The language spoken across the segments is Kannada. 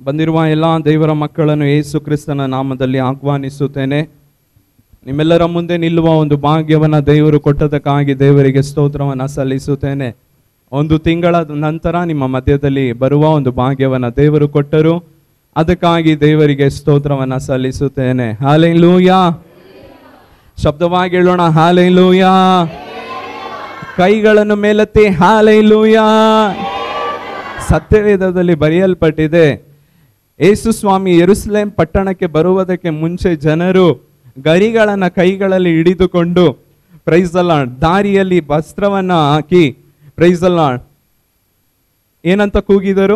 ಬಂದಿರುವ ಎಲ್ಲ ದೇವರ ಮಕ್ಕಳನ್ನು ಯೇಸು ಕ್ರಿಸ್ತನ ನಾಮದಲ್ಲಿ ಆಹ್ವಾನಿಸುತ್ತೇನೆ ನಿಮ್ಮೆಲ್ಲರ ಮುಂದೆ ನಿಲ್ಲುವ ಒಂದು ಭಾಗ್ಯವನ್ನು ದೇವರು ಕೊಟ್ಟದಕ್ಕಾಗಿ ದೇವರಿಗೆ ಸ್ತೋತ್ರವನ್ನು ಸಲ್ಲಿಸುತ್ತೇನೆ ಒಂದು ತಿಂಗಳ ನಂತರ ನಿಮ್ಮ ಮಧ್ಯದಲ್ಲಿ ಬರುವ ಒಂದು ಭಾಗ್ಯವನ್ನು ದೇವರು ಕೊಟ್ಟರು ಅದಕ್ಕಾಗಿ ದೇವರಿಗೆ ಸ್ತೋತ್ರವನ್ನು ಸಲ್ಲಿಸುತ್ತೇನೆ ಹಾಲೆ ಲೂಯಾ ಶಬ್ದವಾಗಿ ಹೇಳೋಣ ಹಾಲೆ ಲೂಯಾ ಕೈಗಳನ್ನು ಮೇಲೆತ್ತಿ ಹಾಲೆ ಲೂಯಾ ಸತ್ಯವೇದದಲ್ಲಿ ಬರೆಯಲ್ಪಟ್ಟಿದೆ ಏಸು ಸ್ವಾಮಿ ಯೆರೂಸಲೇಮ್ ಪಟ್ಟಣಕ್ಕೆ ಬರುವುದಕ್ಕೆ ಮುಂಚೆ ಜನರು ಗರಿಗಳನ್ನ ಕೈಗಳಲ್ಲಿ ಹಿಡಿದುಕೊಂಡು ಪ್ರೈಸಲಾಡ್ ದಾರಿಯಲ್ಲಿ ವಸ್ತ್ರವನ್ನ ಹಾಕಿ ಪ್ರೈಸಲಾಡ್ ಏನಂತ ಕೂಗಿದರು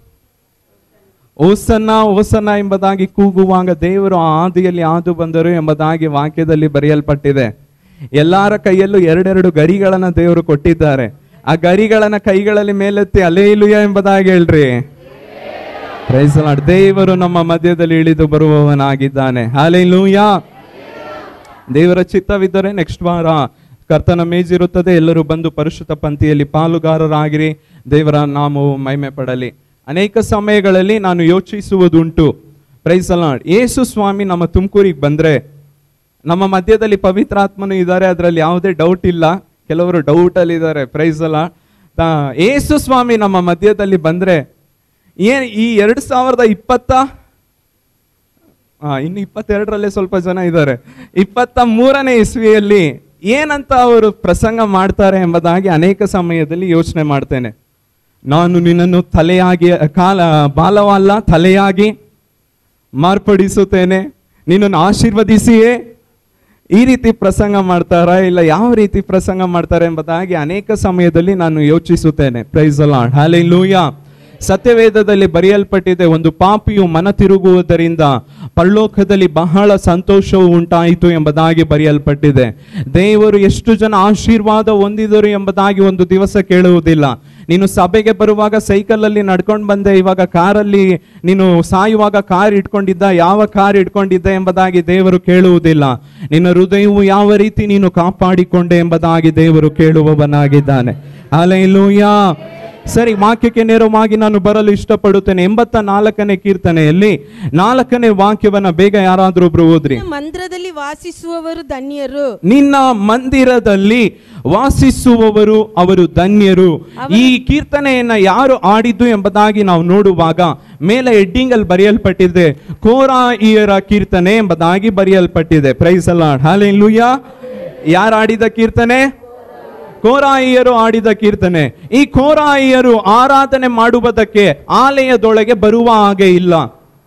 ಓಸನ್ನ ಓಸನ್ನ ಎಂಬುದಾಗಿ ಕೂಗುವಾಗ ದೇವರು ಆ ಹಾದಿಯಲ್ಲಿ ಹಾದು ಬಂದರು ಎಂಬುದಾಗಿ ವಾಕ್ಯದಲ್ಲಿ ಬರೆಯಲ್ಪಟ್ಟಿದೆ ಎಲ್ಲರ ಕೈಯಲ್ಲೂ ಎರಡೆರಡು ಗರಿಗಳನ್ನ ದೇವರು ಕೊಟ್ಟಿದ್ದಾರೆ ಆ ಗರಿಗಳನ್ನ ಕೈಗಳಲ್ಲಿ ಮೇಲೆತ್ತಿ ಅಲೇಲುಯ ಎಂಬುದಾಗಿ ಹೇಳ್ರಿ ಪ್ರೈಸ್ ಲಾರ್ಡ್. ದೇವರು ನಮ್ಮ ಮಧ್ಯದಲ್ಲಿ ಇಳಿದು ಬರುವವನಾಗಿದ್ದಾನೆ ಹಾಲೆಲೂಯ ದೇವರ ಚಿತ್ತವಿದ್ದರೆ ನೆಕ್ಸ್ಟ್ ವಾರ ಕರ್ತನ ಮೇಜಿರುತ್ತದೆ ಎಲ್ಲರೂ ಬಂದು ಪರಿಶುದ್ಧ ಪಂಕ್ತಿಯಲ್ಲಿ ಪಾಲುಗಾರರಾಗಿರಿ ದೇವರ ನಾಮವು ಮಹಿಮೆ ಪಡಲಿ ಅನೇಕ ಸಮಯಗಳಲ್ಲಿ ನಾನು ಯೋಚಿಸುವುದುಂಟು ಪ್ರೈಸ್ ಲಾರ್ಡ್. ಯೇಸು ಸ್ವಾಮಿ ನಮ್ಮ ತುಮಕೂರಿಗೆ ಬಂದ್ರೆ ನಮ್ಮ ಮಧ್ಯದಲ್ಲಿ ಪವಿತ್ರಾತ್ಮನು ಇದ್ದಾರೆ ಅದರಲ್ಲಿ ಯಾವುದೇ ಡೌಟ್ ಇಲ್ಲ ಕೆಲವರು ಡೌಟ್ ಅಲ್ಲಿ ಇದ್ದಾರೆ ಪ್ರೈಸ್ ಅಲ್ಲ ಏಸು ಸ್ವಾಮಿ ನಮ್ಮ ಮಧ್ಯದಲ್ಲಿ ಬಂದ್ರೆ ಏನ್ ಈ ಎರಡ್ ಸಾವಿರದ ಇಪ್ಪತ್ತ ಆ, ಇನ್ನು ಇಪ್ಪತ್ತೆರಡರಲ್ಲೇ ಸ್ವಲ್ಪ ಜನ ಇದ್ದಾರೆ ಇಪ್ಪತ್ತ ಮೂರನೇ ಇಸ್ವಿಯಲ್ಲಿ ಏನಂತ ಅವರು ಪ್ರಸಂಗ ಮಾಡ್ತಾರೆ ಎಂಬುದಾಗಿ ಅನೇಕ ಸಮಯದಲ್ಲಿ ಯೋಚನೆ ಮಾಡ್ತೇನೆ ನಾನು ನಿನ್ನನ್ನು ತಲೆಯಾಗಿ ಕಾಲ ಬಾಲವಲ್ಲ ತಲೆಯಾಗಿ ಮಾರ್ಪಡಿಸುತ್ತೇನೆ ನಿನ್ನನ್ನು ಆಶೀರ್ವದಿಸಿಯೇ ಈ ರೀತಿ ಪ್ರಸಂಗ ಮಾಡ್ತಾರಾ ಇಲ್ಲ ಯಾವ ರೀತಿ ಪ್ರಸಂಗ ಮಾಡ್ತಾರೆ ಎಂಬುದಾಗಿ ಅನೇಕ ಸಮಯದಲ್ಲಿ ನಾನು ಯೋಚಿಸುತ್ತೇನೆ ಪ್ರೈಸ್ ಅಲಾಡ್ ಹಾಲೆ ಸತ್ಯವೇದದಲ್ಲಿ ಬರೆಯಲ್ಪಟ್ಟಿದೆ ಒಂದು ಪಾಪಿಯು ಮನ ತಿರುಗುವುದರಿಂದ ಪರಲೋಕದಲ್ಲಿ ಬಹಳ ಸಂತೋಷವು ಉಂಟಾಯಿತು ಎಂಬುದಾಗಿ ಬರೆಯಲ್ಪಟ್ಟಿದೆ ದೇವರು ಎಷ್ಟು ಜನ ಆಶೀರ್ವಾದ ಹೊಂದಿದರು ಎಂಬುದಾಗಿ ಒಂದು ದಿವಸ ಕೇಳುವುದಿಲ್ಲ ನೀನು ಸಭೆಗೆ ಬರುವಾಗ ಸೈಕಲಲ್ಲಿ ನಡ್ಕೊಂಡು ಬಂದೆ ಇವಾಗ ಕಾರಲ್ಲಿ ನೀನು ಸಾಯುವಾಗ ಕಾರ್ ಇಟ್ಕೊಂಡಿದ್ದ ಯಾವ ಕಾರ್ ಇಟ್ಕೊಂಡಿದ್ದ ಎಂಬುದಾಗಿ ದೇವರು ಕೇಳುವುದಿಲ್ಲ ನಿನ್ನ ಹೃದಯವು ಯಾವ ರೀತಿ ನೀನು ಕಾಪಾಡಿಕೊಂಡೆ ಎಂಬುದಾಗಿ ದೇವರು ಕೇಳುವವನಾಗಿದ್ದಾನೆ ಅಲೆಲೂಯಾ ಸರಿ ವಾಕ್ಯಕ್ಕೆ ನೇರವಾಗಿ ನಾನು ಬರಲು ಇಷ್ಟಪಡುತ್ತೇನೆ ಎಂಬತ್ತ ನಾಲ್ಕನೇ ಕೀರ್ತನೆಯಲ್ಲಿ ನಾಲ್ಕನೇ ವಾಕ್ಯವನ್ನ ಬೇಗ ಯಾರಾದ್ರೂ ಒಬ್ರು ಓದ್ರಿ ಮಂದಿರದಲ್ಲಿ ವಾಸಿಸುವವರು ಧನ್ಯರು ನಿನ್ನ ಮಂದಿರದಲ್ಲಿ ವಾಸಿಸುವವರು ಅವರು ಧನ್ಯರು ಈ ಕೀರ್ತನೆಯನ್ನ ಯಾರು ಆಡಿದ್ದು ಎಂಬುದಾಗಿ ನಾವು ನೋಡುವಾಗ ಮೇಲೆ ಹೆಡ್ಡಿಂಗ್ ಅಲ್ಲಿ ಬರೆಯಲ್ಪಟ್ಟಿದೆ ಕೋರಾಯಿಯರ ಕೀರ್ತನೆ ಎಂಬುದಾಗಿ ಬರೆಯಲ್ಪಟ್ಟಿದೆ ಪ್ರೈಸ್ ಅಲ್ಲ ಹಾಲೆಲೂಯ ಯಾರು ಆಡಿದ ಕೀರ್ತನೆ ಕೋರಾಯಿಯರು ಆಡಿದ ಕೀರ್ತನೆ ಈ ಕೋರಾಯಿಯರು ಆರಾಧನೆ ಮಾಡುವುದಕ್ಕೆ ಆಲಯದೊಳಗೆ ಬರುವ ಹಾಗೆ ಇಲ್ಲ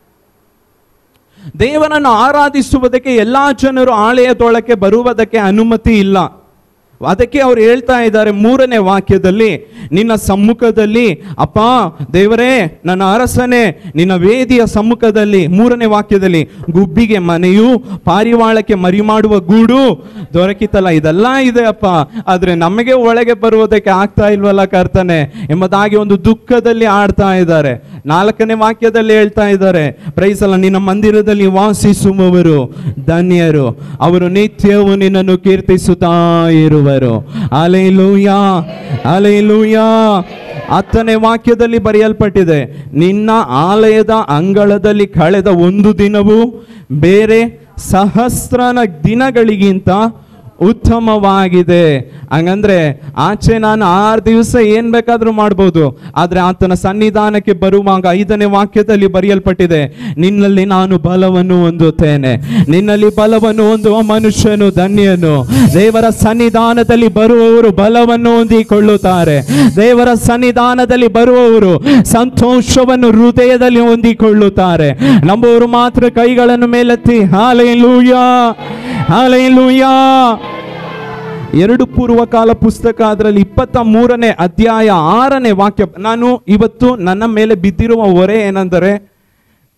ದೇವರನ್ನು ಆರಾಧಿಸುವುದಕ್ಕೆ ಎಲ್ಲಾ ಜನರು ಆಲಯದೊಳಕ್ಕೆ ಬರುವುದಕ್ಕೆ ಅನುಮತಿ ಇಲ್ಲ ಅದಕ್ಕೆ ಅವ್ರು ಹೇಳ್ತಾ ಇದ್ದಾರೆ ಮೂರನೇ ವಾಕ್ಯದಲ್ಲಿ ನಿನ್ನ ಸಮ್ಮುಖದಲ್ಲಿ ಅಪ್ಪ ದೇವರೇ ನನ್ನ ಅರಸನೇ ನಿನ್ನ ವೇದಿಯ ಸಮ್ಮುಖದಲ್ಲಿ ಮೂರನೇ ವಾಕ್ಯದಲ್ಲಿ ಗುಬ್ಬಿಗೆ ಮನೆಯು ಪಾರಿವಾಳಕ್ಕೆ ಮರಿ ಮಾಡುವ ಗೂಡು ದೊರಕಿತಲ್ಲ ಇದೆಲ್ಲ ಇದೆ ಅಪ್ಪ ಆದ್ರೆ ನಮಗೆ ಒಳಗೆ ಬರುವುದಕ್ಕೆ ಆಗ್ತಾ ಇಲ್ವಲ್ಲ ಕರ್ತನೆ ಎಂಬುದಾಗಿ ಒಂದು ದುಃಖದಲ್ಲಿ ಆಡ್ತಾ ಇದ್ದಾರೆ ನಾಲ್ಕನೇ ವಾಕ್ಯದಲ್ಲಿ ಹೇಳ್ತಾ ಇದ್ದಾರೆ ಪ್ರೈಸಲ್ಲ ನಿನ್ನ ಮಂದಿರದಲ್ಲಿ ವಾಸಿಸುವವರು ಧನ್ಯರು ಅವರು ನಿತ್ಯವೂ ನಿನ್ನನ್ನು ಕೀರ್ತಿಸುತ್ತಾ ಇರುವರು ಅಲೆಲೂಯಾ ಅಲೆಲೂಯಾ ಹತ್ತನೇ ವಾಕ್ಯದಲ್ಲಿ ಬರೆಯಲ್ಪಟ್ಟಿದೆ ನಿನ್ನ ಆಲಯದ ಅಂಗಳದಲ್ಲಿ ಕಳೆದ ಒಂದು ದಿನವು ಬೇರೆ ಸಹಸ್ರನ ದಿನಗಳಿಗಿಂತ ಉತ್ತಮವಾಗಿದೆ ಹಂಗಂದ್ರೆ ಆಚೆ ನಾನು ಆರು ದಿವಸ ಏನ್ ಬೇಕಾದ್ರೂ ಮಾಡ್ಬೋದು ಆದ್ರೆ ಆತನ ಸನ್ನಿಧಾನಕ್ಕೆ ಬರುವಾಗ ಐದನೇ ವಾಕ್ಯದಲ್ಲಿ ಬರೆಯಲ್ಪಟ್ಟಿದೆ ನಿನ್ನಲ್ಲಿ ನಾನು ಬಲವನ್ನು ಹೊಂದುತ್ತೇನೆ ನಿನ್ನಲ್ಲಿ ಬಲವನ್ನು ಹೊಂದುವ ಮನುಷ್ಯನು ಧನ್ಯನು ದೇವರ ಸನ್ನಿಧಾನದಲ್ಲಿ ಬರುವವರು ಬಲವನ್ನು ಹೊಂದಿಕೊಳ್ಳುತ್ತಾರೆ ದೇವರ ಸನ್ನಿಧಾನದಲ್ಲಿ ಬರುವವರು ಸಂತೋಷವನ್ನು ಹೃದಯದಲ್ಲಿ ಹೊಂದಿಕೊಳ್ಳುತ್ತಾರೆ ನಂಬುವವರು ಮಾತ್ರ ಕೈಗಳನ್ನು ಮೇಲೆತ್ತಿ ಹಾಲೆಲೂಯಾ ಹಾಲೆಲೂಯಾ ಎರಡು ಪೂರ್ವಕಾಲ ಪುಸ್ತಕ ಅದರಲ್ಲಿ ಇಪ್ಪತ್ತ ಮೂರನೇ ಅಧ್ಯಾಯ ಆರನೇ ವಾಕ್ಯ ನಾನು ಇವತ್ತು ನನ್ನ ಮೇಲೆ ಬಿದ್ದಿರುವ ಹೊರೆ ಏನೆಂದರೆ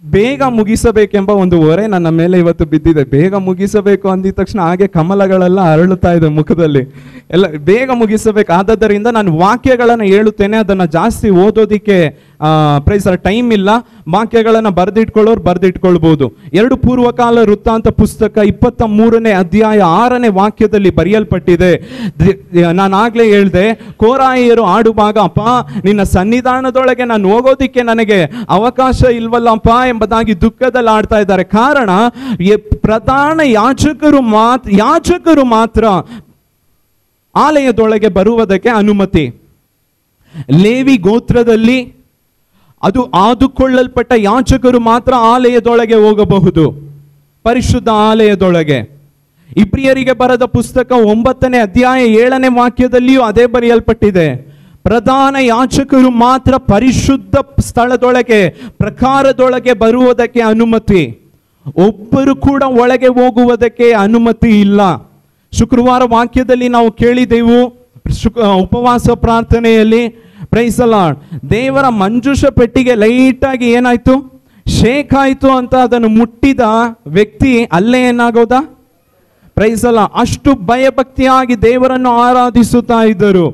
ಬೇಗ ಮುಗಿಸಬೇಕೆಂಬ ಒಂದು ಹೊರೆ ನನ್ನ ಮೇಲೆ ಇವತ್ತು ಬಿದ್ದಿದೆ ಬೇಗ ಮುಗಿಸಬೇಕು ಅಂದಿದ ತಕ್ಷಣ ಹಾಗೆ ಕಮಲಗಳೆಲ್ಲ ಅರಳುತ್ತಾ ಇದೆ ಮುಖದಲ್ಲಿ ಎಲ್ಲ ಬೇಗ ಮುಗಿಸಬೇಕು ಆದದ್ದರಿಂದ ನಾನು ವಾಕ್ಯಗಳನ್ನು ಹೇಳುತ್ತೇನೆ ಅದನ್ನು ಜಾಸ್ತಿ ಓದೋದಿಕ್ಕೆ ಪ್ರೈಸ್ ಟೈಮ್ ಇಲ್ಲ ವಾಕ್ಯಗಳನ್ನು ಬರೆದಿಟ್ಕೊಳ್ಳೋರು ಬರೆದಿಟ್ಕೊಳ್ಬಹುದು ಎರಡು ಪೂರ್ವಕಾಲ ವೃತ್ತಾಂತ ಪುಸ್ತಕ ಇಪ್ಪತ್ತ ಮೂರನೇ ಅಧ್ಯಾಯ ಆರನೇ ವಾಕ್ಯದಲ್ಲಿ ಬರೆಯಲ್ಪಟ್ಟಿದೆ ನಾನು ಆಗ್ಲೇ ಹೇಳ್ದೆ ಕೋರಾಯಿಯರು ಆಡುವಾಗ ಅಪ್ಪ ನಿನ್ನ ಸನ್ನಿಧಾನದೊಳಗೆ ನಾನು ಹೋಗೋದಿಕ್ಕೆ ನನಗೆ ಅವಕಾಶ ಇಲ್ವಲ್ಲಪ್ಪ ಎಂಬುದಾಗಿ ದುಃಖದಲ್ಲಿ ಆಡ್ತಾ ಇದ್ದಾರೆ ಕಾರಣ ಎ- ಪ್ರಧಾನ ಯಾಜಕರು ಮಾತ್ ಯಾಜಕರು ಮಾತ್ರ ಆಲಯದೊಳಗೆ ಬರುವುದಕ್ಕೆ ಅನುಮತಿ ಲೇವಿ ಗೋತ್ರದಲ್ಲಿ ಅದು ಆದುಕೊಳ್ಳಲ್ಪಟ್ಟ ಯಾಚಕರು ಮಾತ್ರ ಆಲಯದೊಳಗೆ ಹೋಗಬಹುದು ಪರಿಶುದ್ಧ ಆಲಯದೊಳಗೆ ಇಬ್ರಿಯರಿಗೆ ಬರೆದ ಪುಸ್ತಕ ಒಂಬತ್ತನೇ ಅಧ್ಯಾಯ ಏಳನೇ ವಾಕ್ಯದಲ್ಲಿಯೂ ಅದೇ ಬರೆಯಲ್ಪಟ್ಟಿದೆ ಪ್ರಧಾನ ಯಾಚಕರು ಮಾತ್ರ ಪರಿಶುದ್ಧ ಸ್ಥಳದೊಳಗೆ ಪ್ರಕಾರದೊಳಗೆ ಬರುವುದಕ್ಕೆ ಅನುಮತಿ ಒಬ್ಬರು ಕೂಡ ಒಳಗೆ ಹೋಗುವುದಕ್ಕೆ ಅನುಮತಿ ಇಲ್ಲ ಶುಕ್ರವಾರ ವಾಕ್ಯದಲ್ಲಿ ನಾವು ಕೇಳಿದೆವು ಶುಕ್ ಉಪವಾಸ ಪ್ರಾರ್ಥನೆಯಲ್ಲಿ ಪ್ರೈಸಲ ದೇವರ ಮಂಜುಷ ಪೆಟ್ಟಿಗೆ ಲೈಟಾಗಿ ಏನಾಯ್ತು ಶೇಕ್ ಆಯ್ತು ಅಂತ ಅದನ್ನು ಮುಟ್ಟಿದ ವ್ಯಕ್ತಿ ಅಲ್ಲೇ ಏನಾಗೋದ ಪ್ರೈಸಲ ಅಷ್ಟು ಭಯಭಕ್ತಿಯಾಗಿ ದೇವರನ್ನು ಆರಾಧಿಸುತ್ತಾ ಇದ್ದರು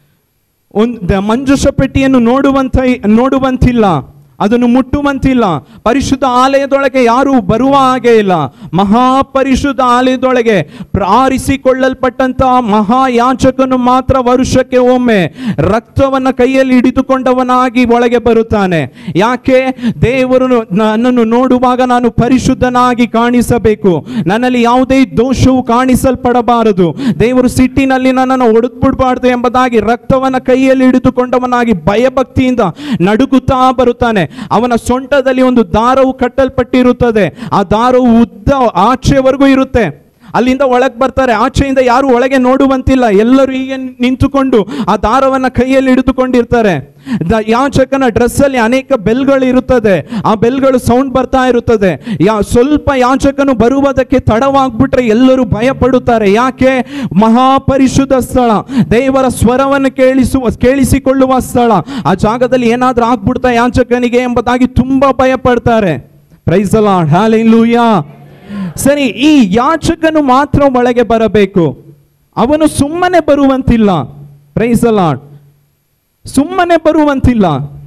ಒಂದು ಮಂಜುಷ ಪೆಟ್ಟಿಯನ್ನು ನೋಡುವಂತ ನೋಡುವಂತಿಲ್ಲ ಅದನ್ನು ಮುಟ್ಟುವಂತಿಲ್ಲ ಪರಿಶುದ್ಧ ಆಲಯದೊಳಗೆ ಯಾರು ಬರುವ ಹಾಗೆ ಇಲ್ಲ ಮಹಾಪರಿಶುದ್ಧ ಆಲಯದೊಳಗೆ ಪ್ರಾರಿಸಿಕೊಳ್ಳಲ್ಪಟ್ಟಂತ ಮಹಾಯಾಚಕನು ಮಾತ್ರ ವರ್ಷಕ್ಕೆ ಒಮ್ಮೆ ರಕ್ತವನ್ನ ಕೈಯಲ್ಲಿ ಹಿಡಿದುಕೊಂಡವನಾಗಿ ಒಳಗೆ ಬರುತ್ತಾನೆ ಯಾಕೆ ದೇವರು ನನ್ನನ್ನು ನೋಡುವಾಗ ನಾನು ಪರಿಶುದ್ಧನಾಗಿ ಕಾಣಿಸಬೇಕು ನನ್ನಲ್ಲಿ ಯಾವುದೇ ದೋಷವು ಕಾಣಿಸಲ್ಪಡಬಾರದು ದೇವರು ಸಿಟ್ಟಿನಲ್ಲಿ ನನ್ನನ್ನು ಹೊಡೆದ್ಬಿಡ್ಬಾರ್ದು ಎಂಬುದಾಗಿ ರಕ್ತವನ್ನ ಕೈಯಲ್ಲಿ ಹಿಡಿದುಕೊಂಡವನಾಗಿ ಭಯಭಕ್ತಿಯಿಂದ ನಡುಗುತ್ತಾ ಬರುತ್ತಾನೆ ಅವನ ಸೊಂಟದಲ್ಲಿ ಒಂದು ದಾರವು ಕಟ್ಟಲ್ಪಟ್ಟಿರುತ್ತದೆ ಆ ದಾರವು ಉದ್ದ ಆಚೆವರೆಗೂ ಇರುತ್ತೆ ಅಲ್ಲಿಂದ ಒಳಗೆ ಬರ್ತಾರೆ ಆಚೆಯಿಂದ ಯಾರು ಒಳಗೆ ನೋಡುವಂತಿಲ್ಲ ಎಲ್ಲರೂ ಹೀಗೆ ನಿಂತುಕೊಂಡು ಆ ದಾರವನ್ನ ಕೈಯಲ್ಲಿ ಹಿಡಿದುಕೊಂಡಿರ್ತಾರೆ ದ- ಯಾಚಕನ ಡ್ರೆಸ್ ಅಲ್ಲಿ ಅನೇಕ ಬೆಲ್ಗಳು ಇರುತ್ತದೆ ಆ ಬೆಲ್ಗಳು ಸೌಂಡ್ ಬರ್ತಾ ಇರುತ್ತದೆ ಯಾ ಸ್ವಲ್ಪ ಯಾಚಕನು ಬರುವುದಕ್ಕೆ ತಡವಾಗ್ಬಿಟ್ರೆ ಎಲ್ಲರೂ ಭಯ ಪಡುತ್ತಾರೆ ಯಾಕೆ ಮಹಾಪರಿಶುದ್ಧ ಸ್ಥಳ ದೇವರ ಸ್ವರವನ್ನು ಕೇಳಿಸುವ ಕೇಳಿಸಿಕೊಳ್ಳುವ ಸ್ಥಳ ಆ ಜಾಗದಲ್ಲಿ ಏನಾದ್ರೂ ಆಗ್ಬಿಡ್ತಾ ಯಾಚಕನಿಗೆ ಎಂಬುದಾಗಿ ತುಂಬಾ ಭಯ ಪಡ್ತಾರೆ ಪ್ರೈಸಲ ಹಾಲೆಲೂಯಾ ಸರಿ ಈ ಯಾಚಕನು ಮಾತ್ರ ಒಳಗೆ ಬರಬೇಕು ಅವನು ಸುಮ್ಮನೆ ಬರುವಂತಿಲ್ಲ ಪ್ರೈಸಲಾಡ್ ಸುಮ್ಮನೆ ಬರುವಂತಿಲ್ಲ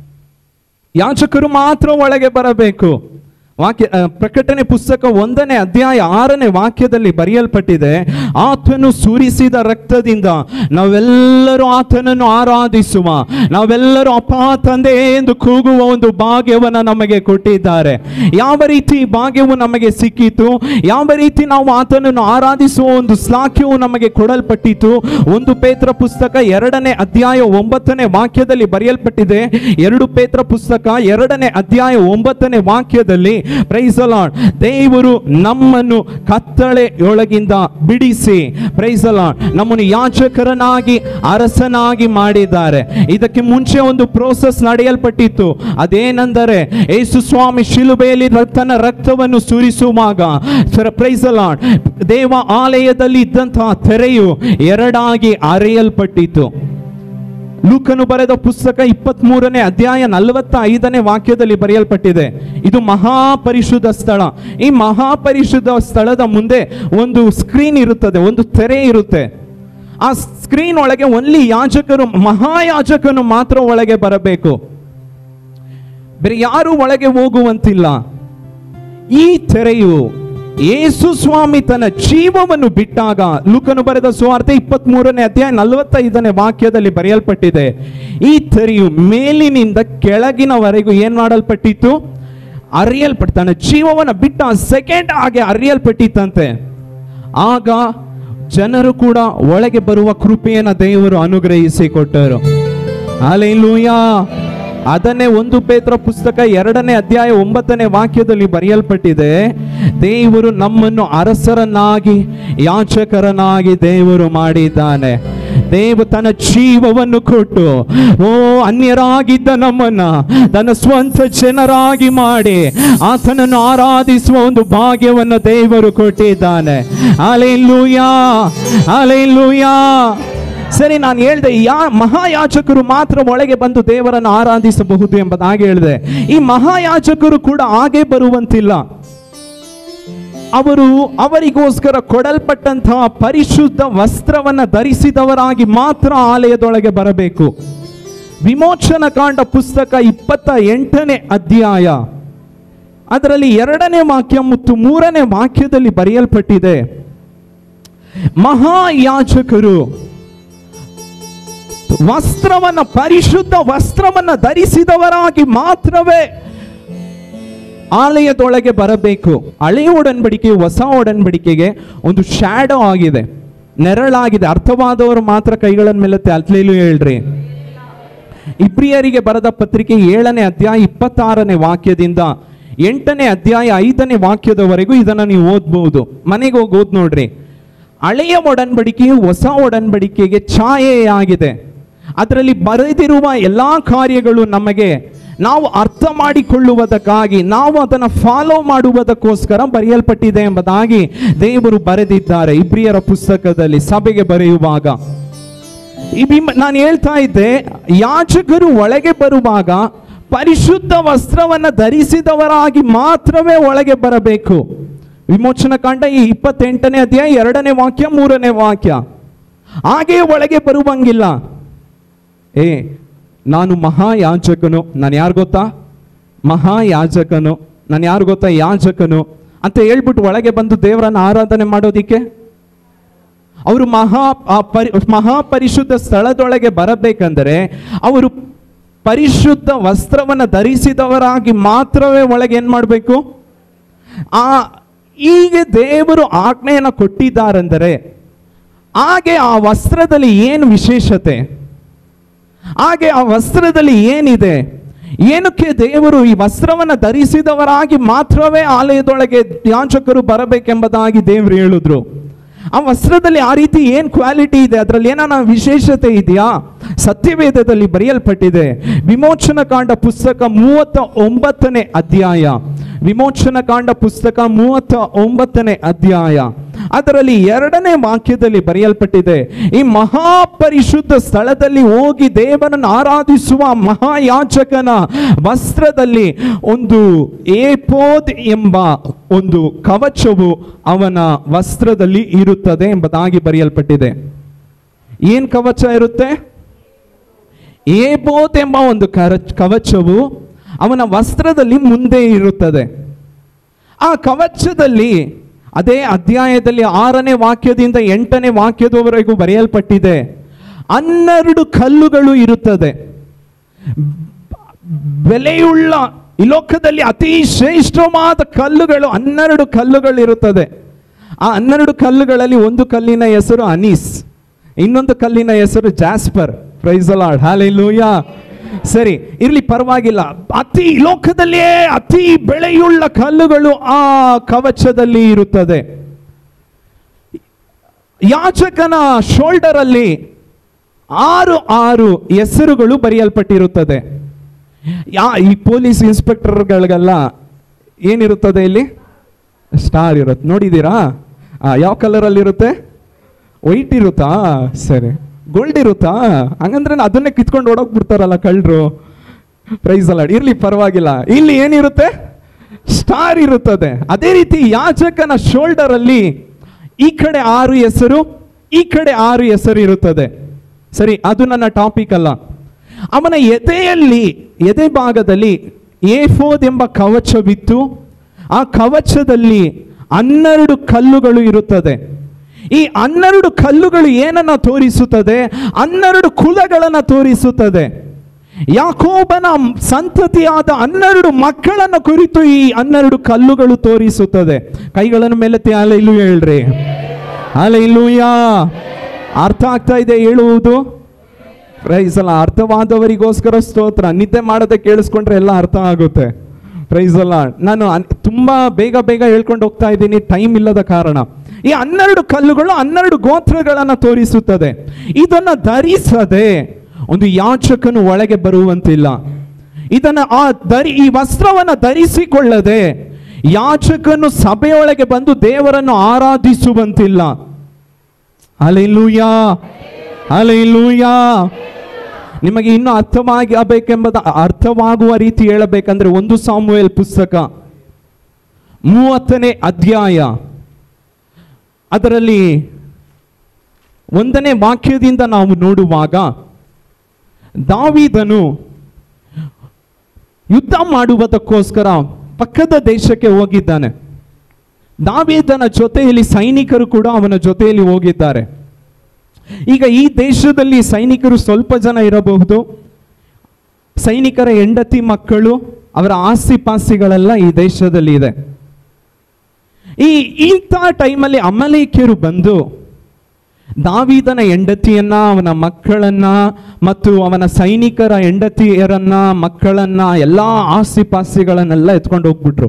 ಯಾಚಕರು ಮಾತ್ರ ಒಳಗೆ ಬರಬೇಕು ವಾಕ್ಯ ಆ, ಪ್ರಕಟಣೆ ಪುಸ್ತಕ ಒಂದನೇ ಅಧ್ಯಾಯ ಆರನೇ ವಾಕ್ಯದಲ್ಲಿ ಬರೆಯಲ್ಪಟ್ಟಿದೆ ಆತನು ಸುರಿಸಿದ ರಕ್ತದಿಂದ ನಾವೆಲ್ಲರೂ ಆತನನ್ನು ಆರಾಧಿಸುವ ನಾವೆಲ್ಲರೂ ಅಪ್ಪ ತಂದೆ ಎಂದು ಕೂಗುವ ಒಂದು ಭಾಗ್ಯವನ್ನು ನಮಗೆ ಕೊಟ್ಟಿದ್ದಾರೆ ಯಾವ ರೀತಿ ಈ ಭಾಗ್ಯವು ನಮಗೆ ಸಿಕ್ಕಿತು ಯಾವ ರೀತಿ ನಾವು ಆತನನ್ನು ಆರಾಧಿಸುವ ಒಂದು ಶ್ಲಾಘ್ಯವು ನಮಗೆ ಕೊಡಲ್ಪಟ್ಟಿತು ಒಂದು ಪೇತ್ರ ಪುಸ್ತಕ ಎರಡನೇ ಅಧ್ಯಾಯ ಒಂಬತ್ತನೇ ವಾಕ್ಯದಲ್ಲಿ ಬರೆಯಲ್ಪಟ್ಟಿದೆ ಎರಡು ಪೇತ್ರ ಪುಸ್ತಕ ಎರಡನೇ ಅಧ್ಯಾಯ ಒಂಬತ್ತನೇ ವಾಕ್ಯದಲ್ಲಿ ಪ್ರೈಸಲಾಡ್ ದೇವರು ನಮ್ಮನ್ನು ಕತ್ತಳೆಯೊಳಗಿಂದ ಬಿಡಿಸಿ ಪ್ರೈಸಲಾಡ್ ನಮ್ಮನ್ನು ಯಾಚಕರನಾಗಿ ಅರಸನಾಗಿ ಮಾಡಿದ್ದಾರೆ ಇದಕ್ಕೆ ಮುಂಚೆ ಒಂದು ಪ್ರೋಸೆಸ್ ನಡೆಯಲ್ಪಟ್ಟಿತ್ತು ಅದೇನೆಂದರೆ ಯೇಸು ಸ್ವಾಮಿ ಶಿಲುಬೆಯಲ್ಲಿ ರ- ತನ್ನ ರಕ್ತವನ್ನು ಸುರಿಸುವಾಗ ಪ್ರೈಸಲಾಡ್ ದೇವ ಆಲಯದಲ್ಲಿ ಇದ್ದಂತಹ ತೆರೆಯು ಎರಡಾಗಿ ಅರೆಯಲ್ಪಟ್ಟಿತು ಲೂಕನು ಬರೆದ ಪುಸ್ತಕ ಇಪ್ಪತ್ತ್ ಮೂರನೇ ಅಧ್ಯಾಯ ನಲವತ್ತ ಐದನೇ ವಾಕ್ಯದಲ್ಲಿ ಬರೆಯಲ್ಪಟ್ಟಿದೆ ಇದು ಮಹಾಪರಿಶುದ್ಧ ಸ್ಥಳ ಈ ಮಹಾಪರಿಶುದ್ಧ ಸ್ಥಳದ ಮುಂದೆ ಒಂದು ಸ್ಕ್ರೀನ್ ಇರುತ್ತದೆ ಒಂದು ತೆರೆ ಇರುತ್ತೆ ಆ ಸ್ಕ್ರೀನ್ ಒಳಗೆ ಒನ್ಲಿ ಯಾಜಕರು ಮಹಾಯಾಜಕನು ಮಾತ್ರ ಒಳಗೆ ಬರಬೇಕು ಬೇರೆ ಯಾರು ಒಳಗೆ ಹೋಗುವಂತಿಲ್ಲ ಈ ತೆರೆಯು ಯೇಸು ಸ್ವಾಮಿ ತನ್ನ ಜೀವವನ್ನು ಬಿಟ್ಟಾಗ ಲೂಕನು ಬರೆದ ಸುವಾರ್ತೆ ಇಪ್ಪತ್ತ್ ಮೂರನೇ ಅಧ್ಯಾಯ ನಲವತ್ತೈದನೇ ವಾಕ್ಯದಲ್ಲಿ ಬರೆಯಲ್ಪಟ್ಟಿದೆ ಈ ತೆರೆಯು ಮೇಲಿನಿಂದ ಕೆಳಗಿನವರೆಗೂ ಏನ್ ಮಾಡಲ್ಪಟ್ಟಿತ್ತು ಅರಿಯಲ್ಪಟ್ಟ ತನ್ನ ಜೀವವನ್ನು ಬಿಟ್ಟ ಸೆಕೆಂಡ್ ಹಾಗೆ ಅರಿಯಲ್ಪಟ್ಟಿತ್ತಂತೆ ಆಗ ಜನರು ಕೂಡ ಒಳಗೆ ಬರುವ ಕೃಪೆಯನ್ನು ದೇವರು ಅನುಗ್ರಹಿಸಿ ಕೊಟ್ಟರು ಹಾಲೆಲೂಯಾ ಅದನ್ನೇ ಒಂದು ಪೇತ್ರ ಪುಸ್ತಕ ಎರಡನೇ ಅಧ್ಯಾಯ ಒಂಬತ್ತನೇ ವಾಕ್ಯದಲ್ಲಿ ಬರೆಯಲ್ಪಟ್ಟಿದೆ ದೇವರು ನಮ್ಮನ್ನು ಅರಸರನ್ನಾಗಿ ಯಾಚಕರನ್ನಾಗಿ ದೇವರು ಮಾಡಿದ್ದಾನೆ ದೇವ ತನ್ನ ಜೀವವನ್ನು ಕೊಟ್ಟು ಓ ಅನ್ಯರಾಗಿದ್ದ ನಮ್ಮನ್ನ ತನ್ನ ಸ್ವಂತ ಜನರಾಗಿ ಮಾಡಿ ಆತನನ್ನು ಆರಾಧಿಸುವ ಒಂದು ಭಾಗ್ಯವನ್ನು ದೇವರು ಕೊಟ್ಟಿದ್ದಾನೆ ಅಲೆಲ್ಲೂಯಾ ಅಲೆಲ್ಲೂಯಾ ಸರಿ ನಾನು ಹೇಳ್ದೆ ಯಾ ಮಹಾಯಾಜಕರು ಮಾತ್ರ ಒಳಗೆ ಬಂದು ದೇವರನ್ನು ಆರಾಧಿಸಬಹುದು ಎಂಬುದಾಗಿ ಹೇಳಿದೆ ಈ ಮಹಾಯಾಜಕರು ಕೂಡ ಹಾಗೆ ಬರುವಂತಿಲ್ಲ ಅವರು ಅವರಿಗೋಸ್ಕರ ಕೊಡಲ್ಪಟ್ಟಂತಹ ಪರಿಶುದ್ಧ ವಸ್ತ್ರವನ್ನ ಧರಿಸಿದವರಾಗಿ ಮಾತ್ರ ಆಲಯದೊಳಗೆ ಬರಬೇಕು ವಿಮೋಚನ ಕಾಂಡ ಪುಸ್ತಕ ಇಪ್ಪತ್ತ ಎಂಟನೇ ಅಧ್ಯಾಯ ಅದರಲ್ಲಿ ಎರಡನೇ ವಾಕ್ಯ ಮತ್ತು ಮೂರನೇ ವಾಕ್ಯದಲ್ಲಿ ಬರೆಯಲ್ಪಟ್ಟಿದೆ ಮಹಾಯಾಜಕರು ವಸ್ತ್ರವನ್ನ ಪರಿಶುದ್ಧ ವಸ್ತ್ರವನ್ನ ಧರಿಸಿದವರಾಗಿ ಮಾತ್ರವೇ ಆಲಯದೊಳಗೆ ಬರಬೇಕು ಹಳೆಯ ಒಡನ್ಬಡಿಕೆ ಹೊಸ ಒಡನ್ಬಡಿಕೆಗೆ ಒಂದು ಶ್ಯಾಡೋ ಆಗಿದೆ ನೆರಳಾಗಿದೆ ಅರ್ಥವಾದವರು ಮಾತ್ರ ಕೈಗಳ ಮೇಲೆ ಅತ್ಲೇಲು ಹೇಳ್ರಿ ಇಬ್ರಿಯರಿಗೆ ಬರೆದ ಪತ್ರಿಕೆ ಏಳನೇ ಅಧ್ಯಾಯ ಇಪ್ಪತ್ತಾರನೇ ವಾಕ್ಯದಿಂದ ಎಂಟನೇ ಅಧ್ಯಾಯ ಐದನೇ ವಾಕ್ಯದವರೆಗೂ ಇದನ್ನು ನೀವು ಓದ್ಬಹುದು ಮನೆಗೆ ಹೋಗಿ ಓದ್ ನೋಡ್ರಿ ಹಳೆಯ ಒಡನ್ಬಡಿಕೆಯು ಹೊಸ ಒಡನ್ಬಡಿಕೆಗೆ ಛಾಯೆಯಾಗಿದೆ ಅದರಲ್ಲಿ ಬರೆದಿರುವ ಎಲ್ಲ ಕಾರ್ಯಗಳು ನಮಗೆ ನಾವು ಅರ್ಥ ಮಾಡಿಕೊಳ್ಳುವುದಕ್ಕಾಗಿ ನಾವು ಅದನ್ನು ಫಾಲೋ ಮಾಡುವುದಕ್ಕೋಸ್ಕರ ಬರೆಯಲ್ಪಟ್ಟಿದೆ ಎಂಬುದಾಗಿ ದೇವರು ಬರೆದಿದ್ದಾರೆ ಇಬ್ರಿಯರ ಪುಸ್ತಕದಲ್ಲಿ ಸಭೆಗೆ ಬರೆಯುವಾಗ ಈ ಬಿಂಬ- ನಾನು ಹೇಳ್ತಾ ಇದ್ದೆ ಯಾಜಕರು ಒಳಗೆ ಬರುವಾಗ ಪರಿಶುದ್ಧ ವಸ್ತ್ರವನ್ನ ಧರಿಸಿದವರಾಗಿ ಮಾತ್ರವೇ ಒಳಗೆ ಬರಬೇಕು ವಿಮೋಚನ ಕಾಂಡ ಈ ಇಪ್ಪತ್ತೆಂಟನೇ ಅಧ್ಯಾಯ ಎರಡನೇ ವಾಕ್ಯ ಮೂರನೇ ವಾಕ್ಯ ಹಾಗೆ ಒಳಗೆ ಬರುವಂಗಿಲ್ಲ ಏ ನಾನು ಮಹಾಯಾಜಕನು ನಾನು ಯಾರು ಗೊತ್ತಾ ಮಹಾಯಾಜಕನು ನಾನು ಯಾರು ಗೊತ್ತಾ ಯಾಜಕನು ಅಂತ ಹೇಳ್ಬಿಟ್ಟು ಒಳಗೆ ಬಂದು ದೇವರನ್ನ ಆರಾಧನೆ ಮಾಡೋದಿಕ್ಕೆ ಅವರು ಮಹಾ ಆ ಪರಿ ಮಹಾಪರಿಶುದ್ಧ ಸ್ಥಳದೊಳಗೆ ಬರಬೇಕಂದರೆ ಅವರು ಪರಿಶುದ್ಧ ವಸ್ತ್ರವನ್ನು ಧರಿಸಿದವರಾಗಿ ಮಾತ್ರವೇ ಒಳಗೆ ಏನ್ ಮಾಡಬೇಕು ಆ ಹೀಗೆ ದೇವರು ಆಜ್ಞೆಯನ್ನು ಕೊಟ್ಟಿದ್ದಾರೆಂದರೆ ಹಾಗೆ ಆ ವಸ್ತ್ರದಲ್ಲಿ ಏನು ವಿಶೇಷತೆ ಹಾಗೆ ಆ ವಸ್ತ್ರದಲ್ಲಿ ಏನಿದೆ ಏನಕ್ಕೆ ದೇವರು ಈ ವಸ್ತ್ರವನ್ನು ಧರಿಸಿದವರಾಗಿ ಮಾತ್ರವೇ ಆಲಯದೊಳಗೆ ಯಾಜಕರು ಬರಬೇಕೆಂಬುದಾಗಿ ದೇವರು ಹೇಳಿದ್ರು ಆ ವಸ್ತ್ರದಲ್ಲಿ ಆ ರೀತಿ ಏನು ಕ್ವಾಲಿಟಿ ಇದೆ ಅದರಲ್ಲಿ ಏನಾನ ವಿಶೇಷತೆ ಇದೆಯಾ ಸತ್ಯವೇದದಲ್ಲಿ ಬರೆಯಲ್ಪಟ್ಟಿದೆ ವಿಮೋಚನ ಕಾಂಡ ಪುಸ್ತಕ ಮೂವತ್ತ ಒಂಬತ್ತನೇ ಅಧ್ಯಾಯ ವಿಮೋಚನ ಕಾಂಡ ಪುಸ್ತಕ ಮೂವತ್ತ ಒಂಬತ್ತನೇ ಅಧ್ಯಾಯ ಅದರಲ್ಲಿ ಎರಡನೇ ವಾಕ್ಯದಲ್ಲಿ ಬರೆಯಲ್ಪಟ್ಟಿದೆ ಈ ಮಹಾಪರಿಶುದ್ಧ ಸ್ಥಳದಲ್ಲಿ ಹೋಗಿ ದೇವರನ್ನು ಆರಾಧಿಸುವ ಮಹಾಯಾಚಕನ ವಸ್ತ್ರದಲ್ಲಿ ಒಂದು ಏಪೋದ್ ಎಂಬ ಒಂದು ಕವಚವು ಅವನ ವಸ್ತ್ರದಲ್ಲಿ ಇರುತ್ತದೆ ಎಂಬುದಾಗಿ ಬರೆಯಲ್ಪಟ್ಟಿದೆ ಏನ್ ಕವಚ ಇರುತ್ತೆ ಏಬೋತ್ ಎಂಬ ಒಂದು ಕರ- ಕವಚವು ಅವನ ವಸ್ತ್ರದಲ್ಲಿ ಮುಂದೆ ಇರುತ್ತದೆ ಆ ಕವಚದಲ್ಲಿ ಅದೇ ಅಧ್ಯಾಯದಲ್ಲಿ ಆರನೇ ವಾಕ್ಯದಿಂದ ಎಂಟನೇ ವಾಕ್ಯದವರೆಗೂ ಬರೆಯಲ್ಪಟ್ಟಿದೆ ಹನ್ನೆರಡು ಕಲ್ಲುಗಳು ಇರುತ್ತದೆ ಬೆಲೆಯುಳ್ಳ ಈ ಲೋಕದಲ್ಲಿ ಅತಿ ಶ್ರೇಷ್ಠವಾದ ಕಲ್ಲುಗಳು ಹನ್ನೆರಡು ಕಲ್ಲುಗಳು ಇರುತ್ತದೆ ಆ ಹನ್ನೆರಡು ಕಲ್ಲುಗಳಲ್ಲಿ ಒಂದು ಕಲ್ಲಿನ ಹೆಸರು ಅನೀಸ್ ಇನ್ನೊಂದು ಕಲ್ಲಿನ ಹೆಸರು ಜಾಸ್ಪರ್ ಪ್ರೈಸಲಾಡ್ ಹಾಲೆಲೂಯ ಸರಿ ಇರ್ಲಿ ಪರವಾಗಿಲ್ಲ ಅತಿ ಈ ಲೋಕದಲ್ಲಿಯೇ ಅತಿ ಬೆಳೆಯುಳ್ಳ ಕಲ್ಲುಗಳು ಆ ಕವಚದಲ್ಲಿ ಇರುತ್ತದೆ ಯಾಚಕನ ಶೋಲ್ಡರ್ ಅಲ್ಲಿ ಆರು ಆರು ಹೆಸರುಗಳು ಬರೆಯಲ್ಪಟ್ಟಿರುತ್ತದೆ ಯಾ ಈ ಪೊಲೀಸ್ ಇನ್ಸ್ಪೆಕ್ಟರ್ಗಳಿಗೆಲ್ಲ ಏನಿರುತ್ತದೆ ಇಲ್ಲಿ ಸ್ಟಾರ್ ಇರುತ್ತೆ ನೋಡಿದ್ದೀರಾ ಆ, ಯಾವ ಕಲರಲ್ಲಿ ಇರುತ್ತೆ ವೈಟ್ ಇರುತ್ತಾ ಸರಿ ಗೋಲ್ಡ್ ಇರುತ್ತಾ ಹಂಗಂದ್ರೆ ಅದನ್ನೇ ಕಿತ್ಕೊಂಡು ಓಡೋಗ್ಬಿಡ್ತಾರಲ್ಲ ಕಳ್ಳರು ಪ್ರೈಸ್ ಅಲ್ಲ ಇರ್ಲಿ ಪರವಾಗಿಲ್ಲ ಇಲ್ಲಿ ಏನಿರುತ್ತೆ ಸ್ಟಾರ್ ಇರುತ್ತದೆ ಅದೇ ರೀತಿ ಯಾಜಕನ ಶೋಲ್ಡರ್ ಅಲ್ಲಿ ಈ ಕಡೆ ಆರು ಹೆಸರು ಈ ಕಡೆ ಆರು ಹೆಸರು ಇರುತ್ತದೆ ಸರಿ ಅದು ನನ್ನ ಟಾಪಿಕ್ ಅಲ್ಲ ಅವನ ಎದೆಯಲ್ಲಿ ಎದೆ ಭಾಗದಲ್ಲಿ ಏಫೋದ್ ಎಂಬ ಕವಚವಿತ್ತು ಆ ಕವಚದಲ್ಲಿ ಹನ್ನೆರಡು ಕಲ್ಲುಗಳು ಇರುತ್ತದೆ ಈ ಹನ್ನೆರಡು ಕಲ್ಲುಗಳು ಏನನ್ನ ತೋರಿಸುತ್ತದೆ ಹನ್ನೆರಡು ಕುಲಗಳನ್ನು ತೋರಿಸುತ್ತದೆ ಯಾಕೋಬನ ಸಂತತಿಯಾದ ಹನ್ನೆರಡು ಮಕ್ಕಳನ್ನ ಕುರಿತು ಈ ಹನ್ನೆರಡು ಕಲ್ಲುಗಳು ತೋರಿಸುತ್ತದೆ ಕೈಗಳನ್ನು ಮೇಲೆತ್ತಿ ಅಲ್ಲ ಇಲ್ಲೂ ಹೇಳ್ರಿ ಅಲ್ಲ ಇಲ್ಲೂಯಾ ಅರ್ಥ ಆಗ್ತಾ ಇದೆ ಹೇಳುವುದು ಪ್ರೈಸ್ ಅಲ್ಲ ಅರ್ಥವಾದವರಿಗೋಸ್ಕರ ಸ್ತೋತ್ರ ನಿದ್ದೆ ಮಾಡದೆ ಕೇಳಿಸ್ಕೊಂಡ್ರೆ ಎಲ್ಲ ಅರ್ಥ ಆಗುತ್ತೆ ಪ್ರೈಸ್ ಅಲ್ಲ ನಾನು ಅನ್- ತುಂಬಾ ಬೇಗ ಬೇಗ ಹೇಳ್ಕೊಂಡು ಹೋಗ್ತಾ ಇದ್ದೀನಿ ಟೈಮ್ ಇಲ್ಲದ ಕಾರಣ ಈ ಹನ್ನೆರಡು ಕಲ್ಲುಗಳು ಹನ್ನೆರಡು ಗೋತ್ರಗಳನ್ನ ತೋರಿಸುತ್ತದೆ ಇದನ್ನ ಧರಿಸದೆ ಒಂದು ಯಾಚಕನು ಒಳಗೆ ಬರುವಂತಿಲ್ಲ ಇದನ್ನ ಆ ಧರಿ ಈ ವಸ್ತ್ರವನ್ನ ಧರಿಸಿಕೊಳ್ಳದೆ ಯಾಚಕನು ಸಭೆಯೊಳಗೆ ಬಂದು ದೇವರನ್ನು ಆರಾಧಿಸುವಂತಿಲ್ಲ ಅಲೆಲೂಯಾ ಹalleluya ನಿಮಗೆ ಇನ್ನೂ ಅರ್ಥವಾಗಿ ಆಗಬೇಕೆಂಬುದ ಅರ್ಥವಾಗುವ ರೀತಿ ಹೇಳಬೇಕಂದ್ರೆ ಒಂದು ಸಾಮುವೇಲ್ ಪುಸ್ತಕ ಮೂವತ್ತನೇ ಅಧ್ಯಾಯ ಅದರಲ್ಲಿ ಒಂದನೇ ವಾಕ್ಯದಿಂದ ನಾವು ನೋಡುವಾಗ ದಾವಿದನು ಯುದ್ಧ ಮಾಡುವುದಕ್ಕೋಸ್ಕರ ಪಕ್ಕದ ದೇಶಕ್ಕೆ ಹೋಗಿದ್ದಾನೆ ದಾವೀದನ ಜೊತೆಯಲ್ಲಿ ಸೈನಿಕರು ಕೂಡ ಅವನ ಜೊತೆಯಲ್ಲಿ ಹೋಗಿದ್ದಾರೆ ಈಗ ಈ ದೇಶದಲ್ಲಿ ಸೈನಿಕರು ಸ್ವಲ್ಪ ಜನ ಇರಬಹುದು ಸೈನಿಕರ ಹೆಂಡತಿ ಮಕ್ಕಳು ಅವರ ಆಸ್ತಿ ಪಾಸ್ತಿಗಳೆಲ್ಲ ಈ ದೇಶದಲ್ಲಿ ಇದೆ ಈ ಇಂಥ ಟೈಮಲ್ಲಿ ಅಮಲೇಖ್ಯರು ಬಂದು ದಾವೀದನ ಹೆಂಡತಿಯನ್ನ ಅವನ ಮಕ್ಕಳನ್ನ ಮತ್ತು ಅವನ ಸೈನಿಕರ ಹೆಂಡತಿಯರನ್ನ ಮಕ್ಕಳನ್ನ ಎಲ್ಲ ಆಸ್ತಿ ಪಾಸ್ತಿಗಳನ್ನೆಲ್ಲ ಎತ್ಕೊಂಡು ಹೋಗ್ಬಿಟ್ರು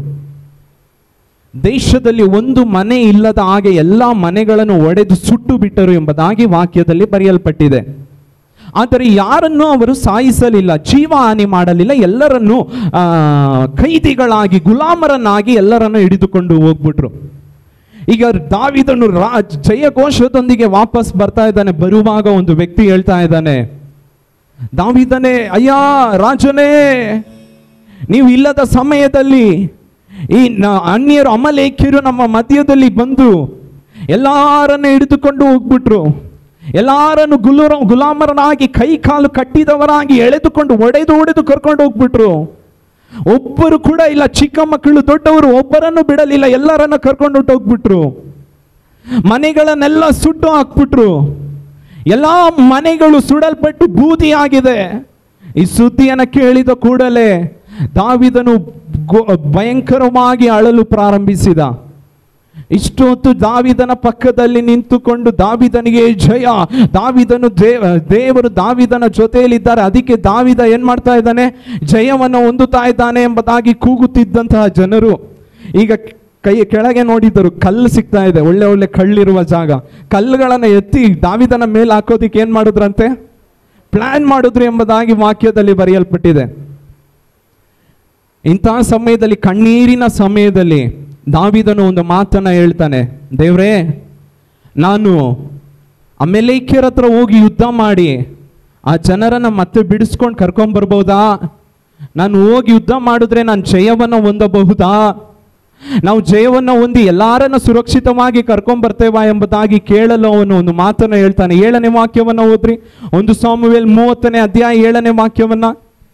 ದೇಶದಲ್ಲಿ ಒಂದು ಮನೆ ಇಲ್ಲದ ಹಾಗೆ ಎಲ್ಲ ಮನೆಗಳನ್ನು ಒಡೆದು ಸುಟ್ಟು ಬಿಟ್ಟರು ಎಂಬುದಾಗಿ ವಾಕ್ಯದಲ್ಲಿ ಬರೆಯಲ್ಪಟ್ಟಿದೆ ಆದರೆ ಯಾರನ್ನೂ ಅವರು ಸಾಯಿಸಲಿಲ್ಲ ಜೀವ ಹಾನಿ ಮಾಡಲಿಲ್ಲ ಎಲ್ಲರನ್ನೂ ಆ, ಕೈದಿಗಳಾಗಿ ಗುಲಾಮರನ್ನಾಗಿ ಎಲ್ಲರನ್ನು ಹಿಡಿದುಕೊಂಡು ಹೋಗ್ಬಿಟ್ರು ಈಗ ದಾವಿದನು ರಾ ಜಯಘೋಷದೊಂದಿಗೆ ವಾಪಸ್ ಬರ್ತಾ ಇದ್ದಾನೆ ಬರುವಾಗ ಒಂದು ವ್ಯಕ್ತಿ ಹೇಳ್ತಾ ಇದ್ದಾನೆ ದಾವಿದನೇ ಅಯ್ಯ ರಾಜನೇ ನೀವು ಇಲ್ಲದ ಸಮಯದಲ್ಲಿ ಈ ನ- ಅನ್ಯರು ಅಮಲೇಖ್ಯರು ನಮ್ಮ ಮಧ್ಯದಲ್ಲಿ ಬಂದು ಎಲ್ಲಾರನ್ನು ಹಿಡಿದುಕೊಂಡು ಹೋಗ್ಬಿಟ್ರು ಎಲ್ಲಾರನ್ನು ಗುಲುರ ಗುಲಾಮರನಾಗಿ ಕೈ ಕಾಲು ಕಟ್ಟಿದವರಾಗಿ ಎಳೆದುಕೊಂಡು ಒಡೆದು ಒಡೆದು ಕರ್ಕೊಂಡು ಹೋಗ್ಬಿಟ್ರು ಒಬ್ಬರು ಕೂಡ ಇಲ್ಲ ಚಿಕ್ಕ ಮಕ್ಕಳು ದೊಡ್ಡವರು ಒಬ್ಬರನ್ನು ಬಿಡಲಿಲ್ಲ ಎಲ್ಲರನ್ನ ಕರ್ಕೊಂಡು ಹೋಗ್ಬಿಟ್ರು ಮನೆಗಳನ್ನೆಲ್ಲ ಸುಟ್ಟು ಹಾಕ್ಬಿಟ್ರು ಎಲ್ಲ ಮನೆಗಳು ಸುಡಲ್ಪಟ್ಟು ಬೂದಿಯಾಗಿದೆ ಈ ಸುದ್ದಿಯನ್ನು ಕೇಳಿದ ಕೂಡಲೇ ದಾವಿದನು ಗೊ- ಭಯಂಕರವಾಗಿ ಅಳಲು ಪ್ರಾರಂಭಿಸಿದ ಇಷ್ಟು ಹೊತ್ತು ದಾವಿದನ ಪಕ್ಕದಲ್ಲಿ ನಿಂತುಕೊಂಡು ದಾವಿದನಿಗೆ ಜಯ ದಾವಿದನು ದೇವ ದೇವರು ದಾವಿದನ ಜೊತೆಯಲ್ಲಿದ್ದಾರೆ ಅದಕ್ಕೆ ದಾವಿದ ಏನ್ ಮಾಡ್ತಾ ಇದ್ದಾನೆ ಜಯವನ್ನು ಹೊಂದುತ್ತಾ ಇದ್ದಾನೆ ಎಂಬುದಾಗಿ ಕೂಗುತ್ತಿದ್ದಂತಹ ಜನರು ಈಗ ಕೈ ಕೆಳಗೆ ನೋಡಿದರು ಕಲ್ಲು ಸಿಗ್ತಾ ಇದೆ ಒಳ್ಳೆ ಒಳ್ಳೆ ಕಳ್ಳಿರುವ ಜಾಗ ಕಲ್ಲುಗಳನ್ನು ಎತ್ತಿ ದಾವಿದನ ಮೇಲೆ ಹಾಕೋದಿಕ್ಕೆ ಏನ್ ಮಾಡಿದ್ರಂತೆ ಪ್ಲಾನ್ ಮಾಡಿದ್ರು ಎಂಬುದಾಗಿ ವಾಕ್ಯದಲ್ಲಿ ಬರೆಯಲ್ಪಟ್ಟಿದೆ ಇಂತಹ ಸಮಯದಲ್ಲಿ ಕಣ್ಣೀರಿನ ಸಮಯದಲ್ಲಿ ದಾವಿದನು ಒಂದು ಮಾತನ್ನ ಹೇಳ್ತಾನೆ ದೇವ್ರೇ ನಾನು ಅಮೆಲೇಖ್ಯರ ಹತ್ರ ಹೋಗಿ ಯುದ್ಧ ಮಾಡಿ ಆ ಜನರನ್ನ ಮತ್ತೆ ಬಿಡಿಸ್ಕೊಂಡು ಕರ್ಕೊಂಬರ್ಬೋದಾ ನಾನು ಹೋಗಿ ಯುದ್ಧ ಮಾಡಿದ್ರೆ ನಾನು ಜಯವನ್ನು ಹೊಂದಬಹುದಾ ನಾವು ಜಯವನ್ನು ಹೊಂದಿ ಎಲ್ಲಾರನ್ನ ಸುರಕ್ಷಿತವಾಗಿ ಕರ್ಕೊಂಬರ್ತೇವಾ ಎಂಬುದಾಗಿ ಕೇಳಲು ಅವನು ಒಂದು ಮಾತನ್ನು ಹೇಳ್ತಾನೆ ಏಳನೇ ವಾಕ್ಯವನ್ನ ಓದ್ರಿ ಒಂದು ಸಾಮುವೇಲ್ ಮೂವತ್ತನೇ ಅಧ್ಯಾಯ ಏಳನೇ ವಾಕ್ಯವನ್ನ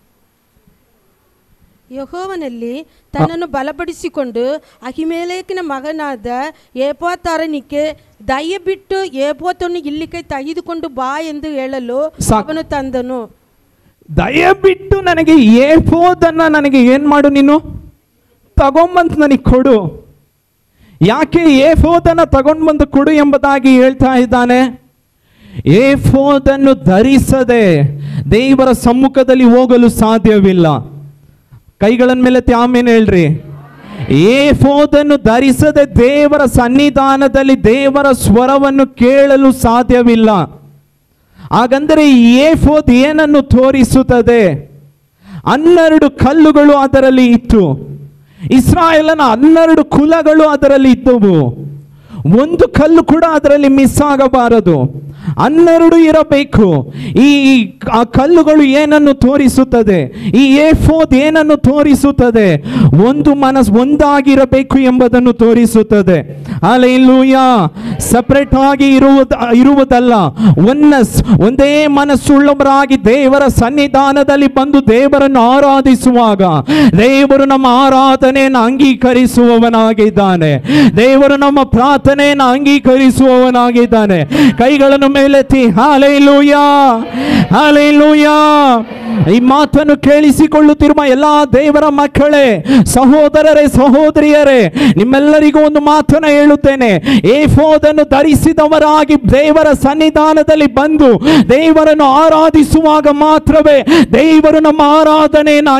ಯಹೋವನಲ್ಲಿ ತನ್ನನ್ನು ಬಲಪಡಿಸಿಕೊಂಡು ಅಹಿಮೇಲೇಕಿನ ಮಗನಾದ ಏಪೋತಾರನಿಗೆ ದಯವಿಟ್ಟು ಏಪೋತನ್ನು ಇಲ್ಲಿಗೆ ತೆಗೆದುಕೊಂಡು ಬಾ ಎಂದು ಹೇಳಲು ಸಾಕು. ಅವನು ತಂದನು ದಯವಿಟ್ಟು ನನಗೆ ಏಫೋದನ್ನ ನನಗೆ ಏನ್ ಮಾಡು ನೀನು ತಗೊಂಬಂದು ನನಗೆ ಕೊಡು ಯಾಕೆ ಏಫೋದನ್ನ ತಗೊಂಡು ಬಂದು ಕೊಡು ಎಂಬುದಾಗಿ ಹೇಳ್ತಾ ಇದ್ದಾನೆ ಏಫೋದನ್ನು ಧರಿಸದೆ ದೇವರ ಸಮ್ಮುಖದಲ್ಲಿ ಹೋಗಲು ಸಾಧ್ಯವಿಲ್ಲ ಕೈಗಳನ್ನ ಮೇಲೆ ಆಮೇಲೆ ಹೇಳ್ರಿ ಏಫೋದನ್ನು ಧರಿಸದೆ ದೇವರ ಸನ್ನಿಧಾನದಲ್ಲಿ ದೇವರ ಸ್ವರವನ್ನು ಕೇಳಲು ಸಾಧ್ಯವಿಲ್ಲ ಹಾಗಂದರೆ ಈ ಏಫೋದ್ ಏನನ್ನು ತೋರಿಸುತ್ತದೆ ಹನ್ನೆರಡು ಕಲ್ಲುಗಳು ಅದರಲ್ಲಿ ಇತ್ತು ಇಸ್ರಾಯೇಲನ ಹನ್ನೆರಡು ಕುಲಗಳು ಅದರಲ್ಲಿ ಇದ್ದವು ಒಂದು ಕಲ್ಲು ಕೂಡ ಅದರಲ್ಲಿ ಮಿಸ್ ಆಗಬಾರದು ಹನ್ನೆರಡು ಇರಬೇಕು ಈ ಆ ಕಲ್ಲುಗಳು ಏನನ್ನು ತೋರಿಸುತ್ತದೆ ಈ ಏಫೋದ್ ಏನನ್ನು ತೋರಿಸುತ್ತದೆ ಒಂದು ಮನಸ್ ಒಂದಾಗಿರಬೇಕು ಎಂಬುದನ್ನು ತೋರಿಸುತ್ತದೆ ಅಲೆಲ್ಲೂಯ ಸಪರೇಟ್ ಆಗಿ ಇರುವುದ ಇರುವುದಲ್ಲ ಒನ್ನಸ್ ಒಂದೇ ಮನಸ್ಸುಳ್ಳವರಾಗಿ ದೇವರ ಸನ್ನಿಧಾನದಲ್ಲಿ ಬಂದು ದೇವರನ್ನು ಆರಾಧಿಸುವಾಗ ದೇವರು ನಮ್ಮ ಆರಾಧನೆಯನ್ನು ಅಂಗೀಕರಿಸುವವನಾಗಿದ್ದಾನೆ ದೇವರು ನಮ್ಮ ಪ್ರಾರ್ಥನೆಯನ್ನು ಅಂಗೀಕರಿಸುವವನಾಗಿದ್ದಾನೆ ಕೈಗಳನ್ನು ಮೇಲೆತ್ತಿ ಹಾಲೆಲೂಯ ಹಾಲೆಲೂಯ ಈ ಮಾತನ್ನು ಕೇಳಿಸಿಕೊಳ್ಳುತ್ತಿರುವ ಎಲ್ಲಾ ದೇವರ ಮಕ್ಕಳೇ ಸಹೋದರರೇ ಸಹೋದರಿಯರೇ ನಿಮ್ಮೆಲ್ಲರಿಗೂ ಒಂದು ಮಾತನ್ನು ಹೇಳುತ್ತೇನೆ ಏಫೋದನ್ನು ಧರಿಸಿದವರಾಗಿ ದೇವರ ಸನ್ನಿಧಾನದಲ್ಲಿ ಬಂದು ದೇವರನ್ನು ಆರಾಧಿಸುವಾಗ ಮಾತ್ರವೇ ದೇವರು ನಮ್ಮ ಆರಾಧನೆಯನ್ನು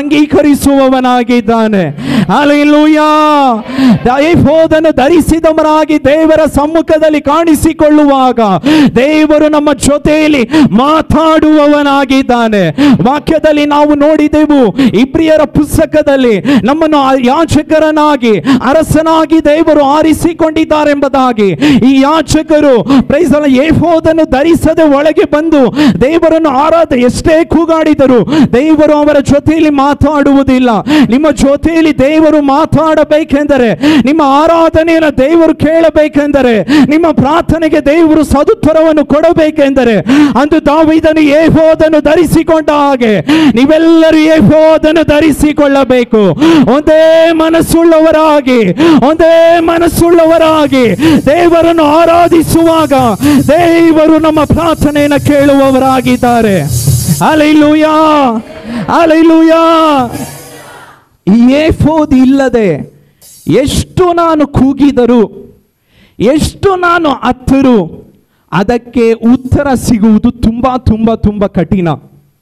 ಅಂಗೀಕರಿಸುವವನಾಗಿದ್ದಾನೆ ಅಲೆಲೂಯ ಏಫೋದನ್ನು ಧರಿಸಿದವರಾಗಿ ದೇವರ ಸಮ್ಮುಖದಲ್ಲಿ ಕಾಣಿಸಿಕೊಳ್ಳುವಾಗ ದೇವರು ನಮ್ಮ ಜೊತೆಯಲ್ಲಿ ಮಾತಾಡುವವನಾಗಿದ್ದಾನೆ ವಾಕ್ಯದಲ್ಲಿ ನಾವು ನೋಡಿದೆವು ಇಬ್ರಿಯರ ಪುಸ್ತಕದಲ್ಲಿ ನಮ್ಮನ್ನು ಆ ಯಾಚಕರನಾಗಿ ಅರಸನಾಗಿ ದೇವರು ಆರಿಸಿಕೊಂಡಿದ್ದಾರೆಂಬುದಾಗಿ ಈ ಯಾಚಕರು ಪ್ರೈಸಲ ಏಫೋದನ್ನು ಧರಿಸದೆ ಒಳಗೆ ಬಂದು ದೇವರನ್ನು ಆರಾಧ ಎಷ್ಟೇ ಕೂಗಾಡಿದರು ದೇವರು ಅವರ ಜೊತೆಯಲ್ಲಿ ಮಾತಾಡುವುದಿಲ್ಲ ನಿಮ್ಮ ಜೊತೆಯಲ್ಲಿ ದೇವರು ಮಾತಾಡಬೇಕೆಂದರೆ ನಿಮ್ಮ ಆರಾಧನೆಯನ್ನು ದೇವರು ಕೇಳಬೇಕೆಂದರೆ ನಿಮ್ಮ ಪ್ರಾರ್ಥನೆಗೆ ದೇವರು ಸದುತ್ತರವನ್ನು ಕೊಡಬೇಕೆಂದರೆ ಅಂದು ದಾವಿದನು ಏಫೋದನ್ನು ಧರಿಸಿಕೊಂಡ ಹಾಗೆ ನೀವೆಲ್ಲರೂ ಏಫೋದನ್ನು ಧರಿಸಿಕೊಳ್ಳಬೇಕು ಒಂದೇ ಮನಸ್ಸುಳ್ಳವರಾಗಿ ಒಂದೇ ಮನಸ್ಸುಳ್ಳವರಾಗಿ ದೇವರನ್ನು ಆರಾಧಿಸುವಾಗ ದೇವರು ನಮ್ಮ ಪ್ರಾರ್ಥನೆಯನ್ನು ಕೇಳುವವರಾಗಿದ್ದಾರೆ ಅಲೈಲುಯಾ ಅಲೈಲುಯಾ ಈ ಏಫೋದ್ ಇಲ್ಲದೆ ಎಷ್ಟು ನಾನು ಕೂಗಿದರು ಎಷ್ಟು ನಾನು ಅತ್ತರು ಅದಕ್ಕೆ ಉತ್ತರ ಸಿಗುವುದು ತುಂಬಾ ತುಂಬಾ ತುಂಬಾ ಕಠಿಣ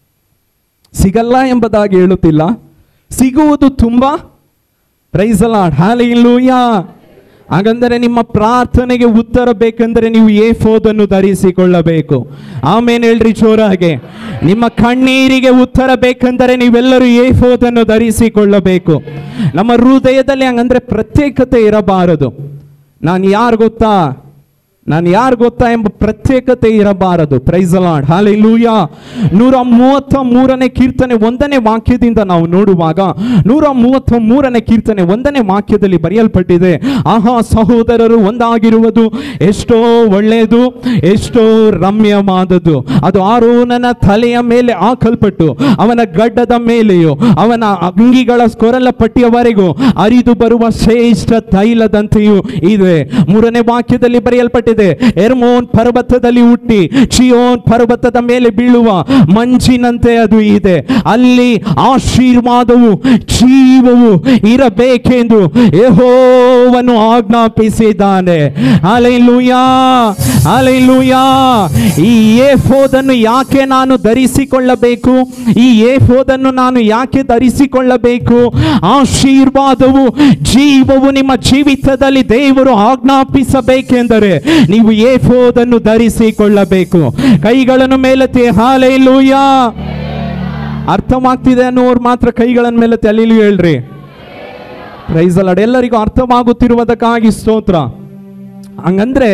ಸಿಗಲ್ಲ ಎಂಬುದಾಗಿ ಹೇಳುತ್ತಿಲ್ಲ ಸಿಗುವುದು ತುಂಬಾ ಪ್ರೈಸಲಾಡ್ ಹಾಲೆಲ್ಲೂಯಾ ಹಾಗಂದರೆ ನಿಮ್ಮ ಪ್ರಾರ್ಥನೆಗೆ ಉತ್ತರ ಬೇಕೆಂದರೆ ನೀವು ಏಫೋದನ್ನು ಧರಿಸಿಕೊಳ್ಳಬೇಕು ಆಮೇಲೆ ಹೇಳ್ರಿ ಜೋರಾಗೆ ನಿಮ್ಮ ಕಣ್ಣೀರಿಗೆ ಉತ್ತರ ಬೇಕೆಂದರೆ ನೀವೆಲ್ಲರೂ ಏಫೋದನ್ನು ಧರಿಸಿಕೊಳ್ಳಬೇಕು ನಮ್ಮ ಹೃದಯದಲ್ಲಿ ಹಂಗಂದ್ರೆ ಪ್ರತ್ಯೇಕತೆ ಇರಬಾರದು ನಾನು ಯಾರು ಗೊತ್ತಾ ನಾನು ಯಾರು ಗೊತ್ತಾ ಎಂಬ ಪ್ರತ್ಯೇಕತೆ ಇರಬಾರದು ಪ್ರೈಸಲಾಡ್ ಹಾಲೆಲೂಯ ನೂರ ಮೂವತ್ತ ಮೂರನೇ ಕೀರ್ತನೆ ಒಂದನೇ ವಾಕ್ಯದಿಂದ ನಾವು ನೋಡುವಾಗ ನೂರ ಮೂವತ್ತ ಮೂರನೇ ಕೀರ್ತನೆ ಒಂದನೇ ವಾಕ್ಯದಲ್ಲಿ ಬರೆಯಲ್ಪಟ್ಟಿದೆ ಆಹಾ ಸಹೋದರರು ಒಂದಾಗಿರುವುದು ಎಷ್ಟೋ ಒಳ್ಳೆಯದು ಎಷ್ಟೋ ರಮ್ಯವಾದದ್ದು ಅದು ಆರೋನನ ತಲೆಯ ಮೇಲೆ ಹಾಕಲ್ಪಟ್ಟು ಅವನ ಗಡ್ಡದ ಮೇಲೆಯೋ ಅವನ ಅಂಗಿಗಳ ಕೊರಲ ಪಟ್ಟಿಯವರೆಗೂ ಅರಿದು ಬರುವ ಶ್ರೇಷ್ಠ ತೈಲದಂತೆಯೂ ಇದೆ ಮೂರನೇ ವಾಕ್ಯದಲ್ಲಿ ಬರೆಯಲ್ಪಟ್ಟಿದೆ ಎರ್ಮೋನ್ ಪರ್ವತದಲ್ಲಿ ಹುಟ್ಟಿ ಚಿಯೋನ್ ಪರ್ವತದ ಮೇಲೆ ಬೀಳುವ ಮಂಜಿನಂತೆ ಅದು ಇದೆ ಅಲ್ಲಿ ಆಶೀರ್ವಾದವು ಜೀವವು ಇರಬೇಕೆಂದು ಯೆಹೋವನು ಆಜ್ಞಾಪಿಸಿದ್ದಾನೆ ಅಲೆಲುಯಾ ಅಲೆಲುಯಾ ಈ ಏಫೋದನ್ನು ಯಾಕೆ ನಾನು ಧರಿಸಿಕೊಳ್ಳಬೇಕು ಈ ಏಫೋದನ್ನು ನಾನು ಯಾಕೆ ಧರಿಸಿಕೊಳ್ಳಬೇಕು ಆಶೀರ್ವಾದವು ಜೀವವು ನಿಮ್ಮ ಜೀವಿತದಲ್ಲಿ ದೇವರು ಆಜ್ಞಾಪಿಸಬೇಕೆಂದರೆ ನೀವು ಏಫೋದನ್ನು ಧರಿಸಿಕೊಳ್ಳಬೇಕು ಕೈಗಳನ್ನು ಮೇಲತ್ತಿ ಹಾಲೆಲೂಯಾ ಅರ್ಥವಾಗ್ತಿದೆ ಅನ್ನೋರು ಮಾತ್ರ ಕೈಗಳನ್ನು ಮೇಲತ್ತಿ ಅಲ್ಲಿಲು ಹೇಳ್ರಿ ಪ್ರೈಸ್ ಅಲಾಡ್ ಎಲ್ಲರಿಗೂ ಅರ್ಥವಾಗುತ್ತಿರುವುದಕ್ಕಾಗಿ ಸ್ತೋತ್ರ ಹಂಗಂದ್ರೆ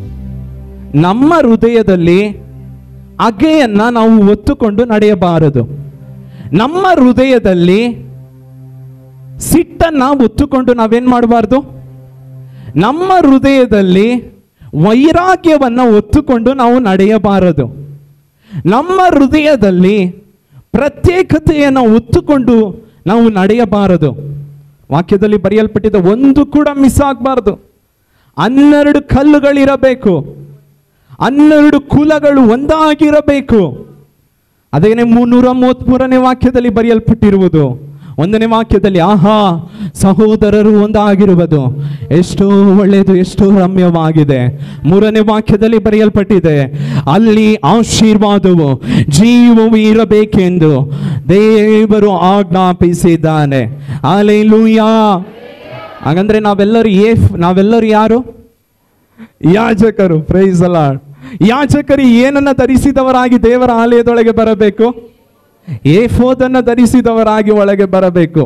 ನಮ್ಮ ಹೃದಯದಲ್ಲಿ ಅಗೆಯನ್ನ ನಾವು ಒತ್ತುಕೊಂಡು ನಡೆಯಬಾರದು ನಮ್ಮ ಹೃದಯದಲ್ಲಿ ಸಿಟ್ಟನ್ನ ಒತ್ತುಕೊಂಡು ನಾವೇನ್ ಮಾಡಬಾರ್ದು ನಮ್ಮ ಹೃದಯದಲ್ಲಿ ವೈರಾಗ್ಯವನ್ನ ಒತ್ತುಕೊಂಡು ನಾವು ನಡೆಯಬಾರದು ನಮ್ಮ ಹೃದಯದಲ್ಲಿ ಪ್ರತ್ಯೇಕತೆಯನ್ನು ಒತ್ತುಕೊಂಡು ನಾವು ನಡೆಯಬಾರದು ವಾಕ್ಯದಲ್ಲಿ ಬರೆಯಲ್ಪಟ್ಟಿದ್ದ ಒಂದು ಕೂಡ ಮಿಸ್ ಆಗಬಾರದು ಹನ್ನೆರಡು ಕಲ್ಲುಗಳಿರಬೇಕು ಹನ್ನೆರಡು ಕುಲಗಳು ಒಂದಾಗಿರಬೇಕು ಅದೇನೆ ಮುನ್ನೂರ ಮೂವತ್ಮೂರನೇ ವಾಕ್ಯದಲ್ಲಿ ಬರೆಯಲ್ಪಟ್ಟಿರುವುದು ಒಂದನೇ ವಾಕ್ಯದಲ್ಲಿ ಆಹಾ ಸಹೋದರರು ಒಂದಾಗಿರುವುದು ಎಷ್ಟೋ ಒಳ್ಳೆಯದು ಎಷ್ಟೋ ರಮ್ಯವಾಗಿದೆ ಮೂರನೇ ವಾಕ್ಯದಲ್ಲಿ ಬರೆಯಲ್ಪಟ್ಟಿದೆ ಅಲ್ಲಿ ಆಶೀರ್ವಾದವು ಜೀವವು ಇರಬೇಕೆಂದು ದೇವರು ಆಜ್ಞಾಪಿಸಿದ್ದಾನೆ ಅಲೆಲೂಯಾ ಹಾಗಂದ್ರೆ ನಾವೆಲ್ಲರೂ ಏಫ್ ನಾವೆಲ್ಲರೂ ಯಾರು ಯಾಜಕರು ಪ್ರೈಸ್ ಅಲಾಡ್ ಯಾಜಕರು ಏನನ್ನ ಧರಿಸಿದವರಾಗಿ ದೇವರ ಆಲಯದೊಳಗೆ ಬರಬೇಕು ಏಫೋದನ್ನ ಧರಿಸಿದವರಾಗಿ ಒಳಗೆ ಬರಬೇಕು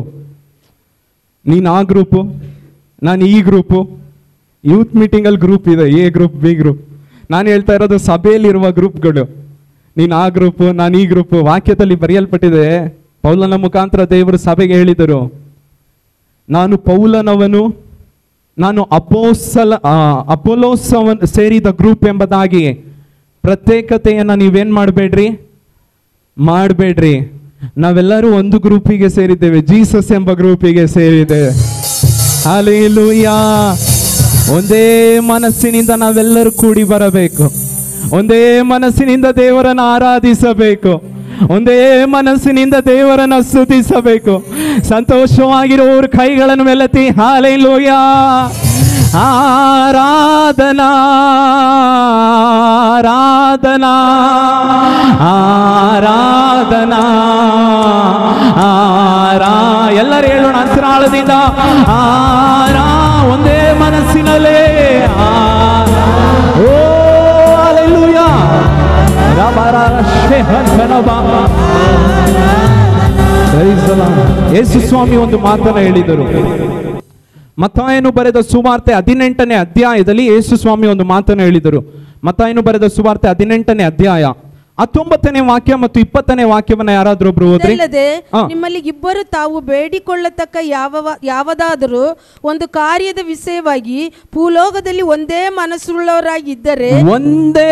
ನೀನು ಆ ಗ್ರೂಪು ನಾನು ಈ ಗ್ರೂಪು ಯೂತ್ ಮೀಟಿಂಗಲ್ಲಿ ಗ್ರೂಪ್ ಇದೆ ಎ ಗ್ರೂಪ್ ಬಿ ಗ್ರೂಪ್ ನಾನು ಹೇಳ್ತಾ ಇರೋದು ಸಭೆಯಲ್ಲಿರುವ ಗ್ರೂಪ್ಗಳು ನೀನು ಆ ಗ್ರೂಪು ನಾನು ಈ ಗ್ರೂಪು ವಾಕ್ಯದಲ್ಲಿ ಬರೆಯಲ್ಪಟ್ಟಿದೆ ಪೌಲನ ಮುಖಾಂತರ ದೇವರು ಸಭೆಗೆ ಹೇಳಿದರು ನಾನು ಪೌಲನವನು ನಾನು ಅಪೋಸಲ ಆ, ಅಪೋಲೋಸವನ್ ಸೇರಿದ ಗ್ರೂಪ್ ಎಂಬುದಾಗಿ ಪ್ರತ್ಯೇಕತೆಯನ್ನು ನೀವೇನ್ ಮಾಡಬೇಡ್ರಿ ಮಾಡಬೇಡ್ರಿ ನಾವೆಲ್ಲರೂ ಒಂದು ಗ್ರೂಪಿಗೆ ಸೇರಿದ್ದೇವೆ ಜೀಸಸ್ ಎಂಬ ಗ್ರೂಪಿಗೆ ಸೇರಿದ್ದೇವೆ ಹಾಲೆಲೂಯಾ ಒಂದೇ ಮನಸ್ಸಿನಿಂದ ನಾವೆಲ್ಲರೂ ಕೂಡಿ ಬರಬೇಕು ಒಂದೇ ಮನಸ್ಸಿನಿಂದ ದೇವರನ್ನು ಆರಾಧಿಸಬೇಕು ಒಂದೇ ಮನಸ್ಸಿನಿಂದ ದೇವರನ್ನು ಸ್ತುತಿಸಬೇಕು ಸಂತೋಷವಾಗಿರುವವರು ಕೈಗಳನ್ನು ಮೆಲತಿ ಹಾಲೆಲೂಯಾ ಆರಾಧನಾ ಆರಾಧನಾ ಆರಾಧನಾ ಆರಾ ಎಲ್ಲರೂ ಹೇಳೋಣ ಅಂತರಾಳದಿಂದ ಆರಾ ಒಂದೇ ಮನಸ್ಸಿನಲ್ಲೇ ಆ Praise the Lord. ಯೇಸು ಸ್ವಾಮಿ ಒಂದು ಮಾತನ್ನ ಹೇಳಿದರು ಮತ್ತಾಯನು ಬರೆದ ಸುವಾರ್ತೆ ಹದಿನೆಂಟನೇ ಅಧ್ಯಾಯದಲ್ಲಿ ಯೇಸು ಸ್ವಾಮಿ ಒಂದು ಮಾತನ್ನು ಹೇಳಿದರು ಮತ್ತಾಯನು ಬರೆದ ಸುವಾರ್ತೆ ಹದಿನೆಂಟನೇ ಅಧ್ಯಾಯ ಹತ್ತೊಂಬತ್ತನೇ ವಾಕ್ಯ ಮತ್ತು ಇಪ್ಪತ್ತನೇ ವಾಕ್ಯವನ್ನ ಯಾರಾದ್ರೂ ಒಬ್ರು ಓದ್ರಿ ಇದಲ್ಲದೆ ಹಾ. ನಿಮ್ಮಲ್ಲಿ ಇಬ್ಬರು ತಾವು ಬೇಡಿಕೊಳ್ಳತಕ್ಕ ಯಾವ ಯಾವುದಾದರೂ ಒಂದು ಕಾರ್ಯದ ವಿಷಯವಾಗಿ ಭೂಲೋಕದಲ್ಲಿ ಒಂದೇ ಮನಸ್ಸುಳ್ಳವರಾಗಿದ್ದರೆ ಒಂದೇ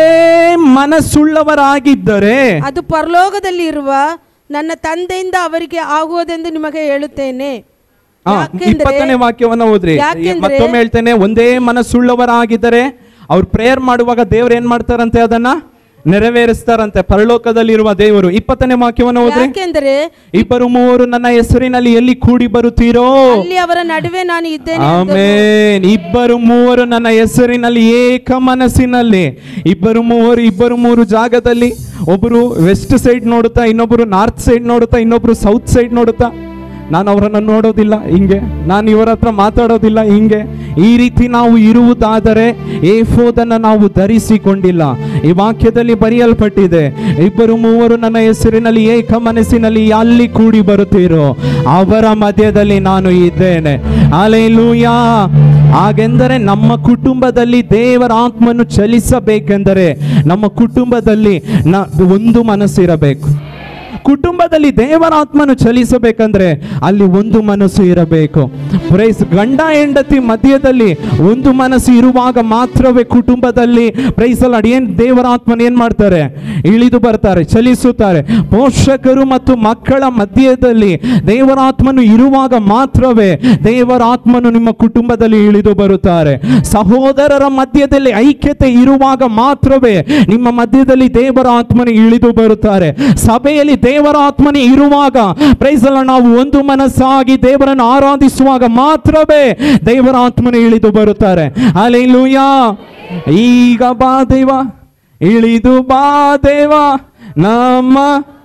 ಮನಸ್ಸುಳ್ಳವರಾಗಿದ್ದರೆ ಅದು ಪರಲೋಕದಲ್ಲಿ ಇರುವ ನನ್ನ ತಂದೆಯಿಂದ ಅವರಿಗೆ ಆಗುವುದೆಂದು ನಿಮಗೆ ಹೇಳುತ್ತೇನೆ ಆ, ಯಾಕೆಂದ್ರೆ ಇಪ್ಪತ್ತನೇ ವಾಕ್ಯವನ್ನ ಓದ್ರಿ ಯಾಕೆಂದ್ರೆ- ಮತ್ತೊಮ್ಮೆ ಹೇಳ್ತೇನೆ ಒಂದೇ ಮನಸ್ಸುಳ್ಳವರಾಗಿದ್ದರೆ ಅವ್ರು ಪ್ರೇಯರ್ ಮಾಡುವಾಗ ದೇವ್ರು ಏನ್ ಮಾಡ್ತಾರಂತೆ ಅದನ್ನ ನೆರವೇರಿಸ್ತಾರಂತೆ ಪರಲೋಕದಲ್ಲಿರುವ ದೇವರು ಇಪ್ಪತ್ತನೇ ವಾಕ್ಯವನ್ನ ಓದ್ರಿ ಯಾಕೆಂದರೆ ಇಬ್ಬರು ಮೂವರು ನನ್ನ ಹೆಸರಿನಲ್ಲಿ ಎಲ್ಲಿ ಕೂಡಿ ಬರುತ್ತೀರೋ ಅಲ್ಲಿ ಅವರ ನಡುವೆ ನಾನು ಇದ್ದೇನೆ ಎಂದನು. ಆಮೇನ್ ಇಬ್ಬರು ಮೂವರು ನನ್ನ ಹೆಸರಿನಲ್ಲಿ ಏಕ ಮನಸ್ಸಿನಲ್ಲಿ ಇಬ್ಬರು ಮೂವರು ಇಬ್ಬರು ಮೂರು ಜಾಗದಲ್ಲಿ ಒಬ್ಬರು ವೆಸ್ಟ್ ಸೈಡ್ ನೋಡುತ್ತಾ ಇನ್ನೊಬ್ಬರು ನಾರ್ತ್ ಸೈಡ್ ನೋಡುತ್ತಾ ಇನ್ನೊಬ್ರು ಸೌತ್ ಸೈಡ್ ನೋಡುತ್ತಾ ನಾನು ಅವರನ್ನು ನೋಡೋದಿಲ್ಲ ಹಿಂಗೆ ನಾನು ಇವರ ಹತ್ರ ಮಾತಾಡೋದಿಲ್ಲ ಹಿಂಗೆ ಈ ರೀತಿ ನಾವು ಇರುವುದಾದರೆ ಏಫೋದನ್ನು ನಾವು ಧರಿಸಿಕೊಂಡಿಲ್ಲ ಈ ವಾಕ್ಯದಲ್ಲಿ ಬರೆಯಲ್ಪಟ್ಟಿದೆ ಇಬ್ಬರು ಮೂವರು ನನ್ನ ಹೆಸರಿನಲ್ಲಿ ಏಕ ಮನಸ್ಸಿನಲ್ಲಿ ಅಲ್ಲಿ ಕೂಡಿ ಬರುತ್ತೀರೋ ಅವರ ಮಧ್ಯದಲ್ಲಿ ನಾನು ಇದ್ದೇನೆ ಅಲೆಲೂಯಾ ಹಾಗೆಂದರೆ ನಮ್ಮ ಕುಟುಂಬದಲ್ಲಿ ದೇವರ ಆತ್ಮನು ಚಲಿಸಬೇಕೆಂದರೆ ನಮ್ಮ ಕುಟುಂಬದಲ್ಲಿ ನ ಒಂದು ಮನಸ್ಸಿರಬೇಕು ಕುಟುಂಬದಲ್ಲಿ ದೇವರ ಆತ್ಮನು ಚಲಿಸಬೇಕಂದ್ರೆ ಅಲ್ಲಿ ಒಂದು ಮನಸ್ಸು ಇರಬೇಕು ಪ್ರೈಸ್ ಗಂಡ ಹೆಂಡತಿ ಮಧ್ಯದಲ್ಲಿ ಒಂದು ಮನಸ್ಸು ಇರುವಾಗ ಮಾತ್ರವೇ ಕುಟುಂಬದಲ್ಲಿ ಪ್ರೈಸಲ್ ಏನ್ ದೇವರ ಆತ್ಮನ ಏನ್ ಮಾಡ್ತಾರೆ ಇಳಿದು ಬರ್ತಾರೆ ಚಲಿಸುತ್ತಾರೆ ಪೋಷಕರು ಮತ್ತು ಮಕ್ಕಳ ಮಧ್ಯದಲ್ಲಿ ದೇವರ ಆತ್ಮನು ಇರುವಾಗ ಮಾತ್ರವೇ ದೇವರ ಆತ್ಮನು ನಿಮ್ಮ ಕುಟುಂಬದಲ್ಲಿ ಇಳಿದು ಬರುತ್ತಾರೆ ಸಹೋದರರ ಮಧ್ಯದಲ್ಲಿ ಐಕ್ಯತೆ ಇರುವಾಗ ಮಾತ್ರವೇ ನಿಮ್ಮ ಮಧ್ಯದಲ್ಲಿ ದೇವರ ಆತ್ಮನು ಇಳಿದು ಬರುತ್ತಾರೆ ಸಭೆಯಲ್ಲಿ ದೇವರ ಆತ್ಮನೇ ಇರುವಾಗ ಪ್ರೈಸಲ್ಲ ನಾವು ಒಂದು ಮನಸ್ಸಾಗಿ ದೇವರನ್ನು ಆರಾಧಿಸುವಾಗ ಮಾತ್ರವೇ ದೇವರ ಆತ್ಮನೇ ಇಳಿದು ಬರುತ್ತಾರೆ ಅಲೆಲೂಯ ಈಗ ಬಾ ದೇವ ಇಳಿದು ಬಾ ದೇವ ನಮ್ಮ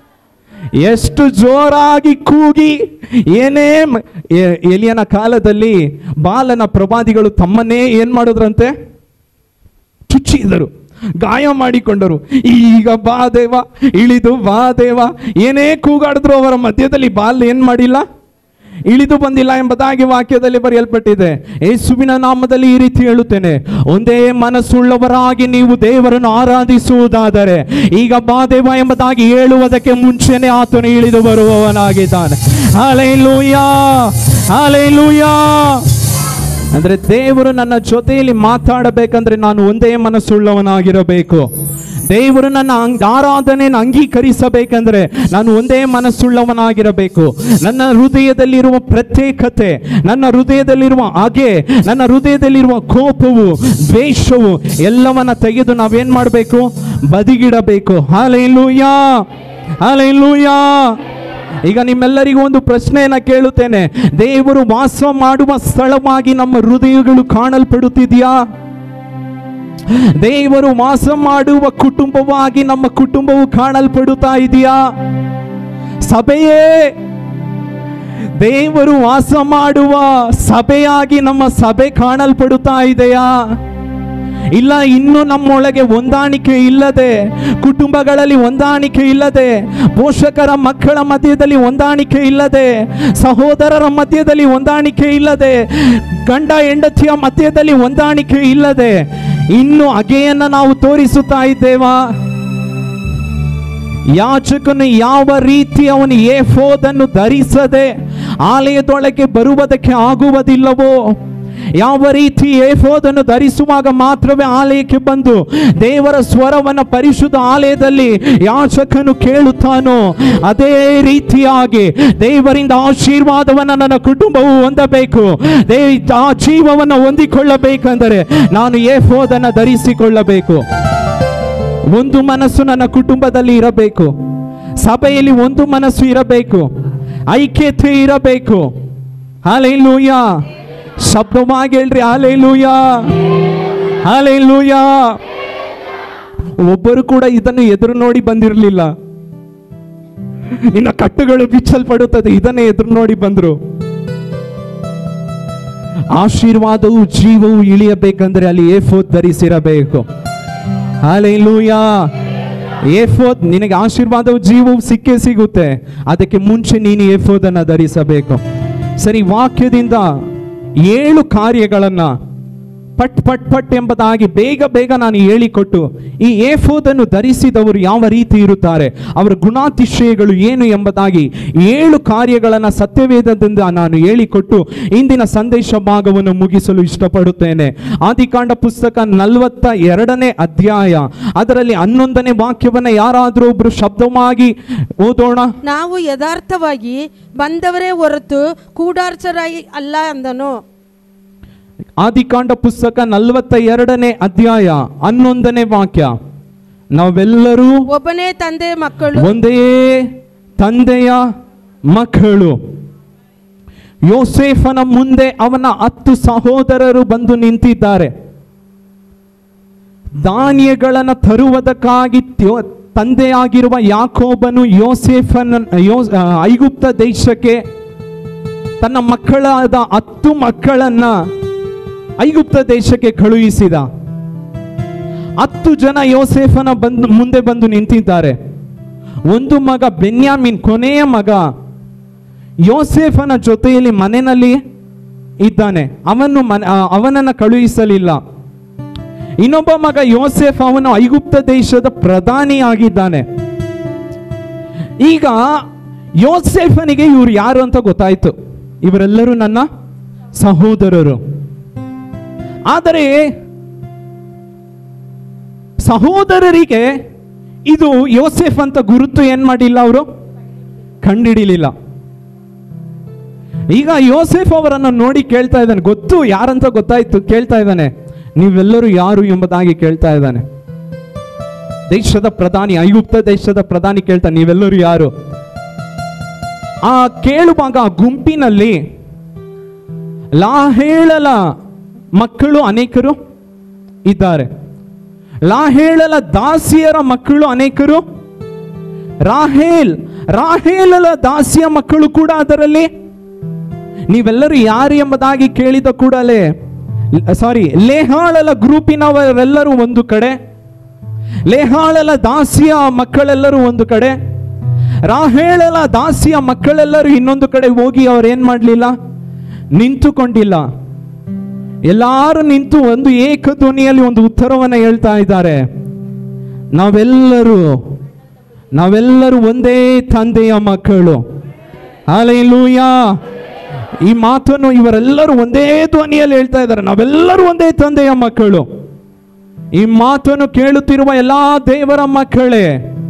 ಎಷ್ಟು ಜೋರಾಗಿ ಕೂಗಿ ಏನೇ ಮ- ಎ- ಎಲಿಯನ ಕಾಲದಲ್ಲಿ ಬಾಲನ ಪ್ರವಾದಿಗಳು ತಮ್ಮನ್ನೇ ಏನ್ ಮಾಡಿದ್ರಂತೆ ಚುಚ್ಚಿದರು ಗಾಯ ಮಾಡಿಕೊಂಡರು ಈಗ ಬಾ ದೇವ ಇಳಿದು ಬಾ ದೇವ ಏನೇ ಕೂಗಾಡಿದ್ರು ಅವರ ಮಧ್ಯದಲ್ಲಿ ಬಾಲ್ ಏನ್ ಮಾಡಿಲ್ಲ ಇಳಿದು ಬಂದಿಲ್ಲ ಎಂಬುದಾಗಿ ವಾಕ್ಯದಲ್ಲಿ ಬರೆಯಲ್ಪಟ್ಟಿದೆ ಯೇಸುವಿನ ನಾಮದಲ್ಲಿ ಈ ರೀತಿ ಹೇಳುತ್ತೇನೆ ಒಂದೇ ಮನಸ್ಸುಳ್ಳವರಾಗಿ ನೀವು ದೇವರನ್ನು ಆರಾಧಿಸುವುದಾದರೆ ಈಗ ಬಾ ದೇವ ಎಂಬುದಾಗಿ ಹೇಳುವುದಕ್ಕೆ ಮುಂಚೆನೆ ಆತನು ಇಳಿದು ಬರುವವನಾಗಿದ್ದಾನೆ ಹಾಲೆಲೂಯಾ ಹಾಲೆಲೂಯಾ ಅಂದ್ರೆ ದೇವರು ನನ್ನ ಜೊತೆಯಲ್ಲಿ ಮಾತಾಡಬೇಕಂದ್ರೆ ನಾನು ಒಂದೇ ಮನಸ್ಸುಳ್ಳವನಾಗಿರಬೇಕು ದೇವರು ನನ್ನ ಅಂಗ್- ಆರಾಧನೆಯನ್ನು ಅಂಗೀಕರಿಸಬೇಕಂದ್ರೆ ನಾನು ಒಂದೇ ಮನಸ್ಸುಳ್ಳವನಾಗಿರಬೇಕು ನನ್ನ ಹೃದಯದಲ್ಲಿರುವ ಪ್ರತ್ಯೇಕತೆ ನನ್ನ ಹೃದಯದಲ್ಲಿರುವ ಹಾಗೆ ನನ್ನ ಹೃದಯದಲ್ಲಿರುವ ಕೋಪವು ದ್ವೇಷವು ಎಲ್ಲವನ್ನ ತೆಗೆದು ನಾವೇನ್ ಮಾಡಬೇಕು ಬದಿಗಿಡಬೇಕು ಹಾಲೆಲೂಯಾ ಹಾಲೆಲೂಯಾ ಈಗ ನಿಮ್ಮೆಲ್ಲರಿಗೂ ಒಂದು ಪ್ರಶ್ನೆಯನ್ನ ಕೇಳುತ್ತೇನೆ ದೇವರು ವಾಸ ಮಾಡುವ ಸ್ಥಳವಾಗಿ ನಮ್ಮ ಹೃದಯಗಳು ಕಾಣಲ್ಪಡುತ್ತಿದೆಯಾ ದೇವರು ವಾಸ ಮಾಡುವ ಕುಟುಂಬವಾಗಿ ನಮ್ಮ ಕುಟುಂಬವು ಕಾಣಲ್ಪಡುತ್ತಾ ಇದೆಯಾ ಸಭೆಯೇ ದೇವರು ವಾಸ ಮಾಡುವ ಸಭೆಯಾಗಿ ನಮ್ಮ ಸಭೆ ಕಾಣಲ್ಪಡುತ್ತಾ ಇದೆಯಾ ಇಲ್ಲ ಇನ್ನು ನಮ್ಮೊಳಗೆ ಹೊಂದಾಣಿಕೆ ಇಲ್ಲದೆ ಕುಟುಂಬಗಳಲ್ಲಿ ಹೊಂದಾಣಿಕೆ ಇಲ್ಲದೆ ಪೋಷಕರ ಮಕ್ಕಳ ಮಧ್ಯದಲ್ಲಿ ಹೊಂದಾಣಿಕೆ ಇಲ್ಲದೆ ಸಹೋದರರ ಮಧ್ಯದಲ್ಲಿ ಹೊಂದಾಣಿಕೆ ಇಲ್ಲದೆ ಗಂಡ ಹೆಂಡತಿಯ ಮಧ್ಯದಲ್ಲಿ ಹೊಂದಾಣಿಕೆ ಇಲ್ಲದೆ ಇನ್ನು ಅಗೆಯನ್ನ ನಾವು ತೋರಿಸುತ್ತಾ ಇದ್ದೇವಾ ಯಾಚಕನು ಯಾವ ರೀತಿ ಅವನು ಏಫೋದನ್ನು ಧರಿಸದೆ ಆಲಯದೊಳಗೆ ಬರುವುದಕ್ಕೆ ಆಗುವುದಿಲ್ಲವೋ ಯಾವ ರೀತಿ ಏಫೋದನ್ನು ಧರಿಸುವಾಗ ಮಾತ್ರವೇ ಆಲಯಕ್ಕೆ ಬಂದು ದೇವರ ಸ್ವರವನ್ನು ಪರಿಶುದ್ಧ ಆಲಯದಲ್ಲಿ ಯಾಚಕನು ಕೇಳುತ್ತಾನೋ ಅದೇ ರೀತಿಯಾಗಿ ದೇವರಿಂದ ಆಶೀರ್ವಾದವನ್ನು ನನ್ನ ಕುಟುಂಬವು ಹೊಂದಬೇಕು ದೇ ಆ ಜೀವವನ್ನು ಹೊಂದಿಕೊಳ್ಳಬೇಕೆಂದರೆ ನಾನು ಏಫೋದನ್ನು ಧರಿಸಿಕೊಳ್ಳಬೇಕು ಒಂದು ಮನಸ್ಸು ನನ್ನ ಕುಟುಂಬದಲ್ಲಿ ಇರಬೇಕು ಸಭೆಯಲ್ಲಿ ಒಂದು ಮನಸ್ಸು ಇರಬೇಕು ಐಕ್ಯತೆ ಇರಬೇಕು ಹಾಲೆಲೂಯ ಶಬ್ದವಾಗಿ ಹೇಳ್ರಿ ಹಾಲೆಲೂಯ ಹಾಲೆಲೂಯ ಒಬ್ಬರು ಕೂಡ ಇದನ್ನು ಎದುರು ನೋಡಿ ಬಂದಿರಲಿಲ್ಲ ಇನ್ನ ಕಟ್ಟುಗಳು ಬಿಚ್ಚಲ್ಪಡುತ್ತದೆ ಇದನ್ನೇ ಎದುರು ನೋಡಿ ಬಂದ್ರು ಆಶೀರ್ವಾದವು ಜೀವವು ಇಳಿಯಬೇಕಂದ್ರೆ ಅಲ್ಲಿ ಏಫೋದ್ ಧರಿಸಿರಬೇಕು ಹಾಲೆಲೂಯಾ ಏಫೋದ್ ನಿನಗೆ ಆಶೀರ್ವಾದವು ಜೀವವು ಸಿಕ್ಕೇ ಸಿಗುತ್ತೆ ಅದಕ್ಕೆ ಮುಂಚೆ ನೀನು ಏಫೋದನ್ನ ಧರಿಸಬೇಕು ಸರಿ ವಾಕ್ಯದಿಂದ ಏಳು ಕಾರ್ಯಗಳನ್ನ ಪಟ್ ಪಟ್ ಪಟ್ ಎಂಬುದಾಗಿ ಬೇಗ ಬೇಗ ನಾನು ಹೇಳಿಕೊಟ್ಟು ಈ ಏಫೋದನ್ನು ಧರಿಸಿದವರು ಯಾವ ರೀತಿ ಇರುತ್ತಾರೆ ಅವರ ಗುಣಾತಿಶಯಗಳು ಏನು ಎಂಬುದಾಗಿ ಏಳು ಕಾರ್ಯಗಳನ್ನು ಸತ್ಯವೇದದಿಂದ ನಾನು ಹೇಳಿಕೊಟ್ಟು ಇಂದಿನ ಸಂದೇಶ ಭಾಗವನ್ನು ಮುಗಿಸಲು ಇಷ್ಟಪಡುತ್ತೇನೆ ಆದಿಕಾಂಡ ಪುಸ್ತಕ ನಲವತ್ತ ಎರಡನೇ ಅಧ್ಯಾಯ ಅದರಲ್ಲಿ ಹನ್ನೊಂದನೇ ವಾಕ್ಯವನ್ನು ಯಾರಾದರೂ ಒಬ್ರು ಶಬ್ದವಾಗಿ ಓದೋಣ ನಾವು ಯಥಾರ್ಥವಾಗಿ ಬಂದವರೇ ಹೊರತು ಕೂಡಾರ್ಚರಾಗಿ ಅಲ್ಲ ಅಂದನು ಆದಿಕಾಂಡ ಪುಸ್ತಕ ನಲವತ್ತ ಎರಡನೇ ಅಧ್ಯಾಯ ಹನ್ನೊಂದನೇ ವಾಕ್ಯ ನಾವೆಲ್ಲರೂ ಒಬ್ಬನೇ ತಂದೆ ಮಕ್ಕಳು ಒಂದೇ ತಂದೆಯ ಮಕ್ಕಳು ಯೋಸೇಫನ ಮುಂದೆ ಅವನ ಹತ್ತು ಸಹೋದರರು ಬಂದು ನಿಂತಿದ್ದಾರೆ ಧಾನ್ಯಗಳನ್ನು ತರುವುದಕ್ಕಾಗಿ ತ್ಯೋ- ತಂದೆಯಾಗಿರುವ ಯಾಕೋಬನು ಯೋಸೇಫನ ಯೋ ಆ, ಐಗುಪ್ತ ದೇಶಕ್ಕೆ ತನ್ನ ಮಕ್ಕಳಾದ ಹತ್ತು ಮಕ್ಕಳನ್ನ ಐಗುಪ್ತ ದೇಶಕ್ಕೆ ಕಳುಹಿಸಿದ ಹತ್ತು ಜನ ಯೋಸೇಫನ ಬಂದು ಮುಂದೆ ಬಂದು ನಿಂತಿದ್ದಾರೆ ಒಂದು ಮಗ ಬೆನ್ಯಾಮಿನ್ ಕೊನೆಯ ಮಗ ಯೋಸೇಫನ ಜೊತೆಯಲ್ಲಿ ಮನೆಯಲ್ಲಿ ಇದ್ದಾನೆ ಅವನು ಮನ ಆ, ಅವನನ್ನ ಕಳುಹಿಸಲಿಲ್ಲ ಇನ್ನೊಬ್ಬ ಮಗ ಯೋಸೇಫ್ ಅವನು ಐಗುಪ್ತ ದೇಶದ ಪ್ರಧಾನಿಯಾಗಿದ್ದಾನೆ ಈಗ ಯೋಸೇಫನಿಗೆ ಇವ್ರು ಯಾರು ಅಂತ ಗೊತ್ತಾಯ್ತು ಇವರೆಲ್ಲರೂ ನನ್ನ ಸಹೋದರರು ಆದರೆ ಸಹೋದರರಿಗೆ ಇದು ಯೋಸೆಫ್ ಅಂತ ಗುರುತು ಏನ್ ಮಾಡಿಲ್ಲ ಅವರು ಕಂಡಿಡಿಲಿಲ್ಲ ಈಗ ಯೋಸೆಫ್ ಅವರನ್ನು ನೋಡಿ ಕೇಳ್ತಾ ಇದ್ದಾನೆ ಗೊತ್ತು ಯಾರಂತ ಗೊತ್ತಾಯ್ತು ಕೇಳ್ತಾ ಇದ್ದಾನೆ ನೀವೆಲ್ಲರೂ ಯಾರು ಎಂಬುದಾಗಿ ಕೇಳ್ತಾ ಇದ್ದಾನೆ ದೇಶದ ಪ್ರಧಾನಿ ಐಗುಪ್ತ ದೇಶದ ಪ್ರಧಾನಿ ಕೇಳ್ತಾ ನೀವೆಲ್ಲರೂ ಯಾರು ಆ ಕೇಳುವಾಗ ಆ ಗುಂಪಿನಲ್ಲಿ ಲಾಹೇಳಲ ಮಕ್ಕಳು ಅನೇಕರು ಇದ್ದಾರೆ ಲಾಹೇಳಲ ದಾಸಿಯರ ಮಕ್ಕಳು ಅನೇಕರು ರಾಹೇಲ್ ರಾಹೇಲಲ ದಾಸಿಯ ಮಕ್ಕಳು ಕೂಡ ಅದರಲ್ಲಿ ನೀವೆಲ್ಲರೂ ಯಾರು ಎಂಬುದಾಗಿ ಕೇಳಿದ ಕೂಡಲೇ ಸಾರಿ ಲೇಹಾಳಲ ಗ್ರೂಪಿನವರೆಲ್ಲರೂ ಒಂದು ಕಡೆ ಲೇಹಾಳಲ ದಾಸಿಯ ಮಕ್ಕಳೆಲ್ಲರೂ ಒಂದು ಕಡೆ ರಾಹೇಳಲ ದಾಸಿಯ ಮಕ್ಕಳೆಲ್ಲರೂ ಇನ್ನೊಂದು ಕಡೆ ಹೋಗಿ ಅವ್ರು ಏನ್ ಮಾಡಲಿಲ್ಲ ನಿಂತುಕೊಂಡಿಲ್ಲ ಎಲ್ಲರೂ ನಿಂತು ಒಂದು ಏಕ ಧ್ವನಿಯಲ್ಲಿ ಒಂದು ಉತ್ತರವನ್ನು ಹೇಳ್ತಾ ಇದ್ದಾರೆ ನಾವೆಲ್ಲರೂ ನಾವೆಲ್ಲರೂ ಒಂದೇ ತಂದೆಯ ಮಕ್ಕಳು ಹಾಲೆಲೂಯಾ ಈ ಮಾತನ್ನು ಇವರೆಲ್ಲರೂ ಒಂದೇ ಧ್ವನಿಯಲ್ಲಿ ಹೇಳ್ತಾ ಇದ್ದಾರೆ ನಾವೆಲ್ಲರೂ ಒಂದೇ ತಂದೆಯ ಮಕ್ಕಳು ಈ ಮಾತನ್ನು ಕೇಳುತ್ತಿರುವ ಎಲ್ಲಾ ದೇವರ ಮಕ್ಕಳೇ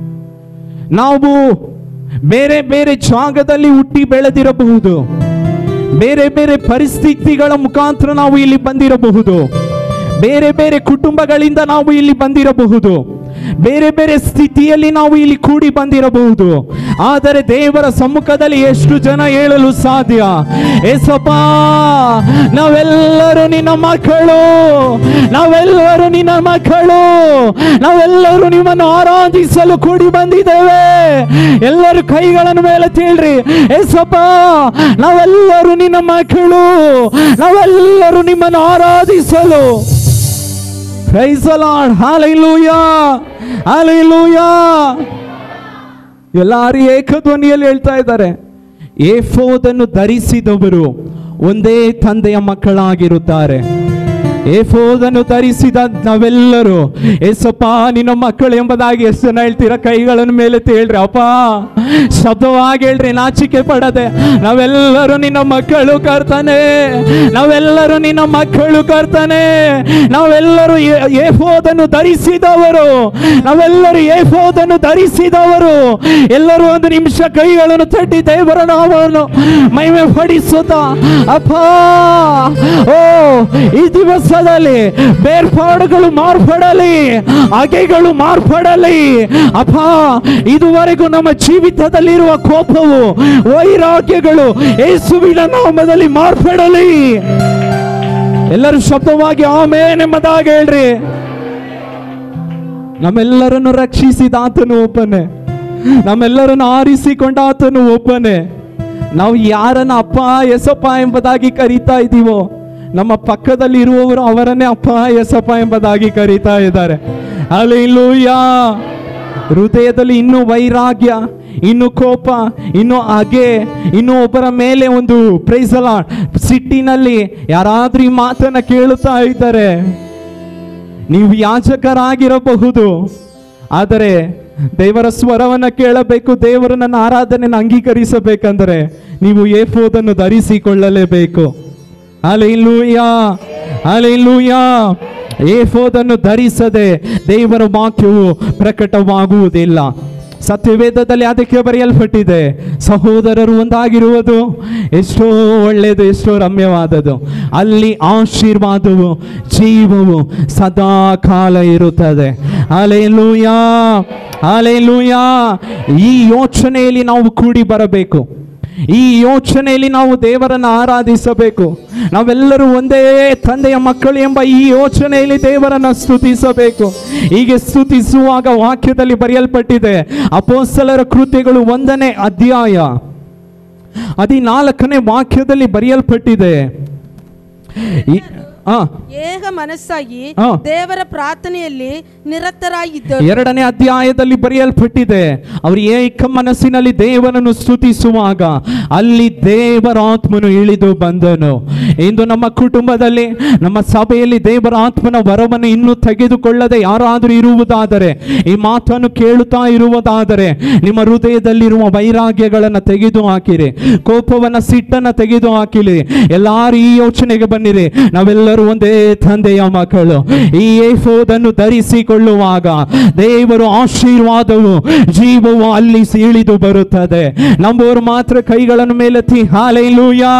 ನಾವು ಬೇರೆ ಬೇರೆ ಜಾಗದಲ್ಲಿ ಹುಟ್ಟಿ ಬೆಳೆದಿರಬಹುದು ಬೇರೆ ಬೇರೆ ಪರಿಸ್ಥಿತಿಗಳ ಮುಖಾಂತರ ನಾವು ಇಲ್ಲಿ ಬಂದಿರಬಹುದು ಬೇರೆ ಬೇರೆ ಕುಟುಂಬಗಳಿಂದ ನಾವು ಇಲ್ಲಿ ಬಂದಿರಬಹುದು ಬೇರೆ ಬೇರೆ ಸ್ಥಿತಿಯಲ್ಲಿ ನಾವು ಇಲ್ಲಿ ಕೂಡಿ ಬಂದಿರಬಹುದು ಆದರೆ ದೇವರ ಸಮ್ಮುಖದಲ್ಲಿ ಎಷ್ಟು ಜನ ಹೇಳಲು ಸಾಧ್ಯ ಏಸಪ್ಪ ನಾವೆಲ್ಲರೂ ನಿನ್ನ ಮಕ್ಕಳು ನಾವೆಲ್ಲರೂ ನಿನ್ನ ಮಕ್ಕಳು ನಾವೆಲ್ಲರೂ ನಿಮ್ಮನ್ನು ಆರಾಧಿಸಲು ಕೂಡಿ ಬಂದಿದ್ದೇವೆ ಎಲ್ಲರೂ ಕೈಗಳನ್ನು ಮೇಲೆ ತೇಳ್ರಿ ಏಸಪ್ಪ ನಾವೆಲ್ಲರೂ ನಿನ್ನ ಮಕ್ಕಳು ನಾವೆಲ್ಲರೂ ನಿಮ್ಮನ್ನು ಆರಾಧಿಸಲು ಪ್ರೈಸ್ ಲಾರ್ಡ್ ಹಾಲೆಲೂಯಾ ಹಾಲೆಲೂಯಾ ಎಲ್ಲಾರು ಏಕಧ್ವನಿಯಲ್ಲಿ ಹೇಳ್ತಾ ಇದ್ದಾರೆ ಏಫೋದನ್ನು ಧರಿಸಿದವರು ಒಂದೇ ತಂದೆಯ ಮಕ್ಕಳಾಗಿರುತ್ತಾರೆ ಏಫೋದನ್ನು ಧರಿಸಿದ ನಾವೆಲ್ಲರೂ ಏಸಪ್ಪ ನಿನ್ನ ಮಕ್ಕಳು ಎಂಬುದಾಗಿ ಎಷ್ಟು ಜನ ಹೇಳ್ತೀರ ಕೈಗಳನ್ನು ಮೇಲೆ ತೇಳ್ರಿ ಅಪ್ಪ ಶಬ್ದವಾಗಿ ಹೇಳ್ರಿ ನಾಚಿಕೆ ಪಡದೆ ನಾವೆಲ್ಲರೂ ನಿನ್ನ ಮಕ್ಕಳು ಕರ್ತಾನೆ ನಾವೆಲ್ಲರೂ ನಿನ್ನ ಮಕ್ಕಳು ಕರ್ತಾನೆ ನಾವೆಲ್ಲರೂ ಏ- ಏಫೋದನ್ನು ಧರಿಸಿದವರು ನಾವೆಲ್ಲರೂ ಏಫೋದನ್ನು ಧರಿಸಿದವರು ಎಲ್ಲರೂ ಒಂದು ನಿಮಿಷ ಕೈಗಳನ್ನು ತಟ್ಟಿ ದೇವರ ನಾಮವನ್ನು ಮಹಿಮೆ ಪಡಿಸುತ್ತ ಅಪ್ಪ ಓ ಈ ದಿವಸದಲ್ಲಿ ಬೇರ್ಪಾಡುಗಳು ಮಾರ್ಪಡಲಿ ಅಗೆಗಳು ಮಾರ್ಪಡಲಿ ಅಪ್ಪ ಇದುವರೆಗೂ ನಮ್ಮ ಜೀವಿತದಲ್ಲಿರುವ ಕೋಪವು ವೈರಾಗ್ಯಗಳು ಯೇಸುವಿನ ನಾಮದಲ್ಲಿ ಮಾರ್ಪಡಲಿ ಎಲ್ಲರೂ ಶಬ್ದವಾಗಿ ಆಮೇನ್ ಎಂಬುದಾಗಿ ಹೇಳ್ರಿ ನಮ್ಮೆಲ್ಲರನ್ನು ರಕ್ಷಿಸಿದ ಆತನು ಒಬ್ಬನೇ ನಮ್ಮೆಲ್ಲರನ್ನು ಆರಿಸಿಕೊಂಡ ಆತನು ಒಬ್ಬನೇ ನಾವು ಯಾರನ್ನ ಅಪ್ಪ ಎಸಪ್ಪ ಎಂಬುದಾಗಿ ಕರೀತಾ ಇದ್ದೀವೋ ನಮ್ಮ ಪಕ್ಕದಲ್ಲಿ ಇರುವವರು ಅವರನ್ನೇ ಅಪ್ಪ ಎಸಪ್ಪ ಎಂಬುದಾಗಿ ಕರೀತಾ ಇದ್ದಾರೆ ಅಲ್ಲಿಲೂಯಾ ಹೃದಯದಲ್ಲಿ ಇನ್ನೂ ವೈರಾಗ್ಯ ಇನ್ನು ಕೋಪ ಇನ್ನು ಹಾಗೆ ಇನ್ನು ಒಬ್ಬರ ಮೇಲೆ ಒಂದು ಪ್ರೈಸಲ ಸಿಟ್ಟಿನಲ್ಲಿ ಯಾರಾದ್ರೂ ಈ ಮಾತನ್ನ ಕೇಳುತ್ತಾ ಇದ್ದಾರೆ ನೀವು ಯಾಜಕರಾಗಿರಬಹುದು ಆದರೆ ದೇವರ ಸ್ವರವನ್ನ ಕೇಳಬೇಕು ದೇವರು ನನ್ನ ಆರಾಧನೆಯನ್ನು ಅಂಗೀಕರಿಸಬೇಕಂದರೆ ನೀವು ಏಫೋದನ್ನು ಧರಿಸಿಕೊಳ್ಳಲೇಬೇಕು ಅಲೆಲ್ಲೂಯಾ ಅಲೆಲ್ಲೂಯಾ ಏಫೋದನ್ನು ಧರಿಸದೆ ದೇವರ ವಾಕ್ಯವು ಪ್ರಕಟವಾಗುವುದಿಲ್ಲ ಸತ್ಯವೇದದಲ್ಲಿ ಅದಕ್ಕೆ ಬರೆಯಲ್ಪಟ್ಟಿದೆ ಸಹೋದರರು ಒಂದಾಗಿರುವುದು ಎಷ್ಟೋ ಒಳ್ಳೆಯದು ಎಷ್ಟೋ ರಮ್ಯವಾದದು ಅಲ್ಲಿ ಆಶೀರ್ವಾದವು ಜೀವವು ಸದಾ ಕಾಲ ಇರುತ್ತದೆ ಅಲೆಲೂಯಾ ಅಲೆಲೂಯಾ ಈ ಯೋಚನೆಯಲ್ಲಿ ನಾವು ಕೂಡಿ ಬರಬೇಕು ಈ ಯೋಚನೆಯಲ್ಲಿ ನಾವು ದೇವರನ್ನು ಆರಾಧಿಸಬೇಕು ನಾವೆಲ್ಲರೂ ಒಂದೇ ತಂದೆಯ ಮಕ್ಕಳು ಎಂಬ ಈ ಯೋಚನೆಯಲ್ಲಿ ದೇವರನ್ನು ಸ್ತುತಿಸಬೇಕು ಹೀಗೆ ಸ್ತುತಿಸುವಾಗ ವಾಕ್ಯದಲ್ಲಿ ಬರೆಯಲ್ಪಟ್ಟಿದೆ ಅಪೋಸ್ತಲರ ಕೃತ್ಯಗಳು ಒಂದನೇ ಅಧ್ಯಾಯ ಹದಿನಾಲ್ಕನೇ ವಾಕ್ಯದಲ್ಲಿ ಬರೆಯಲ್ಪಟ್ಟಿದೆ ಈ- ಆ ಏಕ ಮನಸ್ಸಾಗಿ ಹಾ. ದೇವರ ಪ್ರಾರ್ಥನೆಯಲ್ಲಿ ನಿರತರಾಗಿದ್ದರು ಎರಡನೇ ಅಧ್ಯಾಯದಲ್ಲಿ ಬರೆಯಲ್ಪಟ್ಟಿದೆ ಅವರು ಏಕ ಮನಸ್ಸಿನಲ್ಲಿ ದೇವರನ್ನು ಸ್ತುತಿಸುವಾಗ ಅಲ್ಲಿ ದೇವರ ಆತ್ಮನು ಇಳಿದು ಬಂದನು ಇಂದು ನಮ್ಮ ಕುಟುಂಬದಲ್ಲಿ ನಮ್ಮ ಸಭೆಯಲ್ಲಿ ದೇವರ ಆತ್ಮನ ವರವನ್ನು ಇನ್ನೂ ತೆಗೆದುಕೊಳ್ಳದೆ ಯಾರಾದರೂ ಇರುವುದಾದರೆ ಈ ಮಾತನ್ನು ಕೇಳುತ್ತಾ ಇರುವುದಾದರೆ ನಿಮ್ಮ ಹೃದಯದಲ್ಲಿರುವ ವೈರಾಗ್ಯಗಳನ್ನು ತೆಗೆದು ಹಾಕಿರಿ ಕೋಪವನ್ನ ಸಿಟ್ಟನ್ನ ತೆಗೆದು ಹಾಕಿರಿ ಎಲ್ಲಾರು ಈ ಯೋಚನೆಗೆ ಬನ್ನಿರಿ ನಾವೆಲ್ಲರೂ ಒಂದೇ ತಂದೆಯ ಮಕ್ಕಳು ಈ ಏಫೋದನ್ನು ಧರಿಸಿಕೊಳ್ಳುವಾಗ ದೇವರು ಆಶೀರ್ವಾದವು ಜೀವವು ಅಲ್ಲಿ ಇಳಿದು ಬರುತ್ತದೆ ನಂಬುವರು ಮಾತ್ರ ಕೈಗಳನ್ನು ಮೇಲೆತ್ತಿ ಹಾಲೆಲೂಯಾ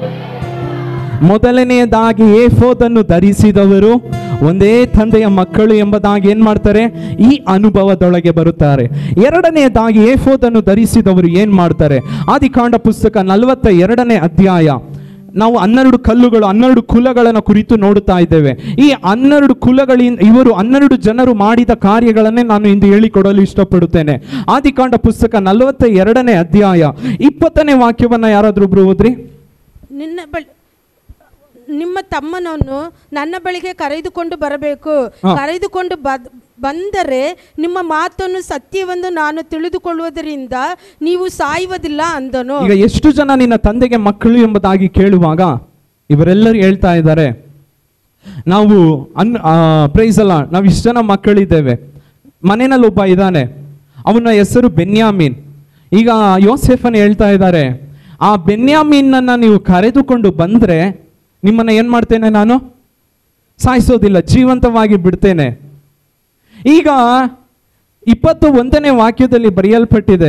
ಮೊದಲನೆಯದಾಗಿ ಏಫೋದನ್ನು ಧರಿಸಿದವರು ಒಂದೇ ತಂದೆಯ ಮಕ್ಕಳು ಎಂಬುದಾಗಿ ಏನ್ ಮಾಡ್ತಾರೆ ಈ ಅನುಭವದೊಳಗೆ ಬರುತ್ತಾರೆ ಎರಡನೆಯದಾಗಿ ಏಫೋದನ್ನು ಧರಿಸಿದವರು ಏನ್ ಮಾಡ್ತಾರೆ ಆದಿಕಾಂಡ ಪುಸ್ತಕ ನಲವತ್ತ ಎರಡನೇ ಅಧ್ಯಾಯ ನಾವು ಹನ್ನೆರಡು ಕಲ್ಲುಗಳು ಹನ್ನೆರಡು ಕುಲಗಳನ್ನು ಕುರಿತು ನೋಡುತ್ತಾ ಇದ್ದೇವೆ ಈ ಹನ್ನೆರಡು ಕುಲಗಳಿಂದ ಇವರು ಹನ್ನೆರಡು ಜನರು ಮಾಡಿದ ಕಾರ್ಯಗಳನ್ನೇ ನಾನು ಇಂದು ಹೇಳಿಕೊಡಲು ಇಷ್ಟಪಡುತ್ತೇನೆ ಆದಿಕಾಂಡ ಪುಸ್ತಕ ನಲವತ್ತ ಎರಡನೇ ಅಧ್ಯಾಯ ಇಪ್ಪತ್ತನೇ ವಾಕ್ಯವನ್ನ ಯಾರಾದ್ರೂ ಒಬ್ರು ಓದ್ರಿ ನಿನ್ನ ಬಳಿ ನಿಮ್ಮ ತಮ್ಮನನ್ನು ನನ್ನ ಬಳಿಗೆ ಕರೆದುಕೊಂಡು ಬರಬೇಕು ಹಾ. ಕರೆದುಕೊಂಡು ಬದ್- ಬಂದರೆ ನಿಮ್ಮ ಮಾತನ್ನು ಸತ್ಯವೆಂದು ನಾನು ತಿಳಿದುಕೊಳ್ಳುವುದರಿಂದ ನೀವು ಸಾಯುವುದಿಲ್ಲ ಅಂದನು ಈಗ ಎಷ್ಟು ಜನ ನಿನ್ನ ತಂದೆಗೆ ಮಕ್ಕಳು ಎಂಬುದಾಗಿ ಕೇಳುವಾಗ ಇವರೆಲ್ಲರೂ ಹೇಳ್ತಾ ಇದ್ದಾರೆ ನಾವು ಅನ್ ಪ್ರೈಸ್ ಅಲ್ಲ ನಾವು ಇಷ್ಟು ಜನ ಮಕ್ಕಳಿದ್ದೇವೆ ಮನೆಯಲ್ಲಿ ಒಬ್ಬ ಇದ್ದಾನೆ ಅವನ ಹೆಸರು ಬೆನ್ಯಾಮೀನ್ ಈಗ ಯೋಸೆಫನ್ ಹೇಳ್ತಾ ಇದ್ದಾರೆ ಆ ಬೆನ್ಯಾಮೀನನ್ನ ನೀವು ಕರೆದುಕೊಂಡು ಬಂದ್ರೆ ನಿಮ್ಮನ್ನ ಏನ್ ಮಾಡ್ತೇನೆ ನಾನು ಸಾಯಿಸೋದಿಲ್ಲ ಜೀವಂತವಾಗಿ ಬಿಡ್ತೇನೆ ಈಗ ಇಪ್ಪತ್ತು ಒಂದನೇ ವಾಕ್ಯದಲ್ಲಿ ಬರೆಯಲ್ಪಟ್ಟಿದೆ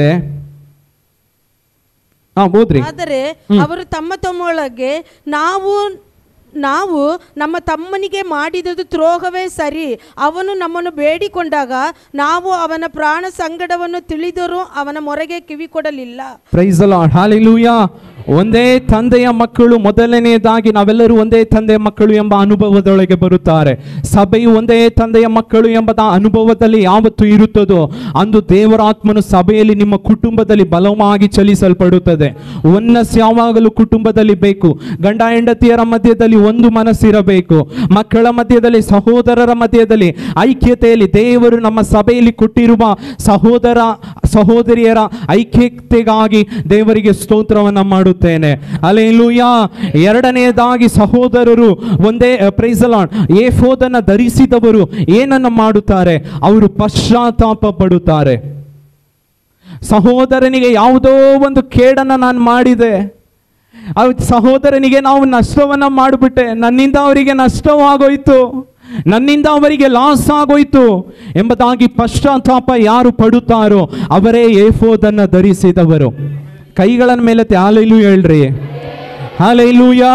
ಹಾ ಓದ್ರಿ ಆದರೆ ಅವರು ತಮ್ಮ ತಮ್ಮೊಳಗೆ ನಾವು ನಾವು ನಮ್ಮ ತಮ್ಮನಿಗೆ ಮಾಡಿದುದು ದ್ರೋಹವೇ ಸರಿ ಅವನು ನಮ್ಮನ್ನು ಬೇಡಿಕೊಂಡಾಗ ನಾವು ಅವನ ಪ್ರಾಣ ಸಂಗಡವನ್ನು ತಿಳಿದರೂ ಅವನ ಮೊರೆಗೆ ಕಿವಿ ಕೊಡಲಿಲ್ಲ ಪ್ರೈಸ್ ಹಾಲೆಲೂಯಾ ಒಂದೇ ತಂದೆಯ ಮಕ್ಕಳು ಮೊದಲನೆಯದಾಗಿ ನಾವೆಲ್ಲರೂ ಒಂದೇ ತಂದೆಯ ಮಕ್ಕಳು ಎಂಬ ಅನುಭವದೊಳಗೆ ಬರುತ್ತಾರೆ ಸಭೆಯು ಒಂದೇ ತಂದೆಯ ಮಕ್ಕಳು ಎಂಬ ಅನುಭವದಲ್ಲಿ ಯಾವತ್ತು ಇರುತ್ತದೋ ಅಂದು ದೇವರಾತ್ಮನು ಸಭೆಯಲ್ಲಿ ನಿಮ್ಮ ಕುಟುಂಬದಲ್ಲಿ ಬಲವಾಗಿ ಚಲಿಸಲ್ಪಡುತ್ತದೆ ಒನ್ನಸ್ ಯಾವಾಗಲೂ ಕುಟುಂಬದಲ್ಲಿ ಬೇಕು ಗಂಡ ಹೆಂಡತಿಯರ ಮಧ್ಯದಲ್ಲಿ ಒಂದು ಮನಸ್ಸಿರಬೇಕು ಮಕ್ಕಳ ಮಧ್ಯದಲ್ಲಿ ಸಹೋದರರ ಮಧ್ಯದಲ್ಲಿ ಐಕ್ಯತೆಯಲ್ಲಿ ದೇವರು ನಮ್ಮ ಸಭೆಯಲ್ಲಿ ಕೊಟ್ಟಿರುವ ಸಹೋದರ ಸಹೋದರಿಯರ ಐಕ್ಯತೆಗಾಗಿ ದೇವರಿಗೆ ಸ್ತೋತ್ರವನ್ನ ಮಾಡುತ್ತೇನೆ ಅಲೆಲೂಯ ಎರಡನೆಯದಾಗಿ ಸಹೋದರರು ಒಂದೇ ಪ್ರೈಸಲಾನ್ ಏಫೋದನ್ನ ಧರಿಸಿದವರು ಏನನ್ನ ಮಾಡುತ್ತಾರೆ ಅವರು ಪಶ್ಚಾತ್ತಾಪ ಪಡುತ್ತಾರೆ ಸಹೋದರನಿಗೆ ಯಾವುದೋ ಒಂದು ಕೇಡನ್ನ ನಾನು ಮಾಡಿದೆ ಆ ಸಹೋದರನಿಗೆ ನಾವು ನಷ್ಟವನ್ನ ಮಾಡಿಬಿಟ್ಟೆ ನನ್ನಿಂದ ಅವರಿಗೆ ನಷ್ಟವಾಗೋಯ್ತು ನನ್ನಿಂದ ಅವರಿಗೆ ಲಾಸ್ ಆಗೋಯ್ತು ಎಂಬುದಾಗಿ ಪಶ್ಚಾತ್ತಾಪ ಯಾರು ಪಡುತ್ತಾರೋ ಅವರೇ ಏಫೋದನ್ನ ಧರಿಸಿದವರು ಕೈಗಳ ಮೇಲೆ ಹಾಲೈಲು ಹೇಳ್ರಿ ಹಾಲೈಲೂಯಾ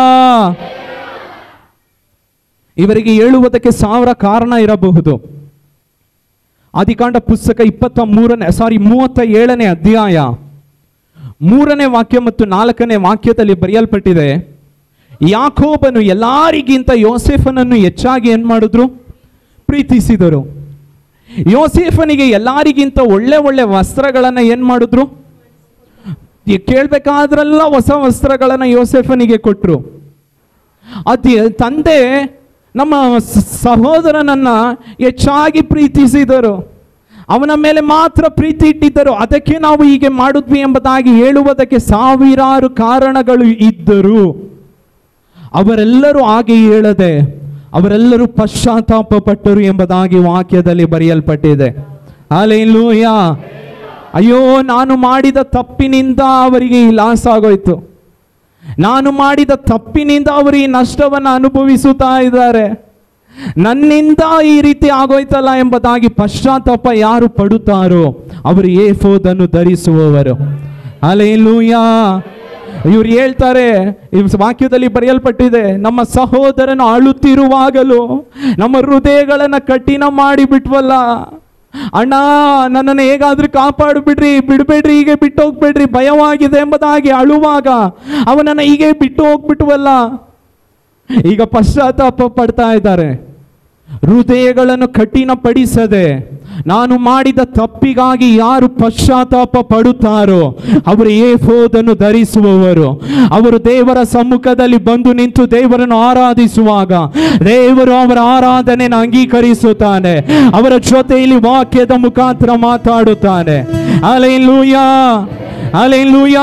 ಇವರಿಗೆ ಹೇಳುವುದಕ್ಕೆ ಸಾವಿರ ಕಾರಣ ಇರಬಹುದು ಆದಿಕಾಂಡ ಪುಸ್ತಕ ಇಪ್ಪತ್ತ ಮೂರನೇ ಸಾರಿ ಮೂವತ್ತ ಏಳನೇ ಅಧ್ಯಾಯ ಮೂರನೇ ವಾಕ್ಯ ಮತ್ತು ನಾಲ್ಕನೇ ವಾಕ್ಯದಲ್ಲಿ ಬರೆಯಲ್ಪಟ್ಟಿದೆ ಯಾಕೋಬನು ಎಲ್ಲರಿಗಿಂತ ಯೋಸೆಫನನ್ನು ಹೆಚ್ಚಾಗಿ ಏನ್ ಮಾಡಿದ್ರು ಪ್ರೀತಿಸಿದರು ಯೋಸೇಫನಿಗೆ ಎಲ್ಲರಿಗಿಂತ ಒಳ್ಳೆ ಒಳ್ಳೆ ವಸ್ತ್ರಗಳನ್ನ ಏನ್ ಮಾಡಿದ್ರು ಈ ಕೇಳ್ಬೇಕಾದ್ರೆಲ್ಲ ಹೊಸ ವಸ್ತ್ರಗಳನ್ನ ಯೋಸೆಫನಿಗೆ ಕೊಟ್ರು ಅತಿ ತಂದೆ ನಮ್ಮ ಸ- ಸಹೋದರನನ್ನ ಹೆಚ್ಚಾಗಿ ಪ್ರೀತಿಸಿದರು ಅವನ ಮೇಲೆ ಮಾತ್ರ ಪ್ರೀತಿ ಇಟ್ಟಿದ್ದರು ಅದಕ್ಕೆ ನಾವು ಹೀಗೆ ಮಾಡಿದ್ವಿ ಎಂಬುದಾಗಿ ಹೇಳುವುದಕ್ಕೆ ಸಾವಿರಾರು ಕಾರಣಗಳು ಇದ್ದರು ಅವರೆಲ್ಲರೂ ಹಾಗೆ ಹೇಳದೆ ಅವರೆಲ್ಲರೂ ಪಶ್ಚಾತ್ತಾಪ ಪಟ್ಟರು ಎಂಬುದಾಗಿ ವಾಕ್ಯದಲ್ಲಿ ಬರೆಯಲ್ಪಟ್ಟಿದೆ ಅಲೆಲೂಯ ಅಯ್ಯೋ ನಾನು ಮಾಡಿದ ತಪ್ಪಿನಿಂದ ಅವರಿಗೆ ಈ ಲಾಸ್ ಆಗೋಯ್ತು ನಾನು ಮಾಡಿದ ತಪ್ಪಿನಿಂದ ಅವರು ಈ ನಷ್ಟವನ್ನು ಅನುಭವಿಸುತ್ತಾ ಇದ್ದಾರೆ ನನ್ನಿಂದ ಈ ರೀತಿ ಆಗೋಯ್ತಲ್ಲ ಎಂಬುದಾಗಿ ಪಶ್ಚಾತ್ತಾಪ ಯಾರು ಪಡುತ್ತಾರೋ ಅವರು ಏಫೋದನ್ನು ಧರಿಸುವವರು ಅಲೆಲೂಯ ಇವ್ರು ಹೇಳ್ತಾರೆ ಈ ವಾಕ್ಯದಲ್ಲಿ ಬರೆಯಲ್ಪಟ್ಟಿದೆ ನಮ್ಮ ಸಹೋದರನು ಅಳುತ್ತಿರುವಾಗಲೂ ನಮ್ಮ ಹೃದಯಗಳನ್ನು ಕಠಿಣ ಮಾಡಿಬಿಟ್ವಲ್ಲ ಅಣ್ಣ ನನ್ನನ್ನು ಹೇಗಾದ್ರೂ ಕಾಪಾಡು ಬಿಡ್ರಿ ಬಿಡ್ಬೇಡ್ರಿ ಹೀಗೆ ಬಿಟ್ಟು ಹೋಗ್ಬೇಡ್ರಿ ಭಯವಾಗಿದೆ ಎಂಬುದಾಗಿ ಅಳುವಾಗ ಅವನನ್ನು ಹೀಗೆ ಬಿಟ್ಟು ಹೋಗ್ಬಿಟ್ವಲ್ಲ ಈಗ ಪಶ್ಚಾತ್ತಾಪ ಪಡ್ತಾ ಇದ್ದಾರೆ ಹೃದಯಗಳನ್ನು ಕಠಿಣಪಡಿಸದೆ ನಾನು ಮಾಡಿದ ತಪ್ಪಿಗಾಗಿ ಯಾರು ಪಶ್ಚಾತ್ತಾಪ ಪಡುತ್ತಾರೋ ಅವರು ಏಫೋದನ್ನು ಧರಿಸುವವರು ಅವರು ದೇವರ ಸಮ್ಮುಖದಲ್ಲಿ ಬಂದು ನಿಂತು ದೇವರನ್ನು ಆರಾಧಿಸುವಾಗ ದೇವರು ಅವರ ಆರಾಧನೆಯನ್ನು ಅಂಗೀಕರಿಸುತ್ತಾನೆ ಅವರ ಜೊತೆಯಲ್ಲಿ ವಾಕ್ಯದ ಮುಖಾಂತರ ಮಾತಾಡುತ್ತಾನೆ ಅಲೆಲೂಯ ಅಲೆಲೂಯ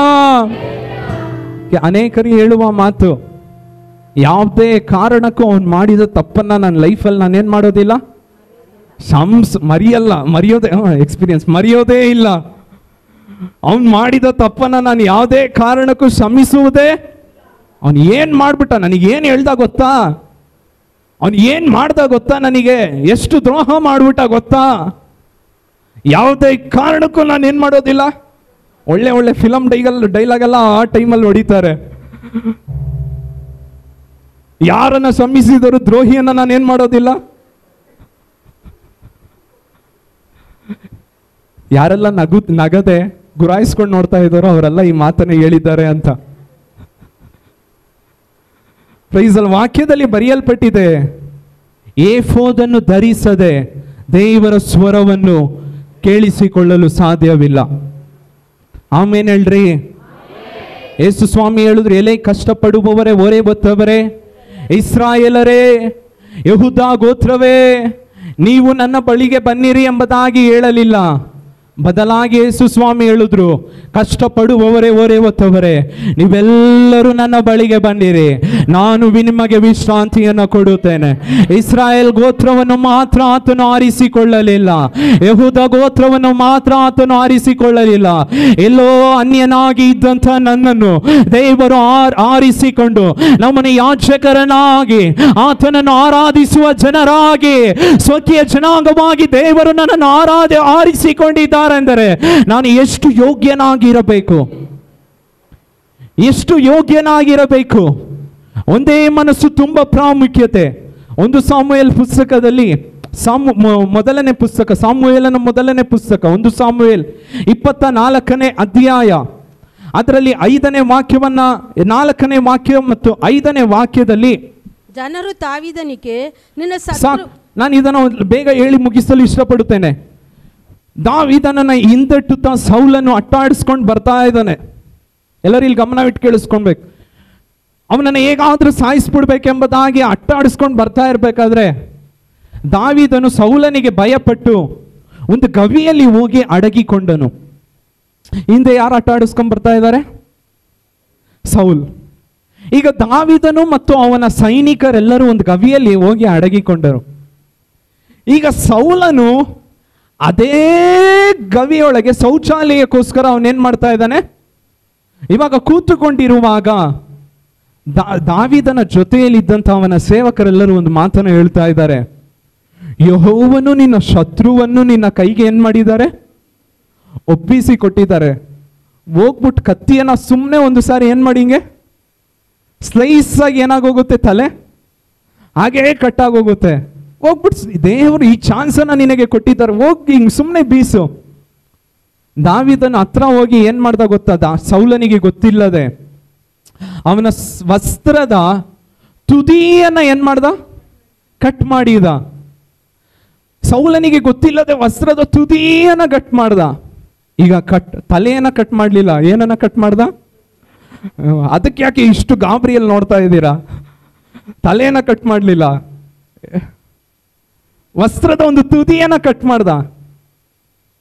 ಅನೇಕರು ಹೇಳುವ ಮಾತು ಯಾವುದೇ ಕಾರಣಕ್ಕೂ ಅವ್ನು ಮಾಡಿದ ತಪ್ಪನ್ನ ನನ್ನ ಲೈಫಲ್ಲಿ ನಾನೇನು ಮಾಡೋದಿಲ್ಲ ಶಂಸ್ ಮರೆಯಲ್ಲ ಮರೆಯೋದೇ ಎಕ್ಸ್ಪೀರಿಯನ್ಸ್ ಮರೆಯೋದೇ ಇಲ್ಲ ಅವ್ನು ಮಾಡಿದ ತಪ್ಪನ್ನ ನಾನು ಯಾವುದೇ ಕಾರಣಕ್ಕೂ ಶ್ರಮಿಸುವುದೇ ಅವನು ಏನು ಮಾಡ್ಬಿಟ್ಟ ನನಗೆ ಏನು ಹೇಳ್ದ ಗೊತ್ತಾ ಅವನು ಏನು ಮಾಡ್ದ ಗೊತ್ತಾ ನನಗೆ ಎಷ್ಟು ದ್ರೋಹ ಮಾಡ್ಬಿಟ್ಟ ಗೊತ್ತಾ ಯಾವುದೇ ಕಾರಣಕ್ಕೂ ನಾನು ಏನು ಮಾಡೋದಿಲ್ಲ ಒಳ್ಳೆ ಒಳ್ಳೆ ಫಿಲಮ್ ಡೈಗಲ್ ಡೈಲಾಗ್ ಎಲ್ಲ ಆ ಟೈಮಲ್ಲಿ ಹೊಡಿತಾರೆ ಯಾರನ್ನ ಶ್ರಮಿಸಿದರು ದ್ರೋಹಿಯನ್ನ ನಾನು ಏನು ಮಾಡೋದಿಲ್ಲ ಯಾರೆಲ್ಲ ನಗು ನಗದೆ ಗುರಾಯಿಸ್ಕೊಂಡು ನೋಡ್ತಾ ಇದ್ದಾರೋ ಅವರೆಲ್ಲ ಈ ಮಾತನ್ನ ಹೇಳಿದ್ದಾರೆ ಅಂತ ಪ್ರೈಸಲ್ ವಾಕ್ಯದಲ್ಲಿ ಬರೆಯಲ್ಪಟ್ಟಿದೆ ಏಫೋದನ್ನು ಧರಿಸದೆ ದೇವರ ಸ್ವರವನ್ನು ಕೇಳಿಸಿಕೊಳ್ಳಲು ಸಾಧ್ಯವಿಲ್ಲ ಆಮೇನ್ ಹೇಳ್ರಿ ಯೇಸು ಸ್ವಾಮಿ ಹೇಳಿದ್ರು ಎಲೆ ಕಷ್ಟಪಡುವವರೇ ಒರೆ ಬತ್ತವರೇ ಇಸ್ರಾಯೇಲರೇ ಯಹುದ ಗೋತ್ರವೇ ನೀವು ನನ್ನ ಬಳಿಗೆ ಬನ್ನಿರಿ ಎಂಬುದಾಗಿ ಹೇಳಲಿಲ್ಲ ಬದಲಾಗಿ ಯೇಸು ಸ್ವಾಮಿ ಹೇಳಿದ್ರು ಕಷ್ಟಪಡುವವರೇ ಓರೆ ಹೊತ್ತವರೇ ನೀವೆಲ್ಲರೂ ನನ್ನ ಬಳಿಗೆ ಬನ್ನಿರಿ ನಾನು ನಿಮಗೆ ವಿಶ್ರಾಂತಿಯನ್ನು ಕೊಡುತ್ತೇನೆ ಇಸ್ರಾಯೇಲ್ ಗೋತ್ರವನ್ನು ಮಾತ್ರ ಆತನು ಆರಿಸಿಕೊಳ್ಳಲಿಲ್ಲ ಯಹುದ ಗೋತ್ರವನ್ನು ಮಾತ್ರ ಆತನು ಆರಿಸಿಕೊಳ್ಳಲಿಲ್ಲ ಎಲ್ಲೋ ಅನ್ಯನಾಗಿ ಇದ್ದಂಥ ನನ್ನನ್ನು ದೇವರು ಆರ್ ಆರಿಸಿಕೊಂಡು ನಮ್ಮನ್ನು ಯಾಚಕರನಾಗಿ ಆತನನ್ನು ಆರಾಧಿಸುವ ಜನರಾಗಿ ಸ್ವಕೀಯ ಜನಾಂಗವಾಗಿ ದೇವರು ನನ್ನನ್ನು ಆರಾಧ ಆರಿಸಿಕೊಂಡಿದ್ದಾರೆ ಎಂದರೆ ನಾನು ಎಷ್ಟು ಯೋಗ್ಯನಾಗಿರಬೇಕು ಎಷ್ಟು ಯೋಗ್ಯನಾಗಿರಬೇಕು ಒಂದೇ ಮನಸ್ಸು ತುಂಬ ಪ್ರಾಮುಖ್ಯತೆ ಒಂದು ಸಾಮುವೇಲ್ ಪುಸ್ತಕದಲ್ಲಿ ಸಾಮು ಮೊ- ಮೊದಲನೇ ಪುಸ್ತಕ ಸಾಮುವೇಲನ ಮೊದಲನೇ ಪುಸ್ತಕ ಒಂದು ಸಾಮುವೇಲ್ ಇಪ್ಪತ್ತ ನಾಲ್ಕನೇ ಅಧ್ಯಾಯ ಅದರಲ್ಲಿ ಐದನೇ ವಾಕ್ಯವನ್ನ ನಾಲ್ಕನೇ ವಾಕ್ಯ ಮತ್ತು ಐದನೇ ವಾಕ್ಯದಲ್ಲಿ ಜನರು ತಾವಿದನಿಗೆ ನಿನ್ನ ಸಾಕು ಶತ್ರು ನಾನು ಇದನ್ನು ಒಂದು ಬೇಗ ಹೇಳಿ ಮುಗಿಸಲು ಇಷ್ಟಪಡುತ್ತೇನೆ ದಾವಿದನನ್ನ ಹಿಂದಟ್ಟುತ್ತಾ ಸೌಲನ್ನು ಅಟ್ಟಾಡಿಸ್ಕೊಂಡು ಬರ್ತಾ ಇದ್ದಾನೆ ಎಲ್ಲರೂ ಇಲ್ಲಿ ಗಮನವಿಟ್ಟು ಕೇಳಿಸ್ಕೊಳ್ಬೇಕು ಅವನನ್ನು ಹೇಗಾದ್ರೂ ಸಾಯಿಸ್ಬಿಡ್ಬೇಕೆಂಬುದಾಗಿ ಅಟ್ಟಾಡಿಸ್ಕೊಂಡು ಬರ್ತಾ ಇರಬೇಕಾದ್ರೆ ದಾವಿದನು ಸೌಲನಿಗೆ ಭಯಪಟ್ಟು ಒಂದು ಗವಿಯಲ್ಲಿ ಹೋಗಿ ಅಡಗಿಕೊಂಡನು ಹಿಂದೆ ಯಾರು ಅಟ್ಟಾಡಿಸ್ಕೊಂಡು ಬರ್ತಾ ಇದ್ದಾರೆ ಸೌಲ್ ಈಗ ದಾವಿದನು ಮತ್ತು ಅವನ ಸೈನಿಕರೆಲ್ಲರೂ ಒಂದು ಗವಿಯಲ್ಲಿ ಹೋಗಿ ಅಡಗಿಕೊಂಡರು ಈಗ ಸೌಲನು ಅದೇ ಗವಿಯೊಳಗೆ ಶೌಚಾಲಯಕ್ಕೋಸ್ಕರ ಅವನೇನ್ ಮಾಡ್ತಾ ಇದ್ದಾನೆ ಇವಾಗ ಕೂತುಕೊಂಡಿರುವಾಗ ದಾ- ದಾವಿದನ ಜೊತೆಯಲ್ಲಿದ್ದಂಥ ಅವನ ಸೇವಕರೆಲ್ಲರೂ ಒಂದು ಮಾತನ್ನು ಹೇಳ್ತಾ ಇದ್ದಾರೆ ಯಹೋವನು ನಿನ್ನ ಶತ್ರುವನ್ನು ನಿನ್ನ ಕೈಗೆ ಏನ್ ಮಾಡಿದ್ದಾರೆ ಒಪ್ಪಿಸಿ ಕೊಟ್ಟಿದ್ದಾರೆ ಹೋಗ್ಬಿಟ್ಟು ಕತ್ತಿಯನ್ನ ಸುಮ್ಮನೆ ಒಂದು ಸಾರಿ ಏನ್ ಮಾಡಿ ಹಿಂಗೆ ಸ್ಲೈಸ್ ಆಗಿ ಏನಾಗೋಗುತ್ತೆ ತಲೆ ಹಾಗೇ ಕಟ್ಟಾಗೋಗುತ್ತೆ ಹೋಗ್ಬಿಟ್ಟು ದೇವರು ಈ ಚಾನ್ಸನ್ನ ನಿನಗೆ ಕೊಟ್ಟಿದ್ದಾರೆ ಹೋಗಿ ಹಿಂಗ್ ಸುಮ್ಮನೆ ಬೀಸು ದಾವಿದನ ಹತ್ರ ಹೋಗಿ ಏನ್ ಮಾಡ್ದ ಗೊತ್ತಾ ದಾ ಸೌಲನಿಗೆ ಗೊತ್ತಿಲ್ಲದೆ ಅವನ ಸ್- ವಸ್ತ್ರದ ತುದಿಯನ್ನ ಏನ್ ಮಾಡ್ದ ಕಟ್ ಮಾಡಿದ ಸೌಲನಿಗೆ ಗೊತ್ತಿಲ್ಲದೆ ವಸ್ತ್ರದ ತುದಿಯನ್ನ ಕಟ್ ಮಾಡ್ದ ಈಗ ಕಟ್ ತಲೆಯನ್ನ ಕಟ್ ಮಾಡ್ಲಿಲ್ಲ ಏನನ್ನ ಕಟ್ ಮಾಡ್ದ ಹ್ಮ್, ಅದಕ್ಕೆ ಯಾಕೆ ಇಷ್ಟು ಗಾಬರಿಯಲ್ಲಿ ನೋಡ್ತಾ ಇದ್ದೀರಾ ತಲೆಯನ್ನ ಕಟ್ ಮಾಡಲಿಲ್ಲ ವಸ್ತ್ರದ ಒಂದು ತುದಿಯನ್ನ ಕಟ್ ಮಾಡ್ದ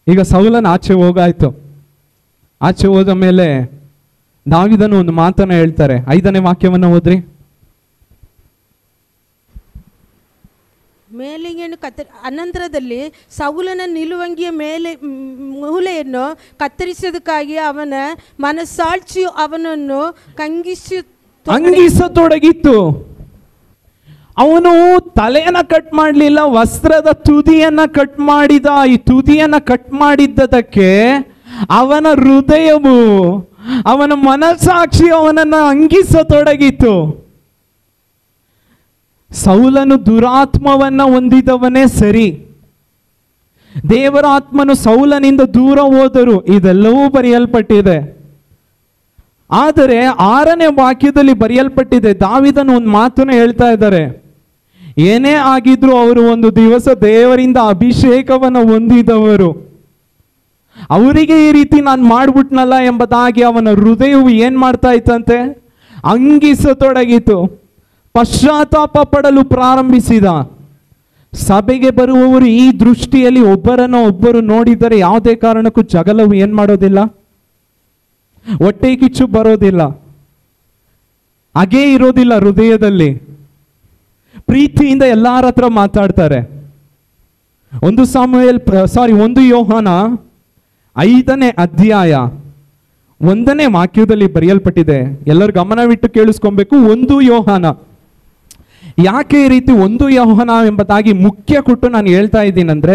ಈಗ ಸೌಲನ ಆಚೆ ಹೋಗಾಯ್ತು ಆಚೆ ಹೋದ ಮೇಲೆ ದಾವಿದನು ಒಂದು ಮಾತನ್ನ ಹೇಳ್ತಾರೆ ಐದನೇ ವಾಕ್ಯವನ್ನ ಓದ್ರಿ ಮೇಲಿಗೆಯನ್ನು ಕತ್ತ ಅನಂತರದಲ್ಲಿ ಸೌಲನ ನಿಲುವಂಗಿಯ ಮೇಲೆ ಮ್, ಮೂಲೆಯನ್ನು ಕತ್ತರಿಸೋದಕ್ಕಾಗಿ ಅವನ ಮನಸ್ಸಾಕ್ಷಿಯು ಅವನನ್ನು ಕಂಗಿಸಿ ಅಂಗಿಸತೊಡಗಿತ್ತು ಅವನು ತಲೆಯನ್ನ ಕಟ್ ಮಾಡಲಿಲ್ಲ ವಸ್ತ್ರದ ತುದಿಯನ್ನ ಕಟ್ ಮಾಡಿದ ಈ ತುದಿಯನ್ನ ಕಟ್ ಮಾಡಿದ್ದದಕ್ಕೆ ಅವನ ಹೃದಯವು ಅವನ ಮನಸ್ಸಾಕ್ಷಿ ಅವನನ್ನ ಅಂಗಿಸತೊಡಗಿತ್ತು ಸೌಲನು ದುರಾತ್ಮವನ್ನ ಹೊಂದಿದವನೇ ಸರಿ ದೇವರ ಆತ್ಮನು ಸೌಲನಿಂದ ದೂರ ಹೋದರು ಇದೆಲ್ಲವೂ ಬರೆಯಲ್ಪಟ್ಟಿದೆ ಆದರೆ ಆರನೇ ವಾಕ್ಯದಲ್ಲಿ ಬರೆಯಲ್ಪಟ್ಟಿದೆ ದಾವಿದನು ಒಂದು ಮಾತನ್ನು ಹೇಳ್ತಾ ಇದ್ದಾರೆ ಏನೇ ಆಗಿದ್ರು ಅವರು ಒಂದು ದಿವಸ ದೇವರಿಂದ ಅಭಿಷೇಕವನ್ನು ಹೊಂದಿದವರು ಅವರಿಗೆ ಈ ರೀತಿ ನಾನು ಮಾಡ್ಬಿಟ್ನಲ್ಲ ಎಂಬುದಾಗಿ ಅವನ ಹೃದಯವು ಏನ್ ಮಾಡ್ತಾ ಇತ್ತಂತೆ ಅಂಗಿಸತೊಡಗಿತು ಪಶ್ಚಾತ್ತಾಪ ಪಡಲು ಪ್ರಾರಂಭಿಸಿದ ಸಭೆಗೆ ಬರುವವರು ಈ ದೃಷ್ಟಿಯಲ್ಲಿ ಒಬ್ಬರನ್ನ ಒಬ್ಬರು ನೋಡಿದರೆ ಯಾವುದೇ ಕಾರಣಕ್ಕೂ ಜಗಳವು ಏನ್ ಮಾಡೋದಿಲ್ಲ ಹೊಟ್ಟೆ ಕಿಚ್ಚು ಬರೋದಿಲ್ಲ ಹಾಗೇ ಇರೋದಿಲ್ಲ ಹೃದಯದಲ್ಲಿ ಪ್ರೀತಿಯಿಂದ ಎಲ್ಲಾರ ಹತ್ರ ಮಾತಾಡ್ತಾರೆ ಒಂದು ಸಾಮುವೇಲ್ ಸಾರಿ ಒಂದು ಯೋಹಾನ ಐದನೇ ಅಧ್ಯಾಯ ಒಂದನೇ ವಾಕ್ಯದಲ್ಲಿ ಬರೆಯಲ್ಪಟ್ಟಿದೆ ಎಲ್ಲರೂ ಗಮನವಿಟ್ಟು ಕೇಳಿಸ್ಕೊಬೇಕು ಒಂದು ಯೋಹಾನ ಯಾಕೆ ಈ ರೀತಿ ಒಂದು ಯೋಹಾನ ಎಂಬುದಾಗಿ ಮುಖ್ಯ ಕೊಟ್ಟು ನಾನು ಹೇಳ್ತಾ ಇದ್ದೀನಂದ್ರೆ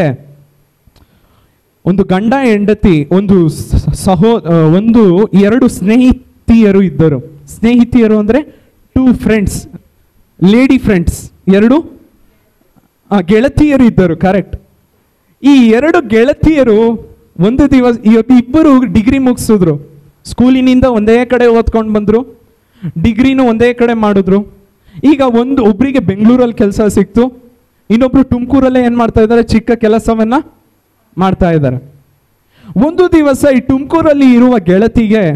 ಒಂದು ಗಂಡ ಹೆಂಡತಿ ಒಂದು ಸ- ಸಹೋ ಆ, ಒಂದು ಎರಡು ಸ್ನೇಹಿತಿಯರು ಇದ್ದರು ಸ್ನೇಹಿತಿಯರು ಅಂದ್ರೆ ಟೂ ಫ್ರೆಂಡ್ಸ್ ಲೇಡಿ ಫ್ರೆಂಡ್ಸ್ ಎರಡು ಆ, ಗೆಳತಿಯರು ಇದ್ದರು ಕರೆಕ್ಟ್ ಈ ಎರಡು ಗೆಳತಿಯರು ಒಂದು ದಿವಸ ಇವತ್ತು ಇಬ್ಬರು ಡಿಗ್ರಿ ಮುಗಿಸಿದ್ರು ಸ್ಕೂಲಿನಿಂದ ಒಂದೇ ಕಡೆ ಓದ್ಕೊಂಡು ಬಂದ್ರು ಡಿಗ್ರಿನೂ ಒಂದೇ ಕಡೆ ಮಾಡಿದ್ರು ಈಗ ಒಂದು ಒಬ್ರಿಗೆ ಬೆಂಗಳೂರಲ್ಲಿ ಕೆಲಸ ಸಿಕ್ತು ಇನ್ನೊಬ್ರು ತುಮಕೂರಲ್ಲೇ ಏನ್ ಮಾಡ್ತಾ ಇದ್ದಾರೆ ಚಿಕ್ಕ ಕೆಲಸವನ್ನ ಮಾಡ್ತಾ ಇದ್ದಾರೆ ಒಂದು ದಿವಸ ಈ ತುಮಕೂರಲ್ಲಿ ಇರುವ ಗೆಳತಿಗೆ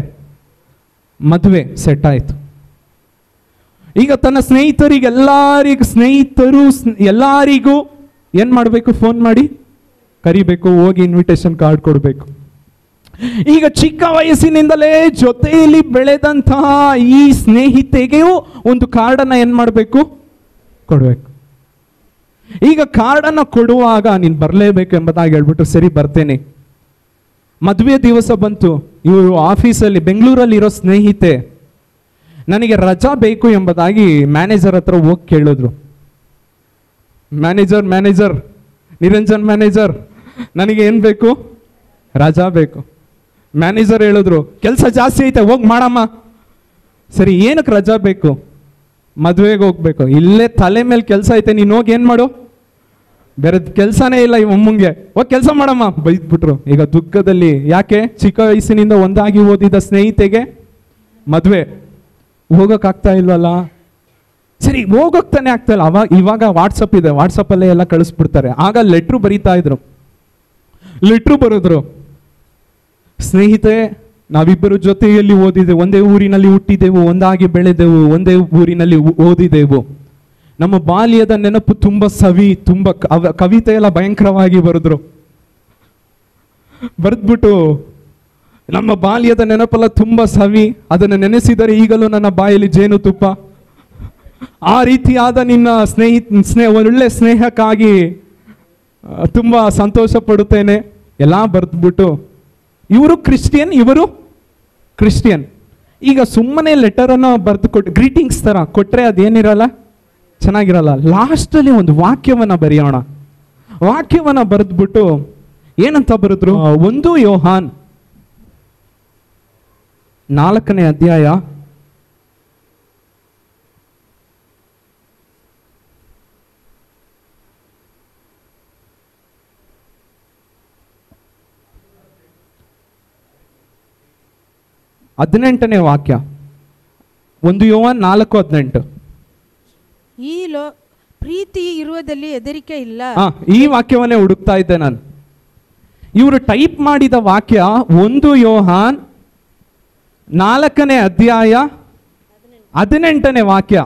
ಮದುವೆ ಸೆಟ್ ಆಯ್ತು ಈಗ ತನ್ನ ಸ್ನೇಹಿತರಿಗೆಲ್ಲರಿಗೂ ಸ್ನೇಹಿತರು ಸ್ನ್- ಎಲ್ಲರಿಗೂ ಏನ್ ಮಾಡಬೇಕು ಫೋನ್ ಮಾಡಿ ಕರಿಬೇಕು ಹೋಗಿ ಇನ್ವಿಟೇಷನ್ ಕಾರ್ಡ್ ಕೊಡಬೇಕು ಈಗ ಚಿಕ್ಕ ವಯಸ್ಸಿನಿಂದಲೇ ಜೊತೆಯಲ್ಲಿ ಬೆಳೆದಂತಹ ಈ ಸ್ನೇಹಿತೆಗೆಯೂ ಒಂದು ಕಾರ್ಡನ್ನ ಏನ್ ಮಾಡಬೇಕು ಕೊಡಬೇಕು ಈಗ ಕಾರ್ಡನ್ನ ಕೊಡುವಾಗ ನೀನು ಬರಲೇಬೇಕು ಎಂಬುದಾಗಿ ಹೇಳ್ಬಿಟ್ಟು ಸರಿ ಬರ್ತೇನೆ ಮದುವೆ ದಿವಸ ಬಂತು ಇವರು ಆಫೀಸಲ್ಲಿ ಬೆಂಗಳೂರಲ್ಲಿ ಇರೋ ಸ್ನೇಹಿತೆ ನನಗೆ ರಜಾ ಬೇಕು ಎಂಬುದಾಗಿ ಮ್ಯಾನೇಜರ್ ಹತ್ರ ಹೋಗಿ ಕೇಳಿದ್ರು ಮ್ಯಾನೇಜರ್ ಮ್ಯಾನೇಜರ್ ನಿರಂಜನ್ ಮ್ಯಾನೇಜರ್ ನನಗೆ ಏನು ಬೇಕು ರಜಾ ಬೇಕು ಮ್ಯಾನೇಜರ್ ಹೇಳಿದ್ರು ಕೆಲಸ ಜಾಸ್ತಿ ಐತೆ ಹೋಗಿ ಮಾಡಮ್ಮ ಸರಿ ಏನಕ್ಕೆ ರಜಾ ಬೇಕು ಮದುವೆಗೆ ಹೋಗ್ಬೇಕು ಇಲ್ಲೇ ತಲೆ ಮೇಲೆ ಕೆಲಸ ಐತೆ ನೀನು ಹೋಗಿ ಏನು ಮಾಡು ಬೇರೆ ಕೆಲಸನೇ ಇಲ್ಲ ಈ ಅಮ್ಮಂಗೆ ಹೋಗಿ ಕೆಲಸ ಮಾಡಮ್ಮ ಬೈದ್ಬಿಟ್ರು ಈಗ ದುಃಖದಲ್ಲಿ ಯಾಕೆ ಚಿಕ್ಕ ವಯಸ್ಸಿನಿಂದ ಒಂದಾಗಿ ಓದಿದ ಸ್ನೇಹಿತೆಗೆ ಮದುವೆ ಹೋಗೋಕ್ಕಾಗ್ತಾ ಇಲ್ವಲ್ಲ ಸರಿ ಹೋಗೋಕ್ ತಾನೇ ಆಗ್ತಾ ಇಲ್ಲ ಅವಾಗ ಇವಾಗ ವಾಟ್ಸಪ್ ಇದೆ ವಾಟ್ಸಪ್ಪಲ್ಲೇ ಎಲ್ಲ ಕಳಿಸ್ಬಿಡ್ತಾರೆ ಆಗ ಲೆಟ್ರು ಬರೀತಾ ಇದ್ರು ಲೆಟ್ರು ಬರೆದ್ರು ಸ್ನೇಹಿತೆ ನಾವಿಬ್ಬರು ಜೊತೆಯಲ್ಲಿ ಓದಿದೆ ಒಂದೇ ಊರಿನಲ್ಲಿ ಹುಟ್ಟಿದೆವು ಒಂದಾಗಿ ಬೆಳೆದೆವು ಒಂದೇ ಊರಿನಲ್ಲಿ ಓ- ಓದಿದೆವು ನಮ್ಮ ಬಾಲ್ಯದ ನೆನಪು ತುಂಬ ಸವಿ ತುಂಬ ಕವ- ಕವಿತೆ ಎಲ್ಲ ಭಯಂಕರವಾಗಿ ಬರೆದ್ರು ಬರೆದ್ಬಿಟ್ಟು ನಮ್ಮ ಬಾಲ್ಯದ ನೆನಪೆಲ್ಲ ತುಂಬ ಸವಿ ಅದನ್ನು ನೆನೆಸಿದರೆ ಈಗಲೂ ನನ್ನ ಬಾಯಲ್ಲಿ ಜೇನುತುಪ್ಪ ಆ ರೀತಿಯಾದ ನಿನ್ನ ಸ್ನೇಹಿತ ಸ್ನೇಹ ಒಳ್ಳೆ ಸ್ನೇಹಕ್ಕಾಗಿ ಆ, ತುಂಬ ಸಂತೋಷ ಪಡುತ್ತೇನೆ ಎಲ್ಲ ಬರೆದ್ಬಿಟ್ಟು ಇವರು ಕ್ರಿಸ್ಟಿಯನ್ ಇವರು ಕ್ರಿಸ್ಟಿಯನ್ ಈಗ ಸುಮ್ಮನೆ ಲೆಟರನ್ನು ಬರೆದು ಕೊಟ್ಟು ಗ್ರೀಟಿಂಗ್ಸ್ ಥರ ಕೊಟ್ಟರೆ ಅದೇನಿರಲ್ಲ ಚೆನ್ನಾಗಿರಲ್ಲ ಲಾಸ್ಟಲ್ಲಿ ಒಂದು ವಾಕ್ಯವನ್ನು ಬರೆಯೋಣ ವಾಕ್ಯವನ್ನು ಬರೆದ್ಬಿಟ್ಟು ಏನಂತ ಬರೆದ್ರು ಆ, ಒಂದು ಯೋಹಾನ್ ನಾಲ್ಕನೇ ಅಧ್ಯಾಯ ಹದಿನೆಂಟನೇ ವಾಕ್ಯ ಒಂದು ಯೋಹಾನ್ ನಾಲ್ಕು ಹದಿನೆಂಟು ಈ ಲೋ ಪ್ರೀತಿ ಇರುವುದಲ್ಲಿ ಹೆದರಿಕೆ ಇಲ್ಲ ಆ, ಈ ವಾಕ್ಯವನ್ನೇ ಹುಡುಕ್ತಾ ಇದ್ದೆ ನಾನು ಇವರು ಟೈಪ್ ಮಾಡಿದ ವಾಕ್ಯ ಒಂದು ಯೋಹಾನ್ ನಾಲ್ಕನೇ ಅಧ್ಯಾಯ ಹದಿನೆಂಟನೇ ವಾಕ್ಯ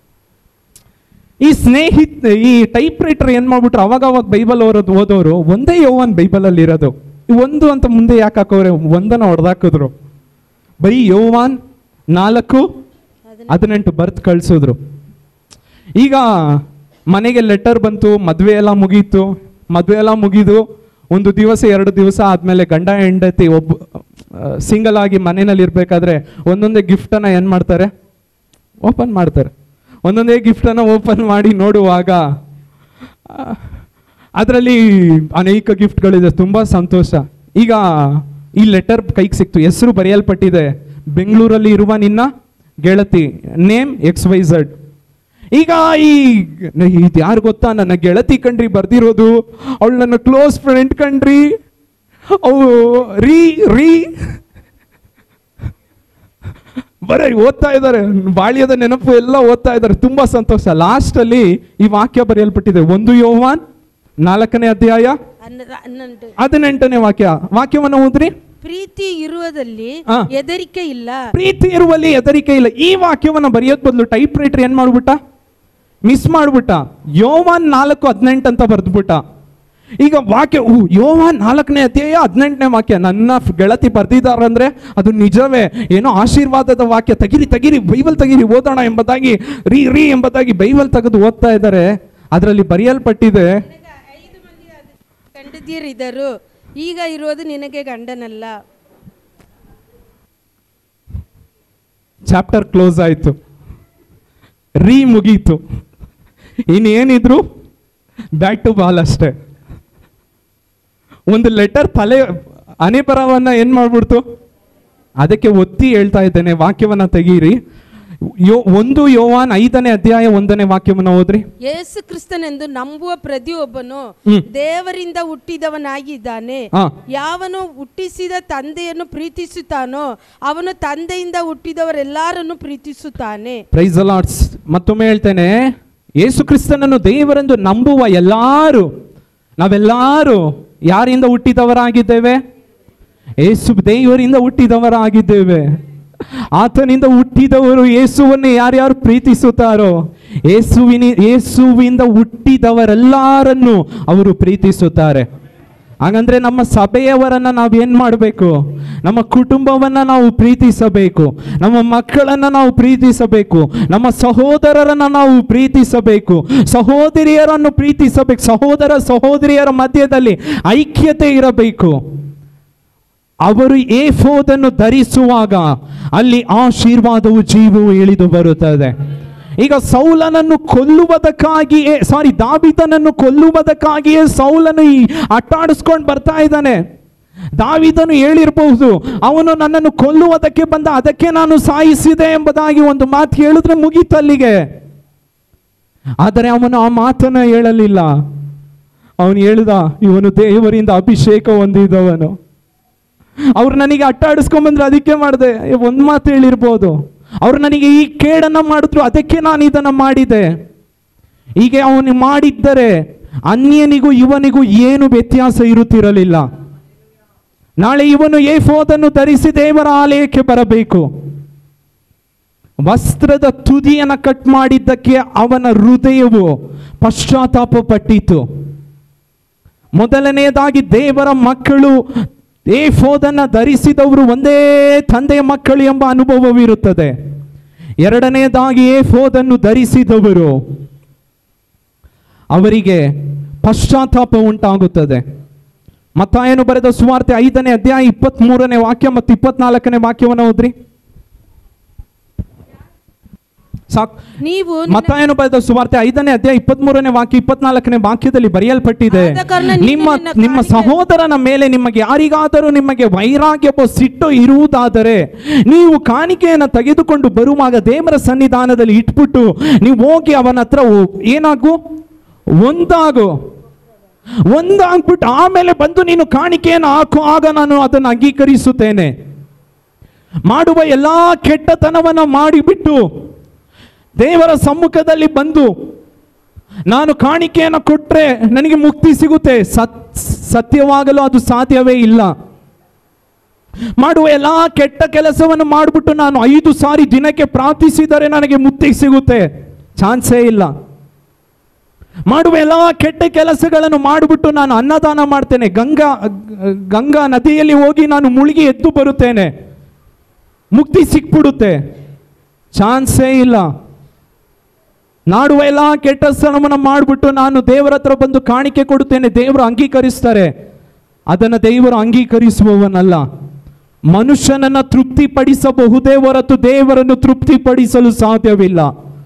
ಈ ಸ್ನೇಹಿತ ಈ ಟೈಪ್ ರೈಟರ್ ಏನ್ ಮಾಡ್ಬಿಟ್ರು ಅವಾಗ ಅವಾಗ ಬೈಬಲ್ ಓರೋದು ಓದೋರು ಒಂದೇ ಯೋಹಾನ್ ಬೈಬಲ್ ಅಲ್ಲಿ ಇರೋದು ಒಂದು ಅಂತ ಮುಂದೆ ಯಾಕೆ ಹಾಕೋರೆ ಒಂದನ್ನ ಹೊಡೆದಾಕಿದ್ರು ಬರೀ ಯೋವಾನ್ ನಾಲ್ಕು ಹದಿನೆಂಟು ಬರ್ತ್ ಕಳಿಸಿದ್ರು ಈಗ ಮನೆಗೆ ಲೆಟರ್ ಬಂತು ಮದುವೆ ಎಲ್ಲ ಮುಗೀತು ಮದುವೆ ಎಲ್ಲ ಮುಗಿದು ಒಂದು ದಿವಸ ಎರಡು ದಿವಸ ಆದಮೇಲೆ ಗಂಡ ಹೆಂಡತಿ ಒಬ್ಬ ಸಿಂಗಲ್ ಆಗಿ ಮನೆಯಲ್ಲಿ ಇರಬೇಕಾದ್ರೆ ಒಂದೊಂದೇ ಗಿಫ್ಟನ್ನು ಏನು ಮಾಡ್ತಾರೆ ಓಪನ್ ಮಾಡ್ತಾರೆ ಒಂದೊಂದೇ ಗಿಫ್ಟನ್ನು ಓಪನ್ ಮಾಡಿ ನೋಡುವಾಗ ಅದರಲ್ಲಿ ಅನೇಕ ಗಿಫ್ಟ್ಗಳಿದೆ ತುಂಬ ಸಂತೋಷ ಈಗ ಈ ಲೆಟರ್ ಕೈಗೆ ಸಿಕ್ತು ಹೆಸರು ಬರೆಯಲ್ಪಟ್ಟಿದೆ ಬೆಂಗಳೂರಲ್ಲಿ ಇರುವ ನಿನ್ನ ಗೆಳತಿ ನೇಮ್ ಎಕ್ಸ್ ವೈ ಝಡ್ ಈಗ ಈ ಇದು ಯಾರು ಗೊತ್ತಾ ನನ್ನ ಗೆಳತಿ ಕಣ್ರಿ ಬರ್ದಿರೋದು ಅವಳು ನನ್ನ ಕ್ಲೋಸ್ ಫ್ರೆಂಡ್ ಕಣ್ರಿ ಅವು ರೀ ರೀ ಬರೀ ಓದ್ತಾ ಇದ್ದಾರೆ ಬಾಳ್ಯದ ನೆನಪು ಎಲ್ಲ ಓದ್ತಾ ಇದ್ದಾರೆ ತುಂಬಾ ಸಂತೋಷ ಲಾಸ್ಟ್ ಅಲ್ಲಿ ಈ ವಾಕ್ಯ ಬರೆಯಲ್ಪಟ್ಟಿದೆ ಒಂದು ಯೋವಾನ್ ನಾಲ್ಕನೇ ಅಧ್ಯಾಯ ಹನ್ನ- ಹನ್ನೊಂದು ಹದಿನೆಂಟನೇ ವಾಕ್ಯ ವಾಕ್ಯವನ್ನು ಓದ್ರಿ ಪ್ರೀತಿ ಇರುವುದಲ್ಲಿ ಆ. ಹೆದರಿಕೆ ಇಲ್ಲ ಪ್ರೀತಿ ಇರುವಲ್ಲಿ ಹೆದರಿಕೆ ಇಲ್ಲ ಈ ವಾಕ್ಯವನ್ನ ಬರೆಯೋದ್ ಬದಲು ಟೈಪ್ ರೈಟರ್ ಏನ್ ಮಾಡ್ಬಿಟ್ಟ ಮಿಸ್ ಮಾಡ್ಬಿಟ್ಟ ಯೋವಾನ್ ನಾಲ್ಕು ಹದಿನೆಂಟು ಅಂತ ಬರ್ದ್ಬಿಟ್ಟ ಈಗ ವಾಕ್ಯ ಊ, ಯೋವಾನ್ ನಾಲ್ಕನೇ ಅಧ್ಯಾಯ ಹದಿನೆಂಟನೇ ವಾಕ್ಯ ನನ್ನ ಫ್- ಗೆಳತಿ ಬರ್ದಿದ್ದಾರಂದ್ರೆ ಅದು ನಿಜವೇ ಏನೋ ಆಶೀರ್ವಾದದ ವಾಕ್ಯ ತೆಗಿರಿ ತೆಗಿರಿ ಬೈಬಲ್ ತೆಗಿರಿ ಓದೋಣ ಎಂಬುದಾಗಿ ರೀ ರೀ ಎಂಬುದಾಗಿ ಬೈಬಲ್ ತೆಗೆದು ಓದ್ತಾ ಇದ್ದಾರೆ ಅದರಲ್ಲಿ ಬರೆಯಲ್ಪಟ್ಟಿದೆ ಐದು ಮಂದಿ ಗಂಡದಿಯರಿದ್ದರು ಈಗ ಇರೋದು ನಿನಗೆ ಗಂಡನಲ್ಲ ಚಾಪ್ಟರ್ ಕ್ಲೋಸ್ ಆಯಿತು ರೀ ಮುಗೀತು ಇನ್ನೇನಿದ್ರು ಬ್ಯಾಕ್ ಟು ಬಾಲ್ ಅಷ್ಟೇ ಒಂದು ಲೆಟರ್ ತಲೆ ಅನೆಪರವನ್ನ ಏನ್ ಮಾಡ್ಬಿಡ್ತು ಅದಕ್ಕೆ ಒತ್ತಿ ಹೇಳ್ತಾ ಇದ್ದೇನೆ ವಾಕ್ಯವನ್ನ ತೆಗೀರಿ ಯೋ ಒಂದು ಯೋವಾನ್ ಐದನೇ ಅಧ್ಯಾಯ ಒಂದನೇ ವಾಕ್ಯವನ್ನ ಓದ್ರಿ ಯೇಸು ಕ್ರಿಸ್ತನೆಂದು ನಂಬುವ ಪ್ರತಿಯೊಬ್ಬನು ಹ್ಮ್. ದೇವರಿಂದ ಹುಟ್ಟಿದವನಾಗಿದ್ದಾನೆ ಹಾ ಯಾವನು ಹುಟ್ಟಿಸಿದ ತಂದೆಯನ್ನು ಪ್ರೀತಿಸುತ್ತಾನೋ ಅವನು ತಂದೆಯಿಂದ ಹುಟ್ಟಿದವರೆಲ್ಲರನ್ನು ಪ್ರೀತಿಸುತ್ತಾನೆ ಪ್ರೈಸ್ ಲಾರ್ಡ್ಸ್ ಮತ್ತೊಮ್ಮೆ ಹೇಳ್ತೇನೆ ಯೇಸು ಕ್ರಿಸ್ತನನ್ನು ದೇವರೆಂದು ನಂಬುವ ಎಲ್ಲಾರು ನಾವೆಲ್ಲರೂ ಯಾರಿಂದ ಹುಟ್ಟಿದವರಾಗಿದ್ದೇವೆ ಯೇಸು ದೇವರಿಂದ ಹುಟ್ಟಿದವರಾಗಿದ್ದೇವೆ ಆತನಿಂದ ಹುಟ್ಟಿದವರು ಯೇಸುವನ್ನೇ ಯಾರ್ಯಾರು ಪ್ರೀತಿಸುತ್ತಾರೋ ಯೇಸುವಿನ ಯೇಸುವಿಂದ ಹುಟ್ಟಿದವರೆಲ್ಲರನ್ನು ಅವರು ಪ್ರೀತಿಸುತ್ತಾರೆ ಹಾಗಂದ್ರೆ ನಮ್ಮ ಸಭೆಯವರನ್ನ ನಾವು ಏನ್ ಮಾಡಬೇಕು ನಮ್ಮ ಕುಟುಂಬವನ್ನ ನಾವು ಪ್ರೀತಿಸಬೇಕು ನಮ್ಮ ಮಕ್ಕಳನ್ನ ನಾವು ಪ್ರೀತಿಸಬೇಕು ನಮ್ಮ ಸಹೋದರರನ್ನ ನಾವು ಪ್ರೀತಿಸಬೇಕು ಸಹೋದರಿಯರನ್ನು ಪ್ರೀತಿಸಬೇಕು ಸಹೋದರ ಸಹೋದರಿಯರ ಮಧ್ಯದಲ್ಲಿ ಐಕ್ಯತೆ ಇರಬೇಕು ಅವರು ಏಫೋದನ್ನು ಧರಿಸುವಾಗ ಅಲ್ಲಿ ಆಶೀರ್ವಾದವು ಜೀವವು ಇಳಿದು ಬರುತ್ತದೆ ಈಗ ಸೌಲನನ್ನು ಕೊಲ್ಲುವುದಕ್ಕಾಗಿಯೇ ಸಾರಿ ದಾವಿದನನ್ನು ಕೊಲ್ಲುವುದಕ್ಕಾಗಿಯೇ ಸೌಲನು ಈ ಅಟ್ಟಾಡಿಸ್ಕೊಂಡು ಬರ್ತಾ ಇದ್ದಾನೆ ದಾವಿದನು ಹೇಳಿರಬಹುದು ಅವನು ನನ್ನನ್ನು ಕೊಲ್ಲುವುದಕ್ಕೆ ಬಂದ ಅದಕ್ಕೆ ನಾನು ಸಾಯಿಸಿದೆ ಎಂಬುದಾಗಿ ಒಂದು ಮಾತು ಹೇಳಿದ್ರೆ ಮುಗೀತು ಅಲ್ಲಿಗೆ ಆದರೆ ಅವನು ಆ ಮಾತನ್ನ ಹೇಳಲಿಲ್ಲ ಅವನು ಹೇಳಿದ ಇವನು ದೇವರಿಂದ ಅಭಿಷೇಕ ಹೊಂದಿದವನು ಅವ್ರು ನನಗೆ ಅಟ್ಟಾಡಿಸ್ಕೊಂಬಂದ್ರೆ ಅದಕ್ಕೆ ಮಾಡಿದೆ ಒಂದು ಮಾತು ಹೇಳಿರ್ಬೋದು ಅವ್ರು ನನಗೆ ಈ ಕೇಡನ್ನ ಮಾಡಿದ್ರು ಅದಕ್ಕೆ ನಾನು ಇದನ್ನ ಮಾಡಿದೆ ಹೀಗೆ ಅವನು ಮಾಡಿದ್ದರೆ ಅನ್ಯನಿಗೂ ಇವನಿಗೂ ಏನು ವ್ಯತ್ಯಾಸ ಇರುತ್ತಿರಲಿಲ್ಲ ನಾಳೆ ಇವನು ಏಫೋದನ್ನು ಧರಿಸಿ ದೇವರ ಆಲಯಕ್ಕೆ ಬರಬೇಕು ವಸ್ತ್ರದ ತುದಿಯನ್ನು ಕಟ್ ಮಾಡಿದ್ದಕ್ಕೆ ಅವನ ಹೃದಯವು ಪಶ್ಚಾತ್ತಾಪ ಪಟ್ಟಿತು ಮೊದಲನೆಯದಾಗಿ ದೇವರ ಮಕ್ಕಳು ಏಫೋದನ್ನ ಧರಿಸಿದವರು ಒಂದೇ ತಂದೆಯ ಮಕ್ಕಳು ಎಂಬ ಅನುಭವವಿರುತ್ತದೆ ಎರಡನೆಯದಾಗಿ ಏಫೋದನ್ನು ಧರಿಸಿದವರು ಅವರಿಗೆ ಪಶ್ಚಾತ್ತಾಪ ಉಂಟಾಗುತ್ತದೆ ಮತ್ತಾಯನು ಬರೆದ ಸುವಾರ್ತೆ ಐದನೇ ಅಧ್ಯಾಯ ಇಪ್ಪತ್ತ್ ಮೂರನೇ ವಾಕ್ಯ ಮತ್ತು ಇಪ್ಪತ್ನಾಲ್ಕನೇ ವಾಕ್ಯವನ್ನು ಓದ್ರಿ ಸಾಕ್ ನೀವು ಮತ್ತಾಯನು ಬರೆದ ಸುವಾರ್ತೆ ಐದನೇ ಅಧ್ಯಾಯ ಇಪ್ಪತ್ಮೂರನೇ ವಾಕ್ಯ ಇಪ್ಪತ್ನಾಲ್ಕನೇ ವಾಕ್ಯದಲ್ಲಿ ಬರೆಯಲ್ಪಟ್ಟಿದೆ ಆದ ಕಾರಣ ನೀನು ನಿಮ್ಮ ನಿನ್ನ ನಿಮ್ಮ ಕಾಣಿಕೆ- ಸಹೋದರನ ಮೇಲೆ ನಿಮಗೆ ಯಾರಿಗಾದರೂ ನಿಮಗೆ ವೈರಾಗ್ಯವೋ ಸಿಟ್ಟು ಇರುವುದಾದರೆ ನೀವು ಕಾಣಿಕೆಯನ್ನು ತೆಗೆದುಕೊಂಡು ಬರುವಾಗ ದೇವರ ಸನ್ನಿಧಾನದಲ್ಲಿ ಇಟ್ಬಿಟ್ಟು ನೀವು ಹೋಗಿ ಅವನ ಹತ್ರ ಹೋ- ಏನಾಗು ಒಂದಾಗು ಒಂದಾಗ್ಬಿಟ್ಟು ಆಮೇಲೆ ಬಂದು ನೀನು ಕಾಣಿಕೆಯನ್ನು ಹಾಕು ಆಗ ನಾನು ಅದನ್ನು ಅಂಗೀಕರಿಸುತ್ತೇನೆ ಮಾಡುವ ಎಲ್ಲಾ ಕೆಟ್ಟತನವನ್ನು ಮಾಡಿಬಿಟ್ಟು ದೇವರ ಸಮ್ಮುಖದಲ್ಲಿ ಬಂದು ನಾನು ಕಾಣಿಕೆಯನ್ನು ಕೊಟ್ಟರೆ ನನಗೆ ಮುಕ್ತಿ ಸಿಗುತ್ತೆ ಸತ್ ಸತ್ಯವಾಗಲು ಅದು ಸಾಧ್ಯವೇ ಇಲ್ಲ ಮಾಡುವ ಎಲ್ಲ ಕೆಟ್ಟ ಕೆಲಸವನ್ನು ಮಾಡಿಬಿಟ್ಟು ನಾನು ಐದು ಸಾರಿ ದಿನಕ್ಕೆ ಪ್ರಾರ್ಥಿಸಿದರೆ ನನಗೆ ಮುಕ್ತಿ ಸಿಗುತ್ತೆ ಚಾನ್ಸೇ ಇಲ್ಲ ಮಾಡುವ ಎಲ್ಲ ಕೆಟ್ಟ ಕೆಲಸಗಳನ್ನು ಮಾಡಿಬಿಟ್ಟು ನಾನು ಅನ್ನದಾನ ಮಾಡ್ತೇನೆ ಗಂಗಾ ಗಂಗಾ ನದಿಯಲ್ಲಿ ಹೋಗಿ ನಾನು ಮುಳುಗಿ ಎದ್ದು ಬರುತ್ತೇನೆ ಮುಕ್ತಿ ಸಿಕ್ಬಿಡುತ್ತೆ ಚಾನ್ಸೇ ಇಲ್ಲ ನಾಡುವ ಎಲ್ಲ ಕೆಟ್ಟ ಸ್ಥಳವನ್ನು ಮಾಡಿಬಿಟ್ಟು ನಾನು ದೇವರ ಹತ್ರ ಬಂದು ಕಾಣಿಕೆ ಕೊಡುತ್ತೇನೆ ದೇವರು ಅಂಗೀಕರಿಸ್ತಾರೆ ಅದನ್ನು ದೇವರು ಅಂಗೀಕರಿಸುವವನಲ್ಲ ಮನುಷ್ಯನನ್ನ ತೃಪ್ತಿಪಡಿಸಬಹುದೇ ಹೊರತು ದೇವರನ್ನು ತೃಪ್ತಿಪಡಿಸಲು ಸಾಧ್ಯವಿಲ್ಲ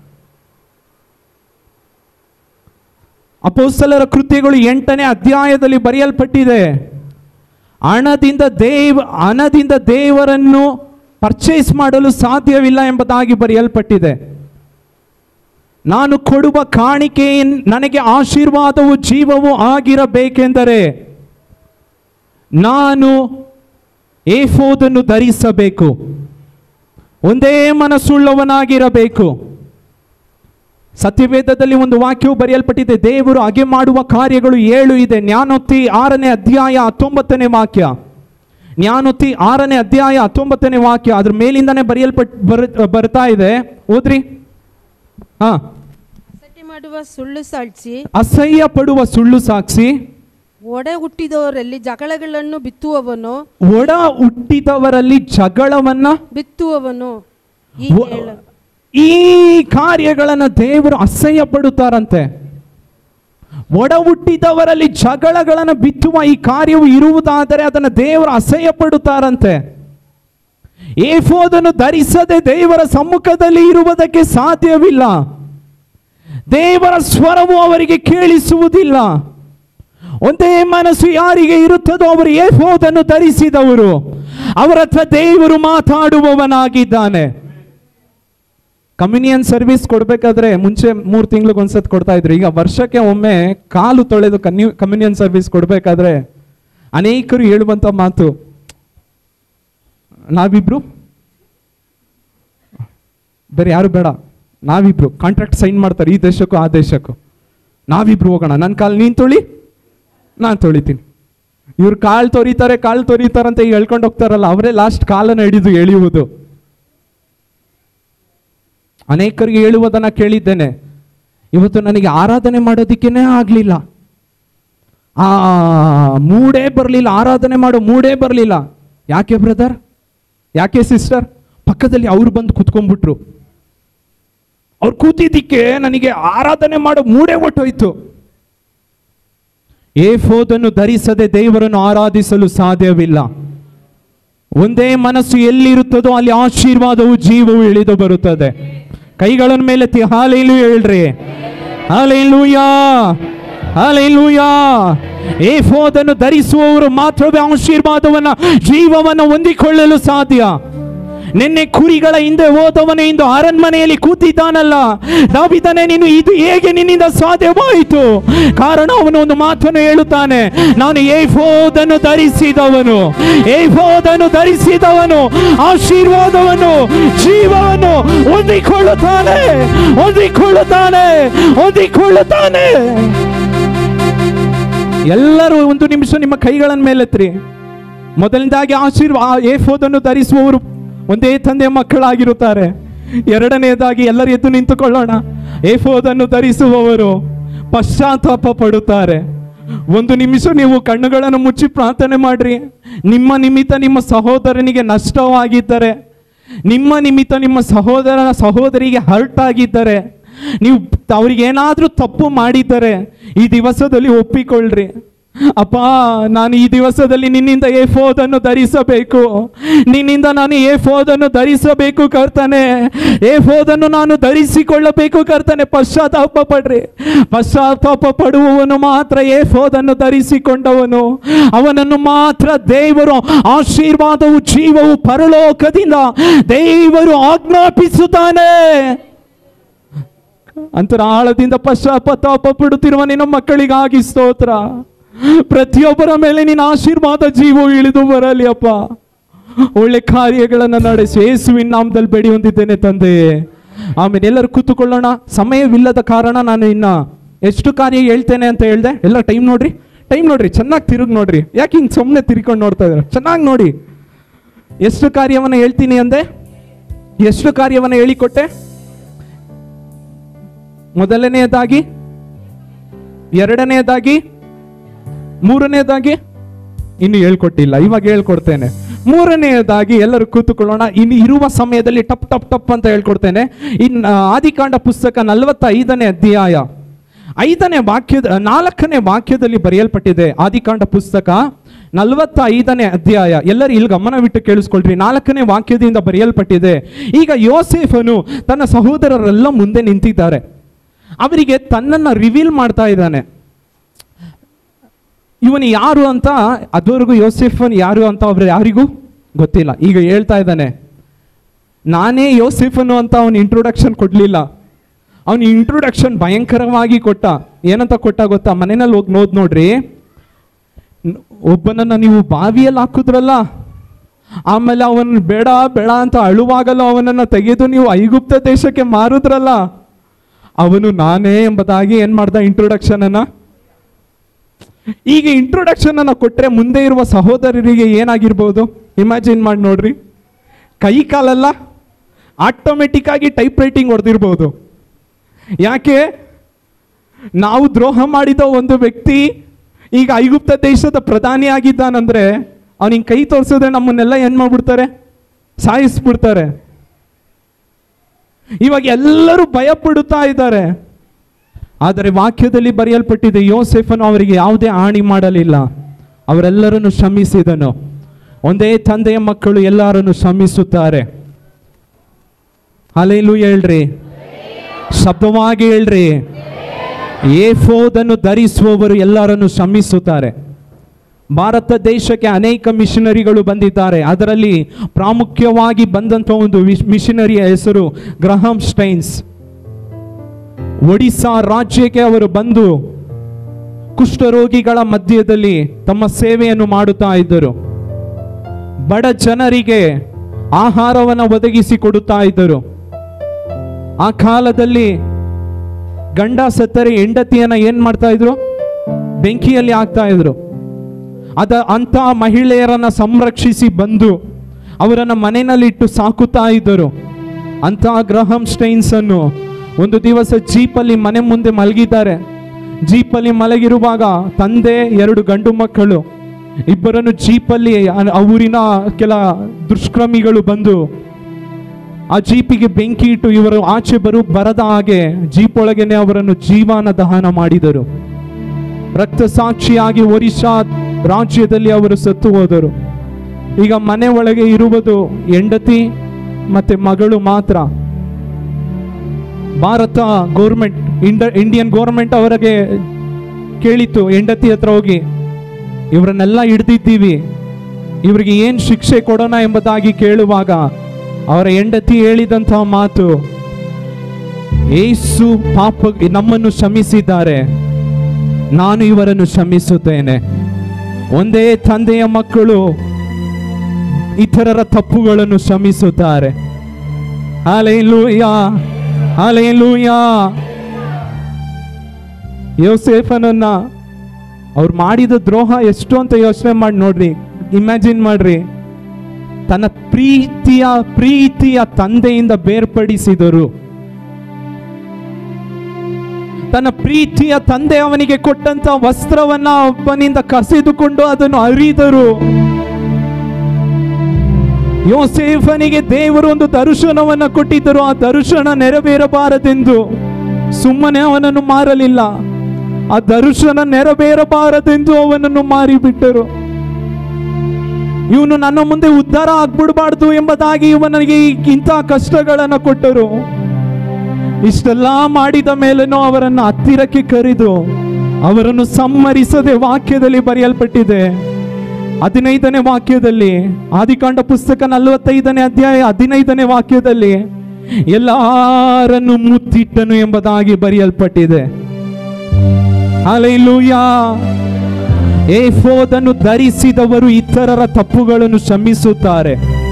ಅಪೋಸ್ತಲರ ಕೃತ್ಯಗಳು ಎಂಟನೇ ಅಧ್ಯಾಯದಲ್ಲಿ ಬರೆಯಲ್ಪಟ್ಟಿದೆ ಹಣದಿಂದ ದೇವ ಹಣದಿಂದ ದೇವರನ್ನು ಪರ್ಚೇಸ್ ಮಾಡಲು ಸಾಧ್ಯವಿಲ್ಲ ಎಂಬುದಾಗಿ ಬರೆಯಲ್ಪಟ್ಟಿದೆ ನಾನು ಕೊಡುವ ಕಾಣಿಕೆ ನನಗೆ ಆಶೀರ್ವಾದವು ಜೀವವು ಆಗಿರಬೇಕೆಂದರೆ ನಾನು ಏಫೋದನ್ನು ಧರಿಸಬೇಕು ಒಂದೇ ಮನಸ್ಸುಳ್ಳವನಾಗಿರಬೇಕು ಸತ್ಯವೇದದಲ್ಲಿ ಒಂದು ವಾಕ್ಯವು ಬರೆಯಲ್ಪಟ್ಟಿದೆ ದೇವರು ಹಾಗೆ ಮಾಡುವ ಕಾರ್ಯಗಳು ಏಳು ಇದೆ ಜ್ಞಾನೋಕ್ತಿ ಆರನೇ ಅಧ್ಯಾಯ ಹತ್ತೊಂಬತ್ತನೇ ವಾಕ್ಯ ಜ್ಞಾನೋಕ್ತಿ ಆರನೇ ಅಧ್ಯಾಯ ಹತ್ತೊಂಬತ್ತನೇ ವಾಕ್ಯ ಅದ್ರ ಮೇಲಿಂದಾನೇ ಬರೆಯಲ್ಪಟ್ ಬರ್ ಬರ್ತಾ ಇದೆ ಓದ್ರಿ ಹಾ ಅಸಡ್ಡೆ ಮಾಡುವ ಸುಳ್ಳು ಸಾಕ್ಷಿ ಅಸಹ್ಯ ಪಡುವ ಸುಳ್ಳು ಸಾಕ್ಷಿ ಒಡೆ ಹುಟ್ಟಿದವರಲ್ಲಿ ಜಗಳಗಳನ್ನು ಬಿತ್ತುವವನು ಒಡ ಹುಟ್ಟಿದವರಲ್ಲಿ ಜಗಳವನ್ನ ಬಿತ್ತುವವನು ಈ ಒ- ಏಳು ಈ ಕಾರ್ಯಗಳನ್ನ ದೇವರು ಅಸಹ್ಯ ಪಡುತ್ತಾರಂತೆ ಒಡ ಹುಟ್ಟಿದವರಲ್ಲಿ ಜಗಳಗಳನ್ನು ಬಿತ್ತುವ ಈ ಕಾರ್ಯವು ಇರುವುದಾದರೆ ಅದನ್ನು ದೇವರು ಅಸಹ್ಯ ಪಡುತ್ತಾರಂತೆ ಏಫೋದನ್ನು ಧರಿಸದೆ ದೇವರ ಸಮ್ಮುಖದಲ್ಲಿ ಇರುವುದಕ್ಕೆ ಸಾಧ್ಯವಿಲ್ಲ ದೇವರ ಸ್ವರವು ಅವರಿಗೆ ಕೇಳಿಸುವುದಿಲ್ಲ ಒಂದೇ ಮನಸ್ಸು ಯಾರಿಗೆ ಇರುತ್ತದೋ ಅವರು ಏಫೋದನ್ನು ಧರಿಸಿದವರು ಅವರ ಹತ್ರ ದೇವರು ಮಾತಾಡುವವನಾಗಿದ್ದಾನೆ ಕಮ್ಯುನಿಯನ್ ಸರ್ವಿಸ್ ಕೊಡಬೇಕಾದ್ರೆ ಮುಂಚೆ ಮೂರು ತಿಂಗಳಿಗೆ ಒಂದ್ಸತ್ ಕೊಡ್ತಾ ಇದ್ರು ಈಗ ವರ್ಷಕ್ಕೆ ಒಮ್ಮೆ ಕಾಲು ತೊಳೆದು ಕನ್ಯು ಕಮ್ಯುನಿಯನ್ ಸರ್ವಿಸ್ ಕೊಡಬೇಕಾದ್ರೆ ಅನೇಕರು ಹೇಳುವಂಥ ಮಾತು ನಾವಿಬ್ರು ಬೇರೆ ಯಾರು ಬೇಡ ನಾವಿಬ್ರು ಕಾಂಟ್ರಾಕ್ಟ್ ಸೈನ್ ಮಾಡ್ತಾರೆ ಈ ದೇಶಕ್ಕೂ ಆ ದೇಶಕ್ಕೂ ನಾವಿಬ್ರು ಹೋಗೋಣ ನನ್ನ ಕಾಲು ನೀನು ತೊಳಿ ನಾನು ತೊಳಿತೀನಿ ಇವ್ರು ಕಾಲು ತೊರಿತಾರೆ ಕಾಲು ತೊರಿತಾರಂತ ಈಗ ಹೇಳ್ಕೊಂಡು ಹೋಗ್ತಾರಲ್ಲ ಅವರೇ ಲಾಸ್ಟ್ ಕಾಲನ್ನು ಹಿಡಿದು ಎಳೆಯುವುದು ಅನೇಕರಿಗೆ ಹೇಳುವುದನ್ನು ಕೇಳಿದ್ದೇನೆ ಇವತ್ತು ನನಗೆ ಆರಾಧನೆ ಮಾಡೋದಕ್ಕೇನೆ ಆಗಲಿಲ್ಲ ಆ ಮೂಡೇ ಬರಲಿಲ್ಲ ಆರಾಧನೆ ಮಾಡೋ ಮೂಡೇ ಬರಲಿಲ್ಲ ಯಾಕೆ ಬ್ರದರ್ ಯಾಕೆ ಸಿಸ್ಟರ್ ಪಕ್ಕದಲ್ಲಿ ಅವ್ರು ಬಂದು ಕುತ್ಕೊಂಡ್ಬಿಟ್ರು ಅವ್ರು ಕೂತಿದ್ದಕ್ಕೆ ನನಗೆ ಆರಾಧನೆ ಮಾಡೋ ಮೂಡೇ ಹೊಟ್ಟೋಯ್ತು ಏಫೋದನ್ನು ಧರಿಸದೆ ದೇವರನ್ನು ಆರಾಧಿಸಲು ಸಾಧ್ಯವಿಲ್ಲ ಒಂದೇ ಮನಸ್ಸು ಎಲ್ಲಿರುತ್ತದೋ ಅಲ್ಲಿ ಆಶೀರ್ವಾದವು ಜೀವವು ಇಳಿದು ಬರುತ್ತದೆ ಕೈಗಳ ಮೇಲೆ ತಿ ಹಾಲೇಲು ಹೇಳ್ರಿ ಹಾಲೇಲೂಯಾ ಹಾಲೇಲೂಯಾ ಏಫೋದನ್ನು ಧರಿಸುವವರು ಮಾತ್ರವೇ ಆಶೀರ್ವಾದವನ್ನ ಜೀವವನ್ನು ಹೊಂದಿಕೊಳ್ಳಲು ಸಾಧ್ಯ ನಿನ್ನೆ ಕುರಿಗಳ ಹಿಂದೆ ಹೋದವನು ಇಂದು ಅರಣ್ಮನೆಯಲ್ಲಿ ಕೂತಿದ್ದಾನಲ್ಲ ನಾವಿದ್ದಾನೆ ನೀನು ಇದು ಹೇಗೆ ನಿನ್ನಿಂದ ಸಾಧ್ಯವಾಯಿತು ಕಾರಣ ಅವನು ಒಂದು ಮಾತನ್ನು ಹೇಳುತ್ತಾನೆ ನಾನು ಏಫೋದನ್ನು ಧರಿಸಿದವನು ಏಫೋದನ್ನು ಧರಿಸಿದವನು ಆಶೀರ್ವಾದವನ್ನು ಜೀವವನ್ನು ಹೊಂದಿಕೊಳ್ಳುತ್ತಾನೆ ಹೊಂದಿಕೊಳ್ಳುತ್ತಾನೆ ಹೊಂದಿಕೊಳ್ಳುತ್ತಾನೆ ಎಲ್ಲರೂ ಒಂದು ನಿಮಿಷ ನಿಮ್ಮ ಕೈಗಳನ್ನು ಮೇಲೆತ್ರಿ ಮೊದಲನೇದಾಗಿ ಆಶೀರ್ವಾ ಏಫೋದನ್ನು ಧರಿಸುವವರು ಒಂದೇ ತಂದೆಯ ಮಕ್ಕಳಾಗಿರುತ್ತಾರೆ ಎರಡನೆಯದಾಗಿ ಎಲ್ಲರೂ ಎದ್ದು ನಿಂತುಕೊಳ್ಳೋಣ ಏಫೋದನ್ನು ಧರಿಸುವವರು ಪಶ್ಚಾತ್ತಾಪ ಪಡುತ್ತಾರೆ ಒಂದು ನಿಮಿಷ ನೀವು ಕಣ್ಣುಗಳನ್ನು ಮುಚ್ಚಿ ಪ್ರಾರ್ಥನೆ ಮಾಡ್ರಿ ನಿಮ್ಮ ನಿಮಿತ್ತ ನಿಮ್ಮ ಸಹೋದರನಿಗೆ ನಷ್ಟವಾಗಿದ್ದರೆ ನಿಮ್ಮ ನಿಮಿತ್ತ ನಿಮ್ಮ ಸಹೋದರನ ಸಹೋದರಿಗೆ ಹರ್ಟ್ ಆಗಿದ್ದರೆ ನೀವು ಅವ್ರಿಗೆ ಏನಾದರೂ ತಪ್ಪು ಮಾಡಿದ್ದರೆ ಈ ದಿವಸದಲ್ಲಿ ಒಪ್ಪಿಕೊಳ್ಳ್ರಿ ಅಪ್ಪ ನಾನು ಈ ದಿವಸದಲ್ಲಿ ನಿನ್ನಿಂದ ಏಫೋದನ್ನು ಧರಿಸಬೇಕು ನಿನ್ನಿಂದ ನಾನು ಏಫೋದನ್ನು ಧರಿಸಬೇಕು ಕರ್ತಾನೆ ಏಫೋದನ್ನು ನಾನು ಧರಿಸಿಕೊಳ್ಳಬೇಕು ಕರ್ತಾನೆ ಪಶ್ಚಾತ್ತಾಪ ಪಡ್ರಿ ಪಶ್ಚಾತ್ತಾಪ ಪಡುವವನು ಮಾತ್ರ ಏಫೋದನ್ನು ಧರಿಸಿಕೊಂಡವನು ಅವನನ್ನು ಮಾತ್ರ ದೇವರು ಆಶೀರ್ವಾದವು ಜೀವವು ಪರಲೋಕದಿಂದ ದೇವರು ಆಜ್ಞಾಪಿಸುತ್ತಾನೆ ಅಂತರಾಳದಿಂದ ಪಶ್ಚಾತ್ತಾಪ ಪಡುತ್ತಿರುವ ನಿನ್ನ ಮಕ್ಕಳಿಗಾಗಿ ಸ್ತೋತ್ರ ಪ್ರತಿಯೊಬ್ಬರ ಮೇಲೆ ನಿನ್ನ ಆಶೀರ್ವಾದ ಜೀವವು ಇಳಿದು ಬರಲಿ ಅಪ್ಪ ಒಳ್ಳೆ ಕಾರ್ಯಗಳನ್ನು ನಡೆಸಿ ಯೇಸುವಿನ ನಾಮದಲ್ಲಿ ಬೆಡಿ ಹೊಂದಿದ್ದೇನೆ ತಂದೆಯೇ ಆಮೇಲೆ ಎಲ್ಲರೂ ಕೂತುಕೊಳ್ಳೋಣ ಸಮಯವಿಲ್ಲದ ಕಾರಣ ನಾನು ಇನ್ನ ಎಷ್ಟು ಕಾರ್ಯ ಹೇಳ್ತೇನೆ ಅಂತ ಹೇಳ್ದೆ ಎಲ್ಲ ಟೈಮ್ ನೋಡ್ರಿ ಟೈಮ್ ನೋಡ್ರಿ ಚೆನ್ನಾಗಿ ತಿರುಗಿ ನೋಡ್ರಿ ಯಾಕೆ ಹಿಂಗೆ ಸುಮ್ಮನೆ ತಿರ್ಕೊಂಡು ನೋಡ್ತಾ ಇದ್ದಾರೆ ಚೆನ್ನಾಗಿ ನೋಡಿ ಎಷ್ಟು ಕಾರ್ಯವನ್ನು ಹೇಳ್ತೀನಿ ಅಂದೆ ಎಷ್ಟು ಕಾರ್ಯವನ್ನು ಹೇಳಿಕೊಟ್ಟೆ ಮೊದಲನೆಯದಾಗಿ ಎರಡನೇದಾಗಿ ಮೂರನೇದಾಗಿ ಇನ್ನು ಹೇಳ್ಕೊಟ್ಟಿಲ್ಲ ಇವಾಗ ಹೇಳ್ಕೊಡ್ತೇನೆ ಮೂರನೆಯದಾಗಿ ಎಲ್ಲರೂ ಕೂತುಕೊಳ್ಳೋಣ ಇನ್ನು ಇರುವ ಸಮಯದಲ್ಲಿ ಟಪ್ ಟಪ್ ಟಪ್ ಅಂತ ಹೇಳ್ಕೊಡ್ತೇನೆ ಇನ್ನು ಆದಿಕಾಂಡ ಪುಸ್ತಕ ನಲವತ್ತೈದನೇ ಅಧ್ಯಾಯ ಐದನೇ ವಾಕ್ಯದ ನಾಲ್ಕನೇ ವಾಕ್ಯದಲ್ಲಿ ಬರೆಯಲ್ಪಟ್ಟಿದೆ ಆದಿಕಾಂಡ ಪುಸ್ತಕ ನಲವತ್ತ ಐದನೇ ಅಧ್ಯಾಯ ಎಲ್ಲರೂ ಇಲ್ಲಿ ಗಮನವಿಟ್ಟು ಕೇಳಿಸ್ಕೊಳ್ರಿ ನಾಲ್ಕನೇ ವಾಕ್ಯದಿಂದ ಬರೆಯಲ್ಪಟ್ಟಿದೆ ಈಗ ಯೋಸೇಫನು ತನ್ನ ಸಹೋದರರೆಲ್ಲ ಮುಂದೆ ನಿಂತಿದ್ದಾರೆ ಅವರಿಗೆ ತನ್ನನ್ನು ರಿವೀಲ್ ಮಾಡ್ತಾ ಇದ್ದಾನೆ ಇವನು ಯಾರು ಅಂತ ಅದುವರೆಗೂ ಯೋಸೆಫನ್ ಯಾರು ಅಂತ ಅವ್ರು ಯಾರಿಗೂ ಗೊತ್ತಿಲ್ಲ ಈಗ ಹೇಳ್ತಾ ಇದ್ದಾನೆ ನಾನೇ ಯೋಸೆಫನು ಅಂತ ಅವನು ಇಂಟ್ರೊಡಕ್ಷನ್ ಕೊಡಲಿಲ್ಲ ಅವನು ಇಂಟ್ರೊಡಕ್ಷನ್ ಭಯಂಕರವಾಗಿ ಕೊಟ್ಟ ಏನಂತ ಕೊಟ್ಟ ಗೊತ್ತಾ ಮನೆಯಲ್ಲಿ ಹೋಗಿ ನೋದ್ ನೋಡ್ರಿ ನ್- ಒಬ್ಬನನ್ನ ನೀವು ಬಾವಿಯಲ್ಲಿ ಹಾಕಿದ್ರಲ್ಲ ಆಮೇಲೆ ಅವನು ಬೇಡ ಬೇಡ ಅಂತ ಅಳುವಾಗಲೂ ಅವನನ್ನು ತೆಗೆದು ನೀವು ಐಗುಪ್ತ ದೇಶಕ್ಕೆ ಮಾರಿದ್ರಲ್ಲ ಅವನು ನಾನೇ ಎಂಬುದಾಗಿ ಏನ್ ಮಾಡ್ದ ಇಂಟ್ರೊಡಕ್ಷನ್ ಅನ್ನ ಈಗ ಇಂಟ್ರೊಡಕ್ಷನ್ ಅನ್ನ ಕೊಟ್ರೆ ಮುಂದೆ ಇರುವ ಸಹೋದರರಿಗೆ ಏನಾಗಿರ್ಬೋದು ಇಮ್ಯಾಜಿನ್ ಮಾಡಿ ನೋಡ್ರಿ ಕೈ ಕಾಲೆಲ್ಲ ಆಟೋಮೆಟಿಕ್ ಆಗಿ ಟೈಪ್ ರೈಟಿಂಗ್ ಹೊಡೆದಿರ್ಬೋದು ಯಾಕೆ ನಾವು ದ್ರೋಹ ಮಾಡಿದ ಒಂದು ವ್ಯಕ್ತಿ ಈಗ ಐಗುಪ್ತ ದೇಶದ ಪ್ರಧಾನಿ ಆಗಿದ್ದಾನಂದ್ರೆ ಅವನಿಗೆ ಕೈ ತೋರಿಸಿದ್ರೆ ನಮ್ಮನ್ನೆಲ್ಲ ಏನ್ ಮಾಡ್ಬಿಡ್ತಾರೆ ಸಾಯಿಸ್ಬಿಡ್ತಾರೆ ಇವಾಗ ಎಲ್ಲರೂ ಭಯ ಪಡುತ್ತಾ ಇದ್ದಾರೆ ಆದರೆ ವಾಕ್ಯದಲ್ಲಿ ಬರೆಯಲ್ಪಟ್ಟಿದೆ ಯೋಸೆಫನು ಅವರಿಗೆ ಯಾವುದೇ ಹಾನಿ ಮಾಡಲಿಲ್ಲ ಅವರೆಲ್ಲರನ್ನು ಶ್ರಮಿಸಿದನು ಒಂದೇ ತಂದೆಯ ಮಕ್ಕಳು ಎಲ್ಲರನ್ನು ಶ್ರಮಿಸುತ್ತಾರೆ ಅಲೆಲು ಹೇಳ್ರಿ ಶಬ್ದವಾಗಿ ಹೇಳ್ರಿ ಏಫೋದನ್ನು ಧರಿಸುವವರು ಎಲ್ಲರನ್ನು ಶ್ರಮಿಸುತ್ತಾರೆ ಭಾರತ ದೇಶಕ್ಕೆ ಅನೇಕ ಮಿಷನರಿಗಳು ಬಂದಿದ್ದಾರೆ ಅದರಲ್ಲಿ ಪ್ರಾಮುಖ್ಯವಾಗಿ ಬಂದಂಥ ಒಂದು ಮಿಷನರಿಯ ಹೆಸರು ಗ್ರಹಂ ಸ್ಟೈನ್ಸ್ ಒಡಿಸ್ಸಾ ರಾಜ್ಯಕ್ಕೆ ಅವರು ಬಂದು ಕುಷ್ಠರೋಗಿಗಳ ಮಧ್ಯದಲ್ಲಿ ತಮ್ಮ ಸೇವೆಯನ್ನು ಮಾಡುತ್ತಾ ಇದ್ದರು ಬಡ ಜನರಿಗೆ ಆಹಾರವನ್ನು ಒದಗಿಸಿ ಕೊಡುತ್ತಾ ಇದ್ದರು ಆ ಕಾಲದಲ್ಲಿ ಗಂಡ ಸತ್ತರೆ ಹೆಂಡತಿಯನ್ನ ಏನ್ ಮಾಡ್ತಾ ಇದ್ರು ಬೆಂಕಿಯಲ್ಲಿ ಹಾಕ್ತಾ ಇದ್ರು ಅದ ಅಂತ ಮಹಿಳೆಯರನ್ನ ಸಂರಕ್ಷಿಸಿ ಬಂದು ಅವರನ್ನ ಮನೆಯಲ್ಲಿಟ್ಟು ಸಾಕುತ್ತಾ ಇದ್ದರು ಅಂತ ಗ್ರಹಂ ಸ್ಟೈನ್ಸ್ ಅನ್ನು ಒಂದು ದಿವಸ ಜೀಪಲ್ಲಿ ಮನೆ ಮುಂದೆ ಮಲಗಿದ್ದಾರೆ ಜೀಪಲ್ಲಿ ಮಲಗಿರುವಾಗ ತಂದೆ ಎರಡು ಗಂಡು ಮಕ್ಕಳು ಇಬ್ಬರನ್ನು ಜೀಪಲ್ಲಿ ಆ- ಆ ಊರಿನ ಕೆಲ ದುಷ್ಕ್ರಮಿಗಳು ಬಂದು ಆ ಜೀಪಿಗೆ ಬೆಂಕಿ ಇಟ್ಟು ಇವರು ಆಚೆ ಬರು ಬರದ ಹಾಗೆ ಜೀಪ್ ಒಳಗೇನೆ ಅವರನ್ನು ಜೀವನ ದಹನ ಮಾಡಿದರು ರಕ್ತ ಸಾಕ್ಷಿಯಾಗಿ ಒರಿಸ್ಸಾ ರಾಜ್ಯದಲ್ಲಿ ಅವರು ಸತ್ತು ಹೋದರು ಈಗ ಮನೆ ಒಳಗೆ ಇರುವುದು ಹೆಂಡತಿ ಮತ್ತೆ ಮಗಳು ಮಾತ್ರ ಭಾರತ ಗೌರ್ಮೆಂಟ್ ಇಂಡ ಇಂಡಿಯನ್ ಗೌರ್ಮೆಂಟ್ ಅವರಿಗೆ ಕೇಳಿತು ಹೆಂಡತಿ ಹತ್ರ ಹೋಗಿ ಇವರನ್ನೆಲ್ಲ ಹಿಡ್ದಿದ್ದೀವಿ ಇವರಿಗೆ ಏನು ಶಿಕ್ಷೆ ಕೊಡೋಣ ಎಂಬುದಾಗಿ ಕೇಳುವಾಗ ಅವರ ಹೆಂಡತಿ ಹೇಳಿದಂತಹ ಮಾತು ಏಸು ಪಾಪ ನಮ್ಮನ್ನು ಕ್ಷಮಿಸಿದ್ದಾರೆ ನಾನು ಇವರನ್ನು ಕ್ಷಮಿಸುತ್ತೇನೆ ಒಂದೇ ತಂದೆಯ ಮಕ್ಕಳು ಇತರರ ತಪ್ಪುಗಳನ್ನು ಕ್ಷಮಿಸುತ್ತಾರೆ ಹಾಲೆಲೂಯಾ ಹಾಲೆಲೂಯಾ ಯೋಸೇಫನನ್ನ ಅವ್ರು ಮಾಡಿದ ದ್ರೋಹ ಎಷ್ಟು ಅಂತ ಯೋಚನೆ ಮಾಡಿ ನೋಡ್ರಿ ಇಮ್ಯಾಜಿನ್ ಮಾಡ್ರಿ ತನ್ನ ಪ್ರೀತಿಯ ಪ್ರೀತಿಯ ತಂದೆಯಿಂದ ಬೇರ್ಪಡಿಸಿದರು ತನ್ನ ಪ್ರೀತಿಯ ತಂದೆ ಅವನಿಗೆ ಕೊಟ್ಟಂತ ವಸ್ತ್ರವನ್ನ ಒಬ್ಬನಿಂದ ಕಸಿದುಕೊಂಡು ಅದನ್ನು ಅರಿದರು ಯೋಸೇಫನಿಗೆ ದೇವರು ಒಂದು ದರ್ಶನವನ್ನ ಕೊಟ್ಟಿದ್ದರು ಆ ದರ್ಶನ ನೆರವೇರಬಾರದೆಂದು ಸುಮ್ಮನೆ ಅವನನ್ನು ಮಾರಲಿಲ್ಲ ಆ ದರ್ಶನ ನೆರವೇರಬಾರದೆಂದು ಅವನನ್ನು ಮಾರಿಬಿಟ್ಟರು ಇವನು ನನ್ನ ಮುಂದೆ ಉದ್ಧಾರ ಆಗ್ಬಿಡಬಾರ್ದು ಎಂಬುದಾಗಿ ಇವನಿಗೆ ಇಂಥ ಕಷ್ಟಗಳನ್ನು ಕೊಟ್ಟರು ಇಷ್ಟೆಲ್ಲ ಮಾಡಿದ ಮೇಲೇನೂ ಅವರನ್ನು ಹತ್ತಿರಕ್ಕೆ ಕರೆದು ಅವರನ್ನು ಸಮ್ಮರಿಸದೆ ವಾಕ್ಯದಲ್ಲಿ ಬರೆಯಲ್ಪಟ್ಟಿದೆ ಹದಿನೈದನೇ ವಾಕ್ಯದಲ್ಲಿ ಆದಿಕಾಂಡ ಪುಸ್ತಕ ನಲವತ್ತೈದನೇ ಅಧ್ಯಾಯ ಹದಿನೈದನೇ ವಾಕ್ಯದಲ್ಲಿ ಎಲ್ಲರನ್ನು ಮುತ್ತಿಟ್ಟನು ಎಂಬುದಾಗಿ ಬರೆಯಲ್ಪಟ್ಟಿದೆ ಹಾಲೆಲೂಯಾ ಏಫೋದನ್ನು ಧರಿಸಿದವರು ಇತರರ ತಪ್ಪುಗಳನ್ನು ಕ್ಷಮಿಸುತ್ತಾರೆ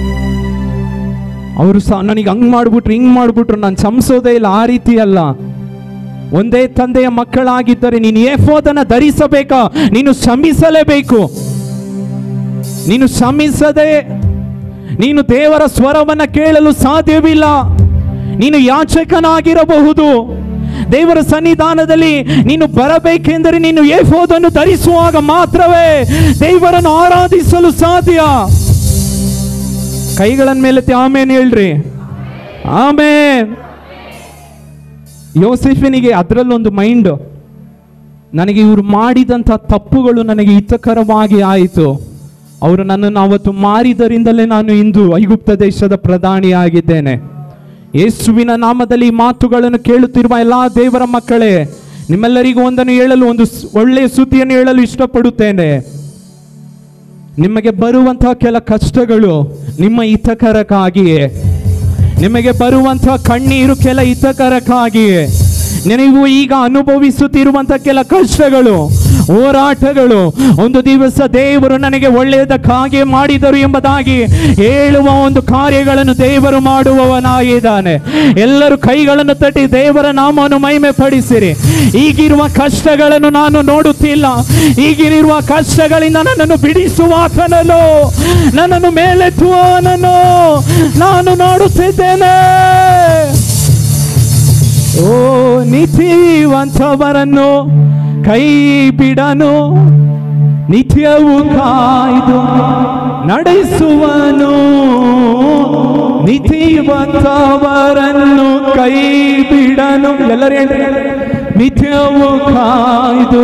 ಅವರು ಸಹ ನನಗೆ ಹಂಗ್ ಮಾಡ್ಬಿಟ್ರು ಹಿಂಗ್ ಮಾಡ್ಬಿಟ್ರು ನಾನು ಕ್ಷಮಿಸೋದೇ ಇಲ್ಲ ಆ ರೀತಿ ಅಲ್ಲ ಒಂದೇ ತಂದೆಯ ಮಕ್ಕಳಾಗಿದ್ದರೆ ನೀನು ಏಫೋದನ್ನ ಧರಿಸಬೇಕಾ ನೀನು ಶ್ರಮಿಸಲೇಬೇಕು ನೀನು ಶ್ರಮಿಸದೆ ನೀನು ದೇವರ ಸ್ವರವನ್ನ ಕೇಳಲು ಸಾಧ್ಯವಿಲ್ಲ ನೀನು ಯಾಚಕನಾಗಿರಬಹುದು ದೇವರ ಸನ್ನಿಧಾನದಲ್ಲಿ ನೀನು ಬರಬೇಕೆಂದರೆ ನೀನು ಏಫೋದನ್ನು ಧರಿಸುವಾಗ ಮಾತ್ರವೇ ದೇವರನ್ನು ಆರಾಧಿಸಲು ಸಾಧ್ಯ ಕೈಗಳನ್ನ ಮೇಲೆ ಆಮೇನ್ ಹೇಳ್ರಿ ಆಮೇನ್ ಯೋಸೆಫಿನಿಗೆ ಅದರಲ್ಲೊಂದು ಮೈಂಡ್ ನನಗೆ ಇವರು ಮಾಡಿದಂಥ ತಪ್ಪುಗಳು ನನಗೆ ಹಿತಕರವಾಗಿ ಆಯಿತು ಅವರು ನನ್ನನ್ನು ಅವತ್ತು ಮಾರಿದರಿಂದಲೇ ನಾನು ಇಂದು ಐಗುಪ್ತ ದೇಶದ ಪ್ರಧಾನಿಯಾಗಿದ್ದೇನೆ ಯೇಸುವಿನ ನಾಮದಲ್ಲಿ ಈ ಮಾತುಗಳನ್ನು ಕೇಳುತ್ತಿರುವ ಎಲ್ಲ ದೇವರ ಮಕ್ಕಳೇ ನಿಮ್ಮೆಲ್ಲರಿಗೂ ಒಂದನ್ನು ಹೇಳಲು ಒಂದು ಸ್- ಒಳ್ಳೆಯ ಸುದ್ದಿಯನ್ನು ಹೇಳಲು ಇಷ್ಟಪಡುತ್ತೇನೆ ನಿಮಗೆ ಬರುವಂತಹ ಕೆಲ ಕಷ್ಟಗಳು ನಿಮ್ಮ ಹಿತಕರಕ್ಕಾಗಿಯೇ ನಿಮಗೆ ಬರುವಂತಹ ಕಣ್ಣೀರು ಕೆಲ ಹಿತಕರಕ್ಕಾಗಿಯೇ ನೀವು ಈಗ ಅನುಭವಿಸುತ್ತಿರುವಂತ ಕೆಲ ಕಷ್ಟಗಳು ಹೋರಾಟಗಳು ಒಂದು ದಿವಸ ದೇವರು ನನಗೆ ಒಳ್ಳೆಯದಕ್ಕಾಗಿ ಮಾಡಿದರು ಎಂಬುದಾಗಿ ಹೇಳುವ ಒಂದು ಕಾರ್ಯಗಳನ್ನು ದೇವರು ಮಾಡುವವನಾಗಿದ್ದಾನೆ ಎಲ್ಲರೂ ಕೈಗಳನ್ನು ತಟ್ಟಿ ದೇವರ ನಾಮವನ್ನು ಮಹಿಮೆ ಪಡಿಸಿರಿ ಈಗಿರುವ ಕಷ್ಟಗಳನ್ನು ನಾನು ನೋಡುತ್ತಿಲ್ಲ ಈಗಿರುವ ಕಷ್ಟಗಳಿಂದ ನನ್ನನ್ನು ಬಿಡಿಸುವಾತನನ್ನು ನನ್ನನ್ನು ಮೇಲೆತ್ತುವವನನ್ನು ನಾನು ನೋಡುತ್ತಿದ್ದೇನೆ ಓ ನೀತಿವಂತವರನ್ನು ಕೈ ಬಿಡನು ನಿತ್ಯವೂ ಕಾಯ್ದು ನಡೆಸುವನು ನೀತಿವಂತವರನ್ನು ಕೈ ಬಿಡನು ಎಲ್ಲರೂ ಹೇಳ್ರಿ ನಿತ್ಯವೂ ಕಾಯ್ದು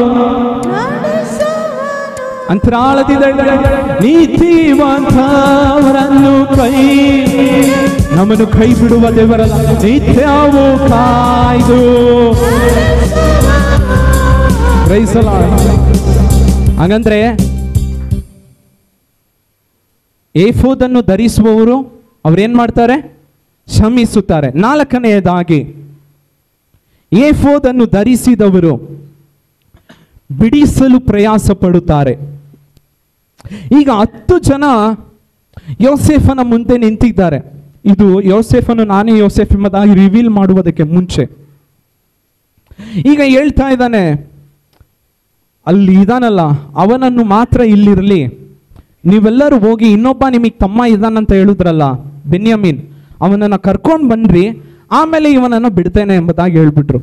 ಅಂತರಾಳದಿಂದ ಹೇಳ್ರಿ, ನೀತಿವಂತವರನ್ನು ಕೈ ನಮ್ಮನ್ನು ಕೈ ಬಿಡುವ ದೇವರಲ್ಲ ನಿತ್ಯವೂ ಕಾಯ್ದು Praise the Lord. ಹಾಗಂದ್ರೆ ಏಫೋದನ್ನು ಧರಿಸುವವರು ಅವ್ರೇನ್ ಮಾಡ್ತಾರೆ ಶ್ರಮಿಸುತ್ತಾರೆ ನಾಲ್ಕನೆಯದಾಗಿ ಏಫೋದನ್ನು ಧರಿಸಿದವರು ಬಿಡಿಸಲು ಪ್ರಯಾಸ ಪಡುತ್ತಾರೆ ಈಗ ಹತ್ತು ಜನ ಯೋಸೇಫನ ಮುಂದೆ ನಿಂತಿದ್ದಾರೆ ಇದು ಯೋಸೇಫನು ನಾನೇ ಯೋಸೇಫ್ ಎಂಬುದಾಗಿ ರಿವೀಲ್ ಮಾಡುವುದಕ್ಕೆ ಮುಂಚೆ ಈಗ ಹೇಳ್ತಾ ಇದ್ದಾನೆ ಅಲ್ಲಿ ಇದಾನಲ್ಲ ಅವನನ್ನು ಮಾತ್ರ ಇಲ್ಲಿರಲಿ ನೀವೆಲ್ಲರೂ ಹೋಗಿ ಇನ್ನೊಬ್ಬ ನಿಮಗೆ ತಮ್ಮ ಇದಾನಂತ ಹೇಳಿದ್ರಲ್ಲ ಬೆನ್ಯಾಮೀನ್ ಅವನನ್ನು ಕರ್ಕೊಂಡು ಬನ್ರಿ ಆಮೇಲೆ ಇವನನ್ನು ಬಿಡ್ತೇನೆ ಎಂಬುದಾಗಿ ಹೇಳ್ಬಿಟ್ರು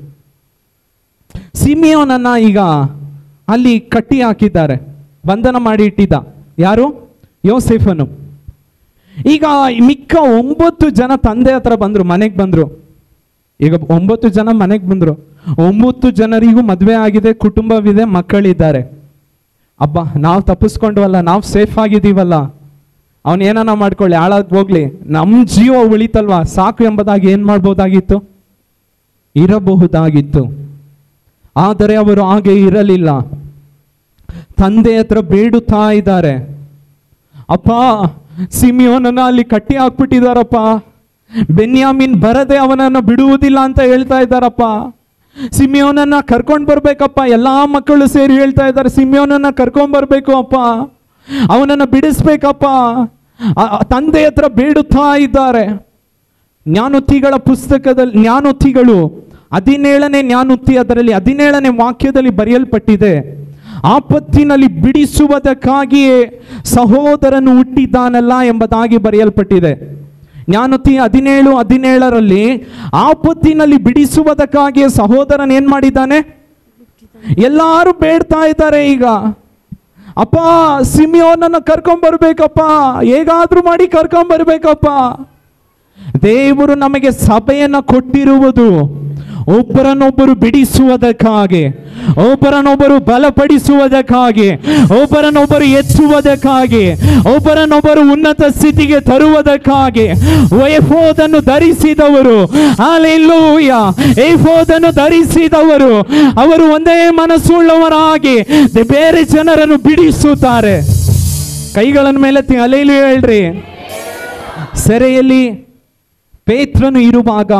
ಸಿಮಿಯೋನನ್ನ ಈಗ ಅಲ್ಲಿ ಕಟ್ಟಿ ಹಾಕಿದ್ದಾರೆ ಬಂಧನ ಮಾಡಿ ಇಟ್ಟಿದ್ದ ಯಾರು ಯೋಸೇಫನು ಈಗ ಮಿಕ್ಕ ಒಂಬತ್ತು ಜನ ತಂದೆ ಹತ್ರ ಬಂದ್ರು ಮನೆಗೆ ಬಂದ್ರು ಈಗ ಒಂಬತ್ತು ಜನ ಮನೆಗೆ ಬಂದ್ರು ಒಂಬತ್ತು ಜನರಿಗೂ ಮದುವೆ ಆಗಿದೆ ಕುಟುಂಬವಿದೆ ಮಕ್ಕಳಿದ್ದಾರೆ ಅಬ್ಬಾ ನಾವು ತಪ್ಪಿಸ್ಕೊಂಡ್ವಲ್ಲ ನಾವು ಸೇಫ್ ಆಗಿದ್ದೀವಲ್ಲ ಅವನ್ ಏನಾನ ಮಾಡ್ಕೊಳ್ಳಿ ಹಾಳಾಗ್ ಹೋಗ್ಲಿ ನಮ್ಮ ಜೀವ ಉಳಿತಲ್ವಾ ಸಾಕು ಎಂಬುದಾಗಿ ಏನ್ ಮಾಡ್ಬೋದಾಗಿತ್ತು ಇರಬಹುದಾಗಿತ್ತು ಆದರೆ ಅವರು ಹಾಗೆ ಇರಲಿಲ್ಲ ತಂದೆ ಹತ್ರ ಬೇಡುತ್ತಾ ಇದ್ದಾರೆ ಅಪ್ಪ ಸಿಮಿಯೋನನ್ನ ಅಲ್ಲಿ ಕಟ್ಟಿ ಹಾಕ್ಬಿಟ್ಟಿದಾರಪ್ಪ ಬೆನ್ಯಾಮಿನ್ ಬರದೆ ಅವನನ್ನು ಬಿಡುವುದಿಲ್ಲ ಅಂತ ಹೇಳ್ತಾ ಇದ್ದಾರಪ್ಪ ಸಿಮಿಯೋನನ್ನ ಕರ್ಕೊಂಡ್ ಬರ್ಬೇಕಪ್ಪ ಎಲ್ಲಾ ಮಕ್ಕಳು ಸೇರಿ ಹೇಳ್ತಾ ಇದ್ದಾರೆ ಸಿಮಿಯೋನನ್ನ ಕರ್ಕೊಂಡ್ ಬರ್ಬೇಕು ಅಪ್ಪ ಅವನನ್ನ ಬಿಡಿಸ್ಬೇಕಪ್ಪ ಆ- ಆ ತಂದೆ ಹತ್ರ ಬೇಡುತ್ತಾ ಇದ್ದಾರೆ ಜ್ಞಾನೋತ್ತಿಗಳ ಪುಸ್ತಕದಲ್ಲಿ ಜ್ಞಾನೋತ್ತಿಗಳು ಹದಿನೇಳನೇ ಜ್ಞಾನೋತ್ತಿ ಅದರಲ್ಲಿ ಹದಿನೇಳನೇ ವಾಕ್ಯದಲ್ಲಿ ಬರೆಯಲ್ಪಟ್ಟಿದೆ ಆಪತ್ತಿನಲ್ಲಿ ಬಿಡಿಸುವುದಕ್ಕಾಗಿಯೇ ಸಹೋದರನು ಹುಟ್ಟಿದ್ದಾನಲ್ಲ ಎಂಬುದಾಗಿ ಬರೆಯಲ್ಪಟ್ಟಿದೆ ಜ್ಞಾನೋತ್ತಿ ಹದಿನೇಳು ಹದಿನೇಳರಲ್ಲಿ ಆಪತ್ತಿನಲ್ಲಿ ಬಿಡಿಸುವುದಕ್ಕಾಗಿಯೇ ಸಹೋದರನ್ ಏನ್ ಮಾಡಿದ್ದಾನೆ ಎಲ್ಲಾರು ಬೇಡ್ತಾ ಇದ್ದಾರೆ ಈಗ ಅಪ್ಪ ಸಿಮಿಯೋನನ್ನು ಕರ್ಕೊಂಡ್ ಬರ್ಬೇಕಪ್ಪ ಹೇಗಾದ್ರೂ ಮಾಡಿ ಕರ್ಕೊಂಡ್ ಬರ್ಬೇಕಪ್ಪ ದೇವರು ನಮಗೆ ಸಭೆಯನ್ನ ಕೊಟ್ಟಿರುವುದು ಒಬ್ಬರನ್ನೊಬ್ಬರು ಬಿಡಿಸುವುದಕ್ಕಾಗಿ ಒಬ್ಬರನ್ನೊಬ್ಬರು ಬಲಪಡಿಸುವುದಕ್ಕಾಗಿ ಒಬ್ಬರನ್ನೊಬ್ಬರು ಎತ್ತುವುದಕ್ಕಾಗಿ ಒಬ್ಬರನ್ನೊಬ್ಬರು ಉನ್ನತ ಸ್ಥಿತಿಗೆ ತರುವುದಕ್ಕಾಗಿ ವೈಫೋದನ್ನು ಧರಿಸಿದವರು ಅಲ್ಲೆಲ್ಲೂಯ ಏಫೋದನ್ನು ಧರಿಸಿದವರು ಅವರು ಒಂದೇ ಮನಸ್ಸುಳ್ಳವರಾಗಿ ಬೇರೆ ಜನರನ್ನು ಬಿಡಿಸುತ್ತಾರೆ ಕೈಗಳನ್ನು ಮೇಲೆ ಅಲೆಯಲ್ಲಿ ಹೇಳ್ರಿ ಸೆರೆಯಲ್ಲಿ ಪೇತ್ರನು ಇರುವಾಗ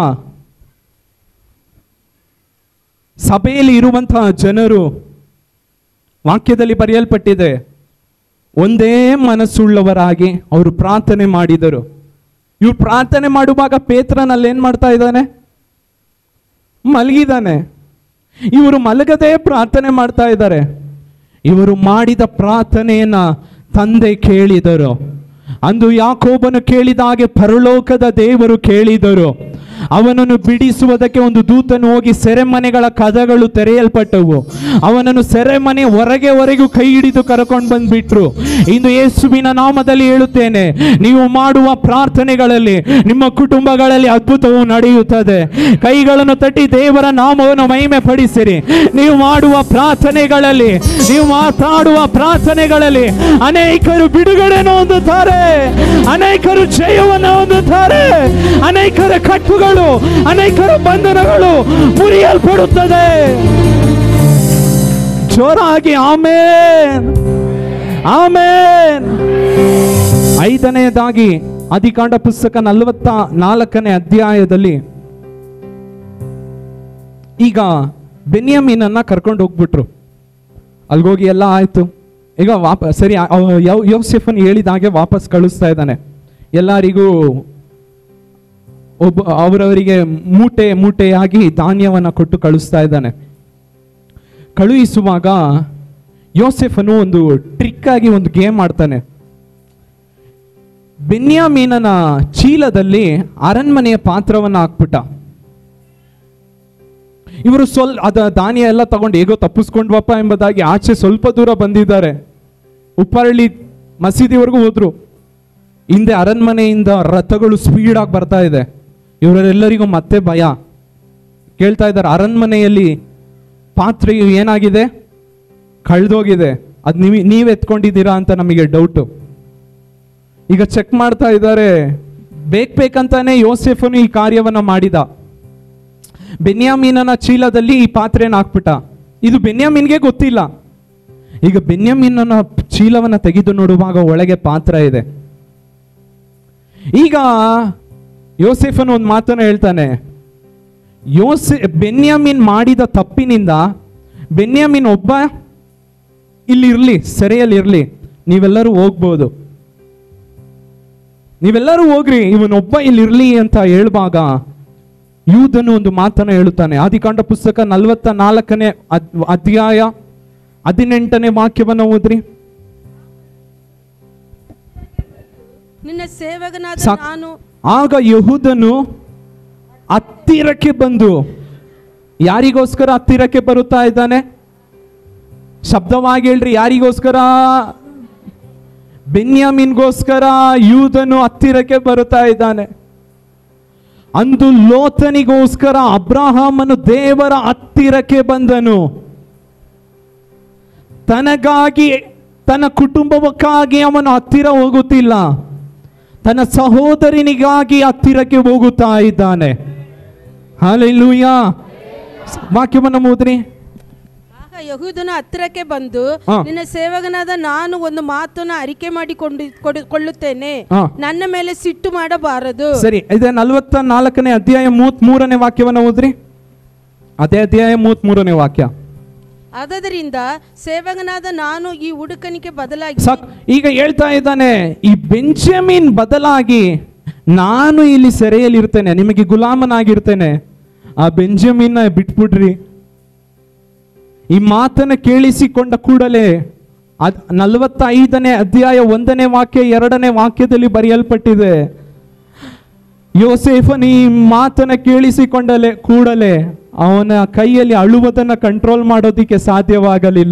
ಸಭೆಯಲ್ಲಿ ಇರುವಂತಹ ಜನರು ವಾಕ್ಯದಲ್ಲಿ ಬರೆಯಲ್ಪಟ್ಟಿದೆ ಒಂದೇ ಮನಸ್ಸುಳ್ಳವರಾಗಿ ಅವರು ಪ್ರಾರ್ಥನೆ ಮಾಡಿದರು ಇವ್ರು ಪ್ರಾರ್ಥನೆ ಮಾಡುವಾಗ ಪೇತ್ರನಲ್ಲಿ ಏನ್ ಮಾಡ್ತಾ ಇದ್ದಾನೆ ಮಲಗಿದ್ದಾನೆ ಇವರು ಮಲಗದೆ ಪ್ರಾರ್ಥನೆ ಮಾಡ್ತಾ ಇದ್ದಾರೆ ಇವರು ಮಾಡಿದ ಪ್ರಾರ್ಥನೆಯನ್ನ ತಂದೆ ಕೇಳಿದರು ಅಂದು ಯಾಕೋಬನು ಕೇಳಿದ ಹಾಗೆ ಪರಲೋಕದ ದೇವರು ಕೇಳಿದರು ಅವನನ್ನು ಬಿಡಿಸುವುದಕ್ಕೆ ಒಂದು ದೂತನು ಹೋಗಿ ಸೆರೆಮನೆಗಳ ಕದಗಳು ತೆರೆಯಲ್ಪಟ್ಟವು ಅವನನ್ನು ಸೆರೆಮನೆ ಹೊರಗೆ ಹೊರಗೂ ಕೈ ಹಿಡಿದು ಕರ್ಕೊಂಡು ಬಂದ್ಬಿಟ್ರು ಇಂದು ಯೇಸುವಿನ ನಾಮದಲ್ಲಿ ಹೇಳುತ್ತೇನೆ ನೀವು ಮಾಡುವ ಪ್ರಾರ್ಥನೆಗಳಲ್ಲಿ ನಿಮ್ಮ ಕುಟುಂಬಗಳಲ್ಲಿ ಅದ್ಭುತವು ನಡೆಯುತ್ತದೆ ಕೈಗಳನ್ನು ತಟ್ಟಿ ದೇವರ ನಾಮವನ್ನು ಮಹಿಮೆ ಪಡಿಸಿರಿ ನೀವು ಮಾಡುವ ಪ್ರಾರ್ಥನೆಗಳಲ್ಲಿ ನೀವು ಮಾತಾಡುವ ಪ್ರಾರ್ಥನೆಗಳಲ್ಲಿ ಅನೇಕರು ಬಿಡುಗಡೆಯನ್ನು ಹೊಂದುತ್ತಾರೆ ಅನೇಕರು ಜಯವನ್ನು ಹೊಂದುತ್ತಾರೆ ಅನೇಕರ ಕಟ್ಟುಗಳು ಅನೇಕರ ಬಂಧನಗಳು ಮುರಿಯಲ್ಪಡುತ್ತದೆ ಜೋರಾಗಿ ಆಮೇನ್ ಆಮೇನ್ ಐದನೆಯದಾಗಿ ಅಧಿಕಾಂಡ ಪುಸ್ತಕ ನಲವತ್ತ ನಾಲ್ಕನೇ ಅಧ್ಯಾಯದಲ್ಲಿ ಈಗ ಬೆನ್ಯಾಮೀನನ್ನ ಕರ್ಕೊಂಡು ಹೋಗ್ಬಿಟ್ರು ಅಲ್ಗೋಗಿ ಎಲ್ಲ ಆಯ್ತು ಈಗ ವಾಪ ಸರಿ ಯೋಸೆಫನ್ ಹೇಳಿದ ಹಾಗೆ ವಾಪಸ್ ಕಳಿಸ್ತಾ ಇದ್ದಾನೆ ಎಲ್ಲರಿಗೂ ಒಬ್ಬ ಅವರವರಿಗೆ ಮೂಟೆ ಮೂಟೆಯಾಗಿ ಧಾನ್ಯವನ್ನ ಕೊಟ್ಟು ಕಳಿಸ್ತಾ ಇದ್ದಾನೆ ಕಳುಹಿಸುವಾಗ ಯೋಸೆಫನು ಒಂದು ಟ್ರಿಕ್ ಆಗಿ ಒಂದು ಗೇಮ್ ಆಡ್ತಾನೆ ಬೆನ್ಯಾಮೀನನ ಚೀಲದಲ್ಲಿ ಅರಣ್ಮನೆಯ ಪಾತ್ರವನ್ನ ಹಾಕ್ಬಿಟ್ಟ ಇವರು ಸ್ವಲ್ ಅದ ಧಾನ್ಯ ಎಲ್ಲ ತಗೊಂಡು ಹೇಗೋ ತಪ್ಪಿಸ್ಕೊಂಡ್ವಪ್ಪ ಎಂಬುದಾಗಿ ಆಚೆ ಸ್ವಲ್ಪ ದೂರ ಬಂದಿದ್ದಾರೆ ಉಪ್ಪರಳ್ಳಿ ಮಸೀದಿವರೆಗೂ ಹೋದ್ರು ಹಿಂದೆ ಅರಣ್ಮನೆಯಿಂದ ರಥಗಳು ಸ್ಪೀಡ್ ಆಗಿ ಬರ್ತಾ ಇದೆ ಇವರೆಲ್ಲರಿಗೂ ಮತ್ತೆ ಭಯ ಕೇಳ್ತಾ ಇದ್ದಾರೆ ಅರಣ್ಮನೆಯಲ್ಲಿ ಪಾತ್ರೆಯು ಏನಾಗಿದೆ ಕಳೆದೋಗಿದೆ ಅದು ನೀವು ನೀವು ಎತ್ಕೊಂಡಿದ್ದೀರಾ ಅಂತ ನಮಗೆ ಡೌಟು ಈಗ ಚೆಕ್ ಮಾಡ್ತಾ ಇದ್ದಾರೆ ಬೇಕ್ ಬೇಕಂತಾನೆ ಯೋಸೆಫನು ಈ ಕಾರ್ಯವನ್ನ ಮಾಡಿದ ಬೆನ್ಯಾಮೀನನ ಚೀಲದಲ್ಲಿ ಈ ಪಾತ್ರೆನ ಹಾಕ್ಬಿಟ್ಟ ಇದು ಬೆನ್ಯಾಮೀನ್ಗೆ ಗೊತ್ತಿಲ್ಲ ಈಗ ಬೆನ್ಯಾಮೀನನ ಚೀಲವನ್ನ ತೆಗೆದು ನೋಡುವಾಗ ಒಳಗೆ ಪಾತ್ರ ಇದೆ ಈಗ ಯೋಸೆಫನ್ ಒಂದು ಮಾತನ್ನ ಹೇಳ್ತಾನೆ ಯೋಸೆ ಬೆನ್ಯಾಮಿನ್ ಮಾಡಿದ ತಪ್ಪಿನಿಂದ ಬೆನ್ಯಾಮಿನ್ ಒಬ್ಬ ಇಲ್ಲಿ ಇರ್ಲಿ ಸೆರೆಯಲ್ಲಿ ಇರ್ಲಿ ನೀವೆಲ್ಲರೂ ಹೋಗ್ಬೋದು ನೀವೆಲ್ಲರೂ ಹೋಗ್ರಿ ಇವನೊಬ್ಬ ಇಲ್ಲಿ ಇರ್ಲಿ ಅಂತ ಹೇಳುವಾಗ ಯೂದನು ಒಂದು ಮಾತನ್ನ ಹೇಳುತ್ತಾನೆ ಆದಿಕಾಂಡ ಪುಸ್ತಕ ನಲವತ್ತ ನಾಲ್ಕನೇ ಅದ್- ಅಧ್ಯಾಯ ಹದಿನೆಂಟನೇ ವಾಕ್ಯವನ್ನ ಓದ್ರಿ ನಿನ್ನ ಸೇವಕನಾದ ಸಾಕ್- ನಾನು ಆಗ ಯಹೂದನು ಹತ್ತಿರಕ್ಕೆ ಬಂದು ಯಾರಿಗೋಸ್ಕರ ಹತ್ತಿರಕ್ಕೆ ಬರುತ್ತಾ ಇದ್ದಾನೆ ಶಬ್ದವಾಗಿ ಹೇಳ್ರಿ ಯಾರಿಗೋಸ್ಕರ ಬೆನ್ಯಾಮಿನ್ಗೋಸ್ಕರ ಯೂದನು ಹತ್ತಿರಕ್ಕೆ ಬರುತ್ತಾ ಇದ್ದಾನೆ ಅಂದು ಲೋತನಿಗೋಸ್ಕರ ಅಬ್ರಹಾಮನು ದೇವರ ಹತ್ತಿರಕ್ಕೆ ಬಂದನು ತನಗಾಗಿ ತನ್ನ ಕುಟುಂಬಕ್ಕಾಗಿ ಅವನು ಹತ್ತಿರ ಹೋಗುತ್ತಿಲ್ಲ ತನ್ನ ಸಹೋದರನಿಗಾಗಿ ಹತ್ತಿರಕ್ಕೆ ಹೋಗುತ್ತಾ ಇದ್ದಾನೆ ಹಾಲೆಲ್ಲೂಯ ವಾಕ್ಯವನ್ನು ಓದ್ರಿ ಆಗ ಯಹೂದನ ಹತ್ತಿರಕ್ಕೆ ಬಂದು ಹಾ. ನಿನ್ನ ಸೇವಕನಾದ ನಾನು ಒಂದು ಮಾತನ್ನ ಅರಿಕೆ ಮಾಡಿಕೊಂಡು ಕೊಡು- ಕೊಳ್ಳುತ್ತೇನೆ ಹಾ. ನನ್ನ ಮೇಲೆ ಸಿಟ್ಟು ಮಾಡಬಾರದು ಸರಿ ಇದೆ ನಲವತ್ತ ನಾಲ್ಕನೇ ಅಧ್ಯಾಯ ಮೂವತ್ತ್ ಮೂರನೇ ವಾಕ್ಯವನ್ನ ಓದ್ರಿ ಅದೇ ಅಧ್ಯಾಯ ಮೂವತ್ತ್ ಮೂರನೇ ವಾಕ್ಯ ಆದದರಿಂದ ಸೇವಕನಾದ ನಾನು ಈ ಹುಡುಕನಿಗೆ ಬದಲಾಗಿ ಸಾಕ್ ಈಗ ಹೇಳ್ತಾ ಇದ್ದಾನೆ ಈ ಬೆಂಜಮಿನ್ ಬದಲಾಗಿ ನಾನು ಇಲ್ಲಿ ಸೆರೆಯಲ್ಲಿ ಇರ್ತೇನೆ ನಿಮಗೆ ಗುಲಾಮನಾಗಿರ್ತೇನೆ ಆ ಬೆಂಜಮಿನ್ನ ಬಿಟ್ಬಿಡ್ರಿ ಈ ಮಾತನ್ನು ಕೇಳಿಸಿಕೊಂಡ ಕೂಡಲೇ ಅದ್ ನಲವತ್ತ ಐದನೇ ಅಧ್ಯಾಯ ಒಂದನೇ ವಾಕ್ಯ ಎರಡನೇ ವಾಕ್ಯದಲ್ಲಿ ಬರೆಯಲ್ಪಟ್ಟಿದೆ ಯೋಸೇಫನ್ ಈ ಮಾತನ್ನ ಕೇಳಿಸಿಕೊಂಡಲೆ ಕೂಡಲೇ ಅವನ ಕೈಯಲ್ಲಿ ಅಳುವುದನ್ನು ಕಂಟ್ರೋಲ್ ಮಾಡೋದಿಕ್ಕೆ ಸಾಧ್ಯವಾಗಲಿಲ್ಲ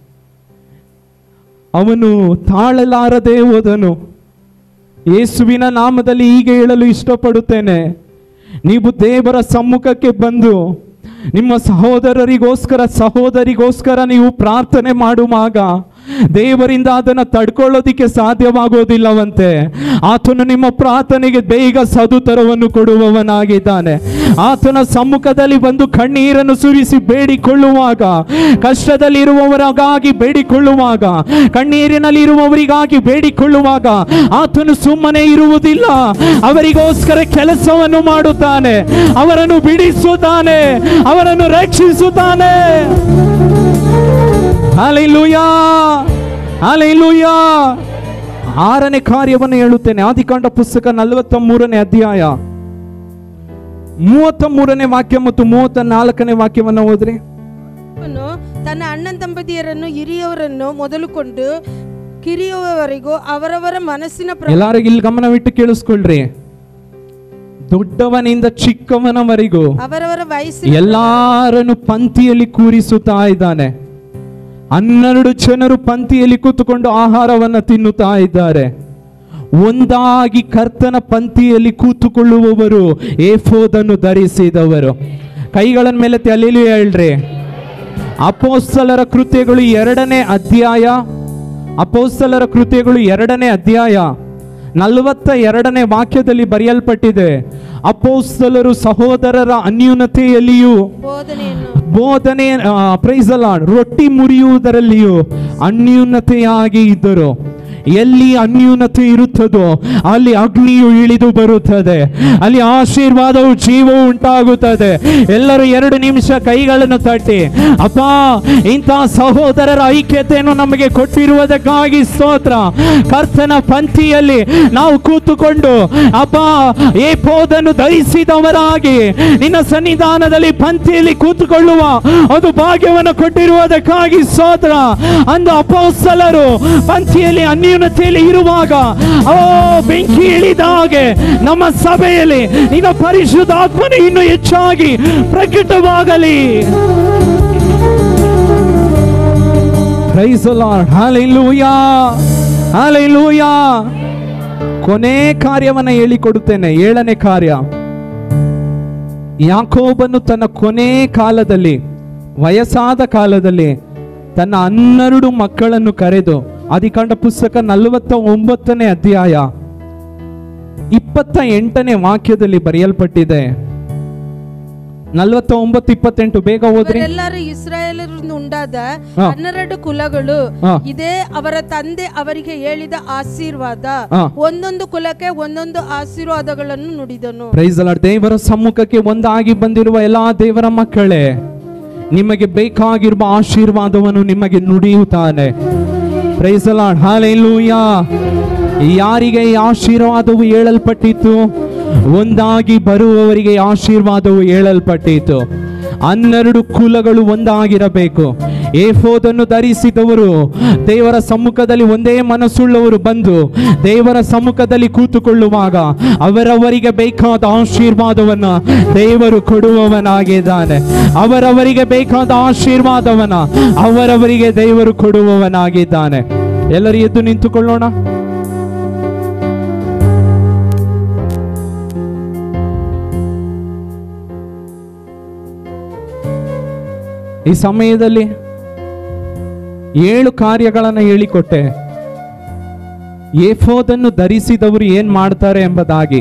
ಅವನು ತಾಳಲಾರದೆ ಹೋದನು ಯೇಸುವಿನ ನಾಮದಲ್ಲಿ ಹೀಗೆ ಹೇಳಲು ಇಷ್ಟಪಡುತ್ತೇನೆ ನೀವು ದೇವರ ಸಮ್ಮುಖಕ್ಕೆ ಬಂದು ನಿಮ್ಮ ಸಹೋದರರಿಗೋಸ್ಕರ ಸಹೋದರಿಗೋಸ್ಕರ ನೀವು ಪ್ರಾರ್ಥನೆ ಮಾಡುವಾಗ ದೇವರಿಂದ ಅದನ್ನು ತಡ್ಕೊಳ್ಳೋದಿಕ್ಕೆ ಸಾಧ್ಯವಾಗೋದಿಲ್ಲವಂತೆ ಆತನು ನಿಮ್ಮ ಪ್ರಾರ್ಥನೆಗೆ ಬೇಗ ಸದುತರವನ್ನು ಕೊಡುವವನಾಗಿದ್ದಾನೆ ಆತನ ಸಮ್ಮುಖದಲ್ಲಿ ಬಂದು ಕಣ್ಣೀರನ್ನು ಸುರಿಸಿ ಬೇಡಿಕೊಳ್ಳುವಾಗ ಕಷ್ಟದಲ್ಲಿರುವವರಿಗಾಗಿ ಬೇಡಿಕೊಳ್ಳುವಾಗ ಕಣ್ಣೀರಿನಲ್ಲಿರುವವರಿಗಾಗಿ ಬೇಡಿಕೊಳ್ಳುವಾಗ ಆತನು ಸುಮ್ಮನೆ ಇರುವುದಿಲ್ಲ ಅವರಿಗೋಸ್ಕರ ಕೆಲಸವನ್ನು ಮಾಡುತ್ತಾನೆ ಅವರನ್ನು ಬಿಡಿಸುತ್ತಾನೆ ಅವರನ್ನು ರಕ್ಷಿಸುತ್ತಾನೆ ಹಾಲೆಲೂಯಾ ಹಾಲೆಲೂಯಾ ಆರನೇ ಕಾರ್ಯವನ್ನು ಹೇಳುತ್ತೇನೆ ಆದಿಕಾಂಡ ಪುಸ್ತಕ ನಲವತ್ತ ಮೂರನೇ ಅಧ್ಯಾಯ ಮೂವತ್ತ ಮೂರನೇ ವಾಕ್ಯ ಮತ್ತು ಮೂವತ್ತ ನಾಲ್ಕನೇ ವಾಕ್ಯವನ್ನು ಓದ್ರಿ ಅವನು ತನ್ನ ಅಣ್ಣನ ತಂಬದಿಯರನ್ನು ಹಿರಿಯವರನ್ನು ಮೊದಲುಕೊಂಡು ಕಿರಿಯವರೆಗೂ ಅವರವರ ಮನಸ್ಸಿನ ಪ್ರ ಎಲ್ಲರಿಗೂ ಇಲ್ಲಿ ಗಮನವಿಟ್ಟು ಕೇಳಿಸ್ಕೊಳ್ರಿ ದೊಡ್ಡವನಿಂದ ಚಿಕ್ಕವನವರೆಗೂ ಅವರವರ ವಯಸ್ಸಿನ ಎಲ್ಲಾರನ್ನು ಪಂಕ್ತಿಯಲ್ಲಿ ಕೂರಿಸುತ್ತಾ ಇದ್ದಾನೆ ಹನ್ನೆರಡು ಜನರು ಪಂಕ್ತಿಯಲ್ಲಿ ಕೂತುಕೊಂಡು ಆಹಾರವನ್ನ ತಿನ್ನುತ್ತಾ ಇದ್ದಾರೆ ಒಂದಾಗಿ ಕರ್ತನ ಪಂಕ್ತಿಯಲ್ಲಿ ಕೂತುಕೊಳ್ಳುವವರು ಏಫೋದನ್ನು ಧರಿಸಿದವರು ಕೈಗಳ ಮೇಲೆ ತಲೆಯಲ್ಲಿ ಹೇಳ್ರಿ ಅಪೋಸ್ತಲರ ಕೃತ್ಯಗಳು ಎರಡನೇ ಅಧ್ಯಾಯ ಅಪೋಸ್ತಲರ ಕೃತ್ಯಗಳು ಎರಡನೇ ಅಧ್ಯಾಯ ನಲವತ್ತ ಎರಡನೇ ವಾಕ್ಯದಲ್ಲಿ ಬರೆಯಲ್ಪಟ್ಟಿದೆ ಅಪೋಸ್ತಲರು ಸಹೋದರರ ಅನ್ಯೂನತೆಯಲ್ಲಿಯೂ ಬೋಧನೆಯನ್ನು ಬೋಧನೆ ಪ್ರೈಸ್ ರೊಟ್ಟಿ ಮುರಿಯುವುದರಲ್ಲಿಯೂ ಅನ್ಯೂನತೆಯಾಗಿ ಇದ್ದರು ಎಲ್ಲಿ ಅನ್ಯೂನತೆ ಇರುತ್ತದೋ ಅಲ್ಲಿ ಅಗ್ನಿಯು ಇಳಿದು ಬರುತ್ತದೆ ಅಲ್ಲಿ ಆಶೀರ್ವಾದವು ಜೀವವು ಉಂಟಾಗುತ್ತದೆ ಎಲ್ಲರೂ ಎರಡು ನಿಮಿಷ ಕೈಗಳನ್ನು ತಟ್ಟಿ ಅಪ್ಪ ಇಂತಹ ಸಹೋದರರ ಐಕ್ಯತೆಯನ್ನು ನಮಗೆ ಕೊಟ್ಟಿರುವುದಕ್ಕಾಗಿ ಸ್ತೋತ್ರ ಕರ್ತನ ಪಂಕ್ತಿಯಲ್ಲಿ ನಾವು ಕೂತುಕೊಂಡು ಅಪ್ಪ ಏ ಪೋದನ್ನು ಧರಿಸಿದವರಾಗಿ ನಿನ್ನ ಸನ್ನಿಧಾನದಲ್ಲಿ ಪಂಕ್ತಿಯಲ್ಲಿ ಕೂತುಕೊಳ್ಳುವ ಒಂದು ಭಾಗ್ಯವನ್ನು ಕೊಟ್ಟಿರುವುದಕ್ಕಾಗಿ ಸ್ತೋತ್ರ ಅಂದು ಅಪೋಸ್ತಲರು ಪಂಕ್ತಿಯಲ್ಲಿ ಅನ್ಯೂನತೆಯಲ್ಲಿ ಇರುವಾಗ ಓ ಬೆಂಕಿ ಇಳಿದ ಹಾಗೆ ನಮ್ಮ ಸಭೆಯಲ್ಲಿ ನಿನ್ನ ಪರಿಶುದ್ಧಾತ್ಮನು ಇನ್ನು ಹೆಚ್ಚಾಗಿ ಪ್ರಕಟವಾಗಲಿ Praise the Lord. Hallelujah. Hallelujah. ಕೊನೆ ಕಾರ್ಯವನ್ನ ಹೇಳಿಕೊಡುತ್ತೇನೆ ಏಳನೇ ಕಾರ್ಯ ಯಾಕೋಬನು ತನ್ನ ಕೊನೆ ಕಾಲದಲ್ಲಿ ವಯಸ್ಸಾದ ಕಾಲದಲ್ಲಿ ತನ್ನ ಹನ್ನೆರಡು ಮಕ್ಕಳನ್ನು ಕರೆದು ಅಧಿಕಾಂಡ ಪುಸ್ತಕ ನಲವತ್ತ ಒಂಬತ್ತನೇ ಅಧ್ಯಾಯ ಇಪ್ಪತ್ತ ಎಂಟನೇ ವಾಕ್ಯದಲ್ಲಿ ಬರೆಯಲ್ಪಟ್ಟಿದೆ ನಲವತ್ತ ಒಂಬತ್ತು ಇಪ್ಪತ್ತೆಂಟು ಬೇಗ ಓದ್ರಿ ಇವರೆಲ್ಲರೂ ಇಸ್ರಾಯೇಲರಿಂದ ಉಂಟಾದ ಹಾ. ಹನ್ನೆರಡು ಕುಲಗಳು ಹಾ. ಇದೇ ಅವರ ತಂದೆ ಅವರಿಗೆ ಹೇಳಿದ ಆಶೀರ್ವಾದ ಹಾ. ಒಂದೊಂದು ಕುಲಕ್ಕೆ ಒಂದೊಂದು ಆಶೀರ್ವಾದಗಳನ್ನು ನುಡಿದನು ಪ್ರೈಸ್ ಲಾರ್ಡ್ ದೇವರ ಸಮ್ಮುಖಕ್ಕೆ ಒಂದಾಗಿ ಬಂದಿರುವ ಎಲ್ಲಾ ದೇವರ ಮಕ್ಕಳೇ ನಿಮಗೆ ಬೇಕಾಗಿರುವ ಆಶೀರ್ವಾದವನ್ನು ನಿಮಗೆ ನುಡಿಯುತ್ತಾನೆ ಪ್ರೈಸ್ ಲಾರ್ಡ್ ಹಾಲೆಲೂಯಾ ಯಾರಿಗೆ ಈ ಆಶೀರ್ವಾದವು ಹೇಳಲ್ಪಟ್ಟಿತ್ತು ಒಂದಾಗಿ ಬರುವವರಿಗೆ ಈ ಆಶೀರ್ವಾದವು ಹೇಳಲ್ಪಟ್ಟಿತು ಹನ್ನೆರಡು ಕುಲಗಳು ಒಂದಾಗಿರಬೇಕು ಏಫೋದನ್ನು ಧರಿಸಿದವರು ದೇವರ ಸಮ್ಮುಖದಲ್ಲಿ ಒಂದೇ ಮನಸ್ಸುಳ್ಳವರು ಬಂದು ದೇವರ ಸಮ್ಮುಖದಲ್ಲಿ ಕೂತುಕೊಳ್ಳುವಾಗ ಅವರವರಿಗೆ ಬೇಕಾದ ಆಶೀರ್ವಾದವನ್ನ ದೇವರು ಕೊಡುವವನಾಗಿದ್ದಾನೆ ಅವರವರಿಗೆ ಬೇಕಾದ ಆಶೀರ್ವಾದವನ್ನ ಅವರವರಿಗೆ ದೇವರು ಕೊಡುವವನಾಗಿದ್ದಾನೆ ಎಲ್ಲರೂ ಎದ್ದು ನಿಂತುಕೊಳ್ಳೋಣ ಈ ಸಮಯದಲ್ಲಿ ಏಳು ಕಾರ್ಯಗಳನ್ನು ಹೇಳಿಕೊಟ್ಟೆ ಏಫೋದನ್ನು ಧರಿಸಿದವರು ಏನ್ ಮಾಡ್ತಾರೆ ಎಂಬುದಾಗಿ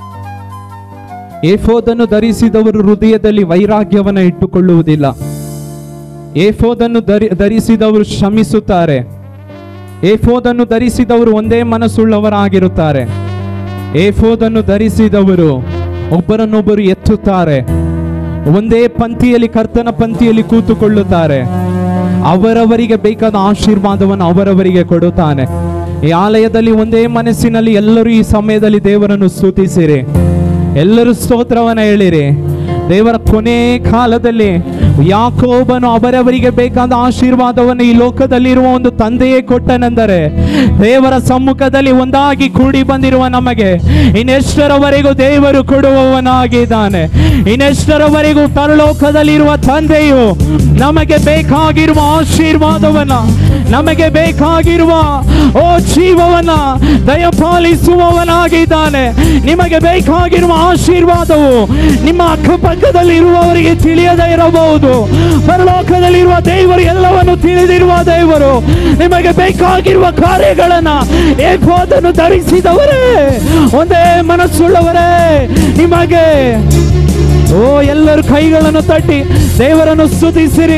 ಏಫೋದನ್ನು ಧರಿಸಿದವರು ಹೃದಯದಲ್ಲಿ ವೈರಾಗ್ಯವನ್ನು ಇಟ್ಟುಕೊಳ್ಳುವುದಿಲ್ಲ ಏಫೋದನ್ನು ಧರಿ ಧರಿಸಿದವರು ಶ್ರಮಿಸುತ್ತಾರೆ ಏಫೋದನ್ನು ಧರಿಸಿದವರು ಒಂದೇ ಮನಸ್ಸುಳ್ಳವರಾಗಿರುತ್ತಾರೆ ಏಫೋದನ್ನು ಧರಿಸಿದವರು ಒಬ್ಬರನ್ನೊಬ್ಬರು ಎತ್ತುತ್ತಾರೆ ಒಂದೇ ಪಂಕ್ತಿಯಲ್ಲಿ ಕರ್ತನ ಪಂಕ್ತಿಯಲ್ಲಿ ಕೂತುಕೊಳ್ಳುತ್ತಾರೆ ಅವರವರಿಗೆ ಬೇಕಾದ ಆಶೀರ್ವಾದವನ್ನು ಅವರವರಿಗೆ ಕೊಡುತ್ತಾನೆ ಈ ಆಲಯದಲ್ಲಿ ಒಂದೇ ಮನಸ್ಸಿನಲ್ಲಿ ಎಲ್ಲರೂ ಈ ಸಮಯದಲ್ಲಿ ದೇವರನ್ನು ಸ್ತುತಿಸಿರಿ ಎಲ್ಲರೂ ಸ್ತೋತ್ರವನ್ನ ಹೇಳಿರಿ ದೇವರ ಕೊನೆ ಕಾಲದಲ್ಲಿ ಯಾಕೋಬನು ಅವರವರಿಗೆ ಬೇಕಾದ ಆಶೀರ್ವಾದವನ್ನು ಈ ಲೋಕದಲ್ಲಿರುವ ಒಂದು ತಂದೆಯೇ ಕೊಟ್ಟನೆಂದರೆ ದೇವರ ಸಮ್ಮುಖದಲ್ಲಿ ಒಂದಾಗಿ ಕೂಡಿ ಬಂದಿರುವ ನಮಗೆ ಇನ್ನೆಷ್ಟರವರೆಗೂ ದೇವರು ಕೊಡುವವನಾಗಿದ್ದಾನೆ ಇನ್ನೆಷ್ಟರವರೆಗೂ ಪರಲೋಕದಲ್ಲಿರುವ ತಂದೆಯು ನಮಗೆ ಬೇಕಾಗಿರುವ ಆಶೀರ್ವಾದವನ್ನ ನಮಗೆ ಬೇಕಾಗಿರುವ ಓ ಜೀವವನ್ನ ದಯಪಾಲಿಸುವವನಾಗಿದ್ದಾನೆ ನಿಮಗೆ ಬೇಕಾಗಿರುವ ಆಶೀರ್ವಾದವು ನಿಮ್ಮ ಅಕ್ಕಪಕ್ಕದಲ್ಲಿ ಇರುವವರಿಗೆ ತಿಳಿಯದೇ ಇರಬಹುದು ಪರಲೋಕದಲ್ಲಿರುವ ದೇವರು ಎಲ್ಲವನ್ನು ತಿಳಿದಿರುವ ದೇವರು ನಿಮಗೆ ಬೇಕಾಗಿರುವ ಕಾರ್ಯಗಳನ್ನ ಏಕೋದನ್ನು ಧರಿಸಿದವರೇ ಒಂದೇ ಮನಸ್ಸುಳ್ಳವರೇ ನಿಮಗೆ ಓ ಎಲ್ಲರೂ ಕೈಗಳನ್ನು ತಟ್ಟಿ ದೇವರನ್ನು ಸ್ತುತಿಸಿರಿ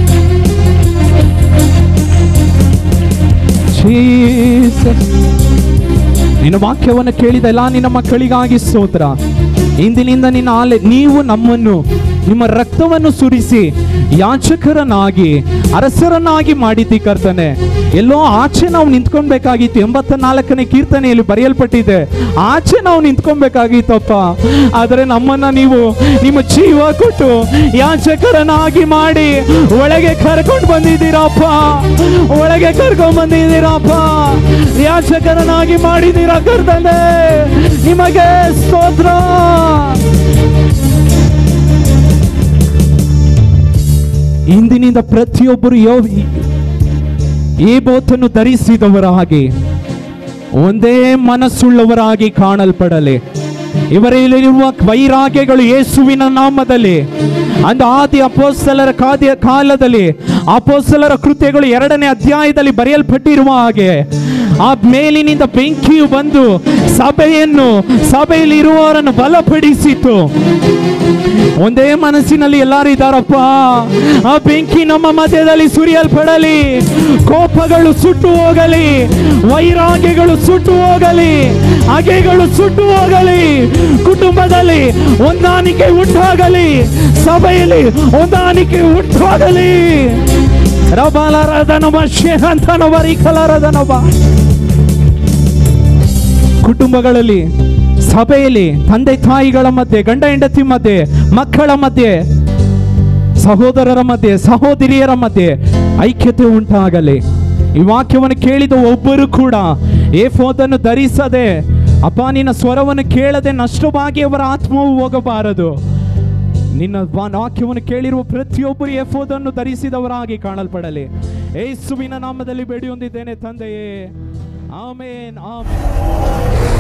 Jesus. ನಿನ್ನ ವಾಕ್ಯವನ್ನು ಕೇಳಿದ ಎಲ್ಲ ನಿನ್ನ ಮಕ್ಕಳಿಗಾಗಿ ಸ್ತೋತ್ರ ಇಂದಿನಿಂದ ನಿನ್ನ ಆಲೆ ನೀವು ನಮ್ಮನ್ನು ನಿಮ್ಮ ರಕ್ತವನ್ನು ಸುರಿಸಿ ಯಾಚಕರನ್ನಾಗಿ ಅರಸರನ್ನಾಗಿ ಮಾಡಿದ್ದಿ ಕರ್ತನೆ ಎಲ್ಲೋ ಆಚೆ ನಾವು ನಿಂತ್ಕೊಳ್ಬೇಕಾಗಿತ್ತು ಎಂಬತ್ತ ನಾಲ್ಕನೇ ಕೀರ್ತನೆಯಲ್ಲಿ ಬರೆಯಲ್ಪಟ್ಟಿದೆ ಆಚೆ ನಾವು ನಿಂತ್ಕೊಳ್ಬೇಕಾಗಿತ್ತಪ್ಪ ಆದರೆ ನಮ್ಮನ್ನ ನೀವು ನಿಮ್ಮ ಜೀವ ಕೊಟ್ಟು ಯಾಚಕರನ್ನಾಗಿ ಮಾಡಿ ಒಳಗೆ ಕರ್ಕೊಂಡು ಬಂದಿದ್ದೀರಪ್ಪ ಒಳಗೆ ಕರ್ಕೊಂಡು ಬಂದಿದ್ದೀರಪ್ಪ ಯಾಚಕರನ್ನಾಗಿ ಮಾಡಿದ್ದೀರಾ ಕರ್ತನೆ ನಿಮಗೆ ಸ್ತೋತ್ರ ಇಂದಿನಿಂದ ಪ್ರತಿಯೊಬ್ಬರು ಯೋ ಈ ಬೋತನ್ನು ಧರಿಸಿದವರ ಹಾಗೆ ಒಂದೇ ಮನಸ್ಸುಳ್ಳವರಾಗಿ ಕಾಣಲ್ಪಡಲಿ ಇವರಲ್ಲಿರುವ ವೈರಾಗ್ಯಗಳು ಯೇಸುವಿನ ನಾಮದಲ್ಲಿ ಅಂದ ಆದಿ ಅಪೋಸ್ತಲರ ಕಾದಿಯ ಕಾಲದಲ್ಲಿ ಅಪೋಸ್ತಲರ ಕೃತ್ಯಗಳು ಎರಡನೇ ಅಧ್ಯಾಯದಲ್ಲಿ ಬರೆಯಲ್ಪಟ್ಟಿರುವ ಹಾಗೆ ಆ ಮೇಲಿನಿಂದ ಬೆಂಕಿಯು ಬಂದು ಸಭೆಯನ್ನು ಸಭೆಯಲ್ಲಿ ಇರುವವರನ್ನು ಬಲಪಡಿಸಿತು ಒಂದೇ ಮನಸ್ಸಿನಲ್ಲಿ ಎಲ್ಲರೂ ಇದ್ದಾರಪ್ಪ ಆ ಬೆಂಕಿ ನಮ್ಮ ಮಧ್ಯದಲ್ಲಿ ಸುರಿಯಲ್ಪಡಲಿ ಕೋಪಗಳು ಸುಟ್ಟು ಹೋಗಲಿ ವೈರಾಗ್ಯಗಳು ಸುಟ್ಟು ಹೋಗಲಿ ಹಗೆಗಳು ಸುಟ್ಟು ಹೋಗಲಿ ಕುಟುಂಬದಲ್ಲಿ ಹೊಂದಾಣಿಕೆ ಉಂಟಾಗಲಿ ಸಭೆಯಲ್ಲಿ ಹೊಂದಾಣಿಕೆ ಉಂಟಾಗಲಿ ರಬಲರದನೊಬ್ಬ ಶೇಹಂತನೊಬ್ಬ ರಿಕಲರದನೊಬ್ಬ ಕುಟುಂಬಗಳಲ್ಲಿ ಸಭೆಯಲ್ಲಿ ತಂದೆ ತಾಯಿಗಳ ಮಧ್ಯೆ ಗಂಡ ಹೆಂಡತಿ ಮಧ್ಯೆ ಮಕ್ಕಳ ಮಧ್ಯೆ ಸಹೋದರರ ಮಧ್ಯೆ ಸಹೋದರಿಯರ ಮಧ್ಯೆ ಐಕ್ಯತೆ ಉಂಟಾಗಲಿ ಈ ವಾಕ್ಯವನ್ನು ಕೇಳಿದ ಒಬ್ಬರು ಕೂಡ ಏಫೋದನ್ನು ಧರಿಸದೆ ಅಪ್ಪ ನಿನ್ನ ಸ್ವರವನ್ನು ಕೇಳದೆ ನಷ್ಟವಾಗಿ ಅವರ ಆತ್ಮವು ಹೋಗಬಾರದು ನಿನ್ನ ವಾ- ವಾಕ್ಯವನ್ನು ಕೇಳಿರುವ ಪ್ರತಿಯೊಬ್ಬರು ಎಫೋದನ್ನು ಧರಿಸಿದವರಾಗಿ ಕಾಣಲ್ಪಡಲಿ ಏಸುವಿನ ನಾಮದಲ್ಲಿ ಬೇಡಿ ಹೊಂದಿದ್ದೇನೆ ತಂದೆಯೇ ಆಮೇನ್ ಆಮೇನ್